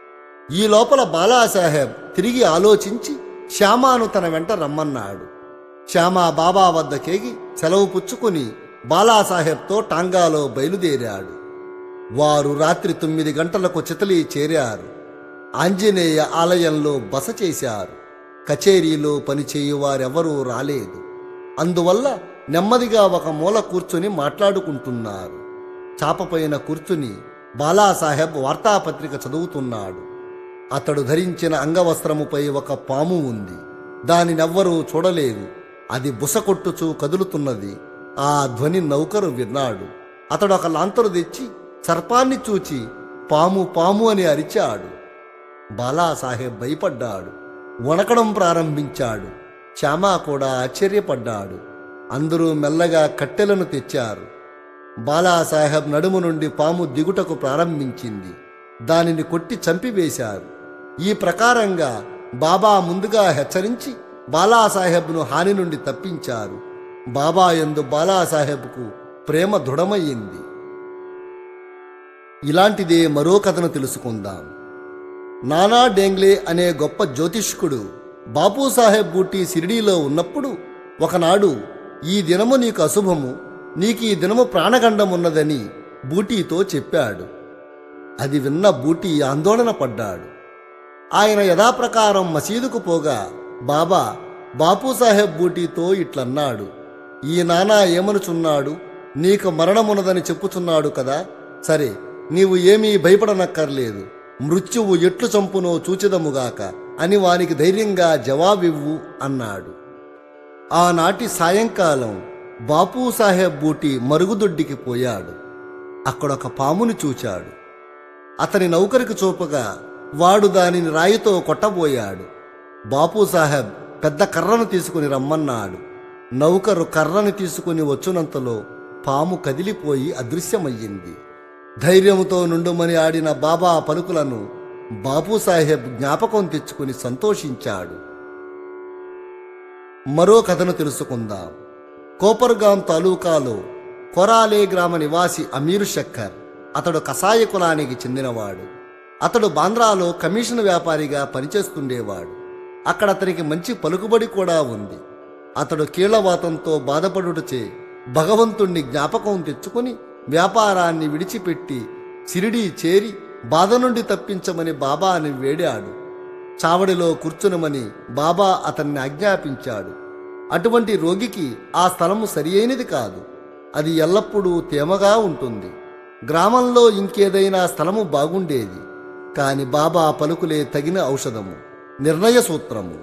A: ఈ లోపల బాలాసాహెబ్ తిరిగి ఆలోచించి శ్యామాను తన వెంట రమ్మన్నాడు శ్యామ బాబా వద్దకేగి సెలవు పుచ్చుకుని బాలాసాహెబ్తో టాంగాలో బయలుదేరాడు వారు రాత్రి తొమ్మిది గంటలకు చితలి చేరారు ఆంజనేయ ఆలయంలో బస చేశారు కచేరీలో పనిచేయు వారెవరూ రాలేదు అందువల్ల నెమ్మదిగా ఒక మూల కూర్చుని మాట్లాడుకుంటున్నారు చాపపైన కూర్చుని బాలాసాహెబ్ వార్తాపత్రిక చదువుతున్నాడు అతడు ధరించిన అంగవస్త్రముపై ఒక పాము ఉంది దానినెవ్వరూ చూడలేదు అది బుసకొట్టుచూ కదులుతున్నది ఆ ధ్వని నౌకరు విన్నాడు అతడు ఒక లాంతరు తెచ్చి సర్పాన్ని చూచి పాము పాము అని అరిచాడు బాలాసాహెబ్ భయపడ్డాడు వణకడం ప్రారంభించాడు శ్యామా కూడా ఆశ్చర్యపడ్డాడు అందరూ మెల్లగా కట్టెలను తెచ్చారు బాలాసాహెబ్ నడుము నుండి పాము దిగుటకు ప్రారంభించింది దానిని కొట్టి చంపివేశారు ఈ ప్రకారంగా బాబా ముందుగా హెచ్చరించి బాలాసాహెబ్ను హాని నుండి తప్పించారు బాబా యందు బాలాసాహెబ్కు ప్రేమ దృఢమయ్యింది ఇలాంటిదే మరో కథను తెలుసుకుందాం నానా డేంగ్లే అనే గొప్ప జ్యోతిష్కుడు బాపూసాహెబ్ బూటీ సిరిడీలో ఉన్నప్పుడు ఒకనాడు ఈ దినము నీకు అశుభము నీకు ఈ దినము ప్రాణగండమున్నదని బూటీతో చెప్పాడు అది విన్న బూటీ ఆందోళన పడ్డాడు ఆయన యథాప్రకారం మసీదుకు పోగా బాబా బాపూసాహెబ్ బూటీతో ఇట్లన్నాడు ఈ నానా ఏమనుచున్నాడు నీకు మరణమున్నదని చెప్పుచున్నాడు కదా సరే నీవు ఏమీ భయపడనక్కర్లేదు మృత్యువు ఎట్లు చంపునో చూచిదముగాక అని వానికి ధైర్యంగా జవాబివ్వు అన్నాడు ఆనాటి సాయంకాలం బాపూసాహెబ్ బూటి మరుగుదొడ్డికి పోయాడు అక్కడొక పాముని చూచాడు అతని నౌకరికి చూపగా వాడు దానిని రాయితో కొట్టబోయాడు బాపూసాహెబ్ పెద్ద కర్రను తీసుకుని రమ్మన్నాడు నౌకరు కర్రని తీసుకుని వచ్చునంతలో పాము కదిలిపోయి అదృశ్యమయ్యింది ధైర్యముతో నుండుమని ఆడిన బాబా పలుకులను బాపూసాహెబ్ జ్ఞాపకం తెచ్చుకుని సంతోషించాడు మరో కథను తెలుసుకుందాం కోపర్గాం తాలూకాలో కొరాలే గ్రామ నివాసి అమీరు షక్కర్ అతడు కసాయ కులానికి చెందినవాడు అతడు బాంద్రాలో కమిషన్ వ్యాపారిగా పనిచేస్తుండేవాడు అక్కడ అతనికి మంచి పలుకుబడి కూడా ఉంది అతడు కీళ్లవాతంతో బాధపడుటచే భగవంతుణ్ణి జ్ఞాపకం తెచ్చుకుని వ్యాపారాన్ని విడిచిపెట్టి సిరిడీ చేరి బాధ నుండి తప్పించమని బాబాని వేడాడు చావడిలో కూర్చునమని బాబా అతన్ని ఆజ్ఞాపించాడు అటువంటి రోగికి ఆ స్థలము సరియైనది కాదు అది ఎల్లప్పుడూ తేమగా ఉంటుంది గ్రామంలో ఇంకేదైనా స్థలము బాగుండేది కాని బాబా పలుకులే తగిన ఔషధము నిర్ణయ సూత్రము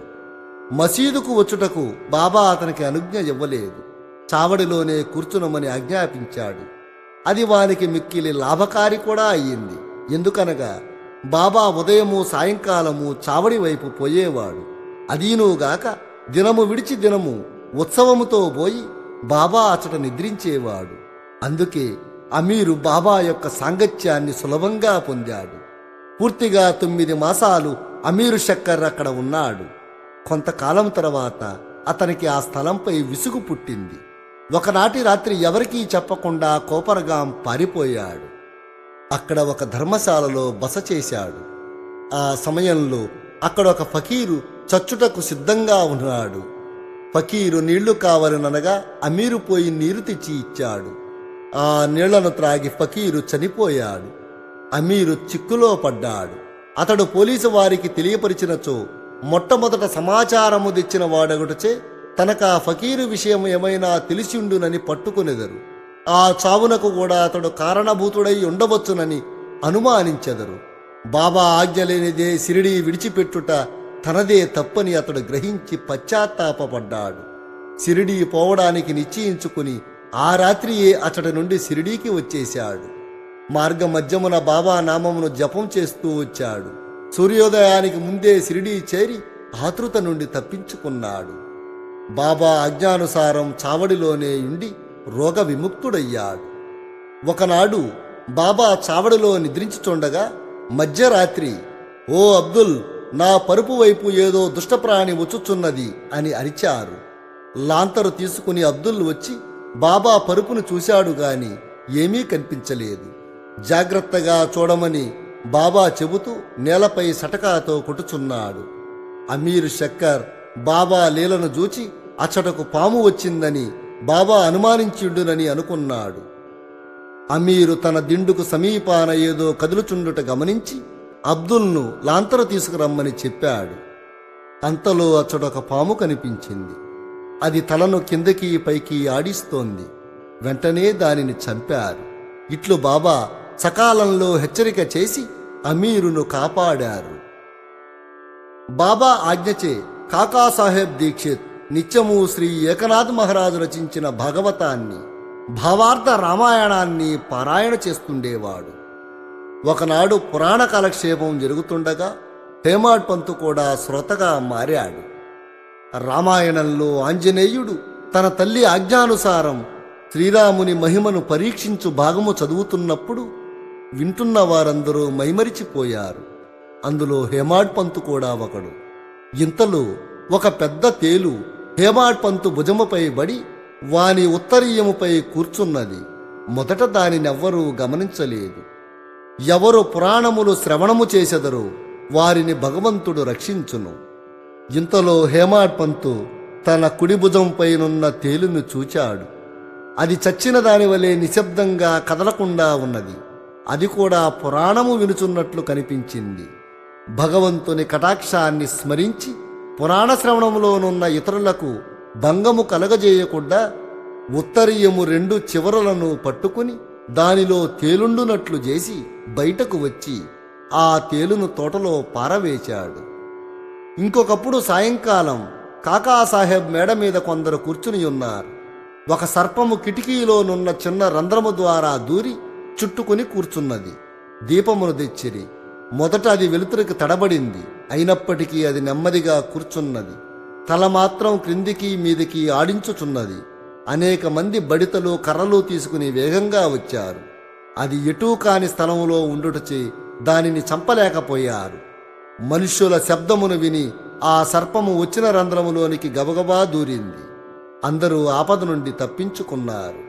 A: మసీదుకు వచ్చుటకు బాబా అతనికి అనుజ్ఞ ఇవ్వలేదు చావడిలోనే కూర్చునమని ఆజ్ఞాపించాడు అది వానికి మిక్కిలి లాభకారి కూడా అయ్యింది ఎందుకనగా బాబా ఉదయము సాయంకాలము చావడి వైపు పోయేవాడు అదీనుగాక దినము విడిచి దినము ఉత్సవముతో పోయి బాబా అచట నిద్రించేవాడు అందుకే అమీరు బాబా యొక్క సాంగత్యాన్ని సులభంగా పొందాడు పూర్తిగా తొమ్మిది మాసాలు అమీరు షక్కర్ అక్కడ ఉన్నాడు కొంతకాలం తర్వాత అతనికి ఆ స్థలంపై విసుగు పుట్టింది ఒకనాటి రాత్రి ఎవరికీ చెప్పకుండా కోపరగాం పారిపోయాడు అక్కడ ఒక ధర్మశాలలో బస చేశాడు ఆ సమయంలో అక్కడ ఒక ఫకీరు చచ్చుటకు సిద్ధంగా ఉన్నాడు ఫకీరు నీళ్లు కావాలనగా అమీరు పోయి నీరు తెచ్చి ఇచ్చాడు ఆ నీళ్లను త్రాగి ఫకీరు చనిపోయాడు అమీరు చిక్కులో పడ్డాడు అతడు పోలీసు వారికి తెలియపరిచినచో మొట్టమొదట సమాచారము తెచ్చిన వాడగుటచే తనకా ఫకీరు విషయం ఏమైనా తెలిసిండునని పట్టుకునెదరు ఆ చావునకు కూడా అతడు కారణభూతుడై ఉండవచ్చునని అనుమానించెదరు బాబా ఆజ్ఞ లేనిదే సిరిడి విడిచిపెట్టుట తనదే తప్పని అతడు గ్రహించి పశ్చాత్తాపపడ్డాడు సిరిడి పోవడానికి నిశ్చయించుకుని ఆ రాత్రియే అతడి నుండి సిరిడీకి వచ్చేశాడు మార్గ మధ్యమున బాబా నామమును జపం చేస్తూ వచ్చాడు సూర్యోదయానికి ముందే సిరిడీ చేరి ఆతృత నుండి తప్పించుకున్నాడు బాబా ఆజ్ఞానుసారం చావడిలోనే ఉండి రోగ విముక్తుడయ్యాడు ఒకనాడు బాబా చావడిలో నిద్రించుచుండగా మధ్యరాత్రి ఓ అబ్దుల్ నా పరుపు వైపు ఏదో దుష్టప్రాణి వచ్చుచున్నది అని అరిచారు లాంతరు తీసుకుని అబ్దుల్ వచ్చి బాబా పరుపును చూశాడు గాని ఏమీ కనిపించలేదు జాగ్రత్తగా చూడమని బాబా చెబుతూ నేలపై సటకాతో కొట్టుచున్నాడు అమీర్ షక్కర్ బాబా లీలను చూచి అచ్చటకు పాము వచ్చిందని బాబా అనుమానించిండునని అనుకున్నాడు అమీరు తన దిండుకు సమీపాన ఏదో కదులుచుండుట గమనించి అబ్దుల్ను లాంతరు తీసుకురమ్మని చెప్పాడు అంతలో అచ్చడొక పాము కనిపించింది అది తలను కిందకి పైకి ఆడిస్తోంది వెంటనే దానిని చంపారు ఇట్లు బాబా సకాలంలో హెచ్చరిక చేసి అమీరును కాపాడారు బాబా ఆజ్ఞచే కాకాసాహెబ్ దీక్షిత్ నిత్యము శ్రీ ఏకనాథ్ మహారాజు రచించిన భాగవతాన్ని భావార్థ రామాయణాన్ని పారాయణ చేస్తుండేవాడు ఒకనాడు పురాణ కాలక్షేపం జరుగుతుండగా హేమాడ్ పంతు కూడా శ్రోతగా మారాడు రామాయణంలో ఆంజనేయుడు తన తల్లి ఆజ్ఞానుసారం శ్రీరాముని మహిమను పరీక్షించు భాగము చదువుతున్నప్పుడు వింటున్న వారందరూ మైమరిచిపోయారు అందులో హేమాడ్ పంతు కూడా ఒకడు ఇంతలో ఒక పెద్ద తేలు హేమాడ్ పంతు భుజముపై బడి వాని ఉత్తరీయముపై కూర్చున్నది మొదట దానినెవ్వరూ గమనించలేదు ఎవరు పురాణములు శ్రవణము చేసెదరో వారిని భగవంతుడు రక్షించును ఇంతలో హేమాడ్ పంతు తన కుడి భుజంపైనున్న తేలును చూచాడు అది చచ్చిన దాని వలె నిశ్శబ్దంగా కదలకుండా ఉన్నది అది కూడా పురాణము వినుచున్నట్లు కనిపించింది భగవంతుని కటాక్షాన్ని స్మరించి పురాణ శ్రవణంలోనున్న ఇతరులకు భంగము కలగజేయకుండా ఉత్తరీయము రెండు చివరలను పట్టుకుని దానిలో తేలుండునట్లు చేసి బయటకు వచ్చి ఆ తేలును తోటలో పారవేశాడు ఇంకొకప్పుడు సాయంకాలం కాకాసాహెబ్ మేడ మీద కొందరు కూర్చుని ఉన్నారు ఒక సర్పము కిటికీలోనున్న చిన్న రంధ్రము ద్వారా దూరి చుట్టుకుని కూర్చున్నది దీపమును తెచ్చిరి మొదట అది వెలుతురికి తడబడింది అయినప్పటికీ అది నెమ్మదిగా కూర్చున్నది తల మాత్రం క్రిందికి మీదికి ఆడించుచున్నది అనేక మంది బడితలు కర్రలు తీసుకుని వేగంగా వచ్చారు అది ఎటూ కాని స్థలంలో ఉండుటచే దానిని చంపలేకపోయారు మనుష్యుల శబ్దమును విని ఆ సర్పము వచ్చిన రంధ్రములోనికి గబగబా దూరింది అందరూ ఆపద నుండి తప్పించుకున్నారు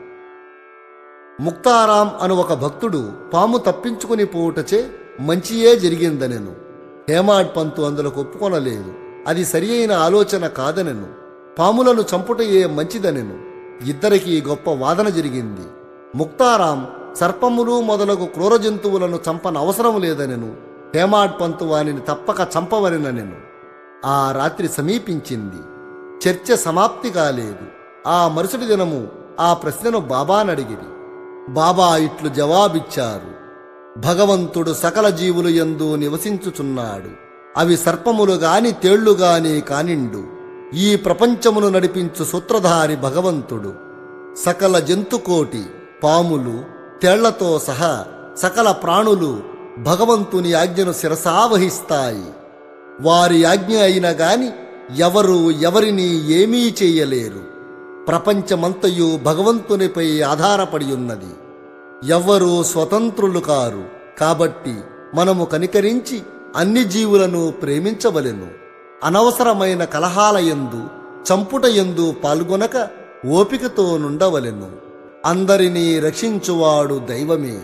A: ముక్తారాం అను ఒక భక్తుడు పాము తప్పించుకుని పోవుటచే మంచియే జరిగిందనెను హేమాడ్ పంతు అందులకు ఒప్పుకొనలేదు అది సరి అయిన ఆలోచన కాదనెను పాములను చంపుటయే మంచిదనెను ఇద్దరికీ గొప్ప వాదన జరిగింది ముక్తారాం సర్పములు మొదలగు క్రూర జంతువులను చంపనవసరం లేదనెను హేమాడ్ పంతు వానిని తప్పక చంపవలెననెను ఆ రాత్రి సమీపించింది చర్చ సమాప్తి కాలేదు ఆ మరుసటి దినము ఆ ప్రశ్నను బాబానడిగిరి బాబా ఇట్లు జవాబిచ్చారు భగవంతుడు సకల జీవులు యందు నివసించుచున్నాడు అవి సర్పములు గాని తేళ్లు గాని కానిండు ఈ ప్రపంచమును నడిపించు సూత్రధారి భగవంతుడు సకల జంతుకోటి పాములు తేళ్లతో సహా సకల ప్రాణులు భగవంతుని ఆజ్ఞను శిరసావహిస్తాయి వారి ఆజ్ఞ అయినా గాని ఎవరు ఎవరిని ఏమీ చేయలేరు ప్రపంచమంతయు భగవంతునిపై ఆధారపడి ఉన్నది ఎవ్వరూ స్వతంత్రులు కారు కాబట్టి మనము కనికరించి అన్ని జీవులను ప్రేమించవలెను అనవసరమైన కలహాలయందు చంపుటయందు పాల్గొనక ఓపికతో నుండవలెను అందరినీ రక్షించువాడు దైవమే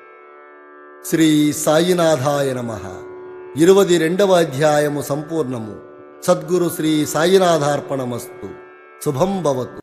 A: శ్రీ సాయినాథాయ నమ ఇరువది రెండవ అధ్యాయము సంపూర్ణము సద్గురు శ్రీ సాయినాథార్పణమస్తు శుభం భవతు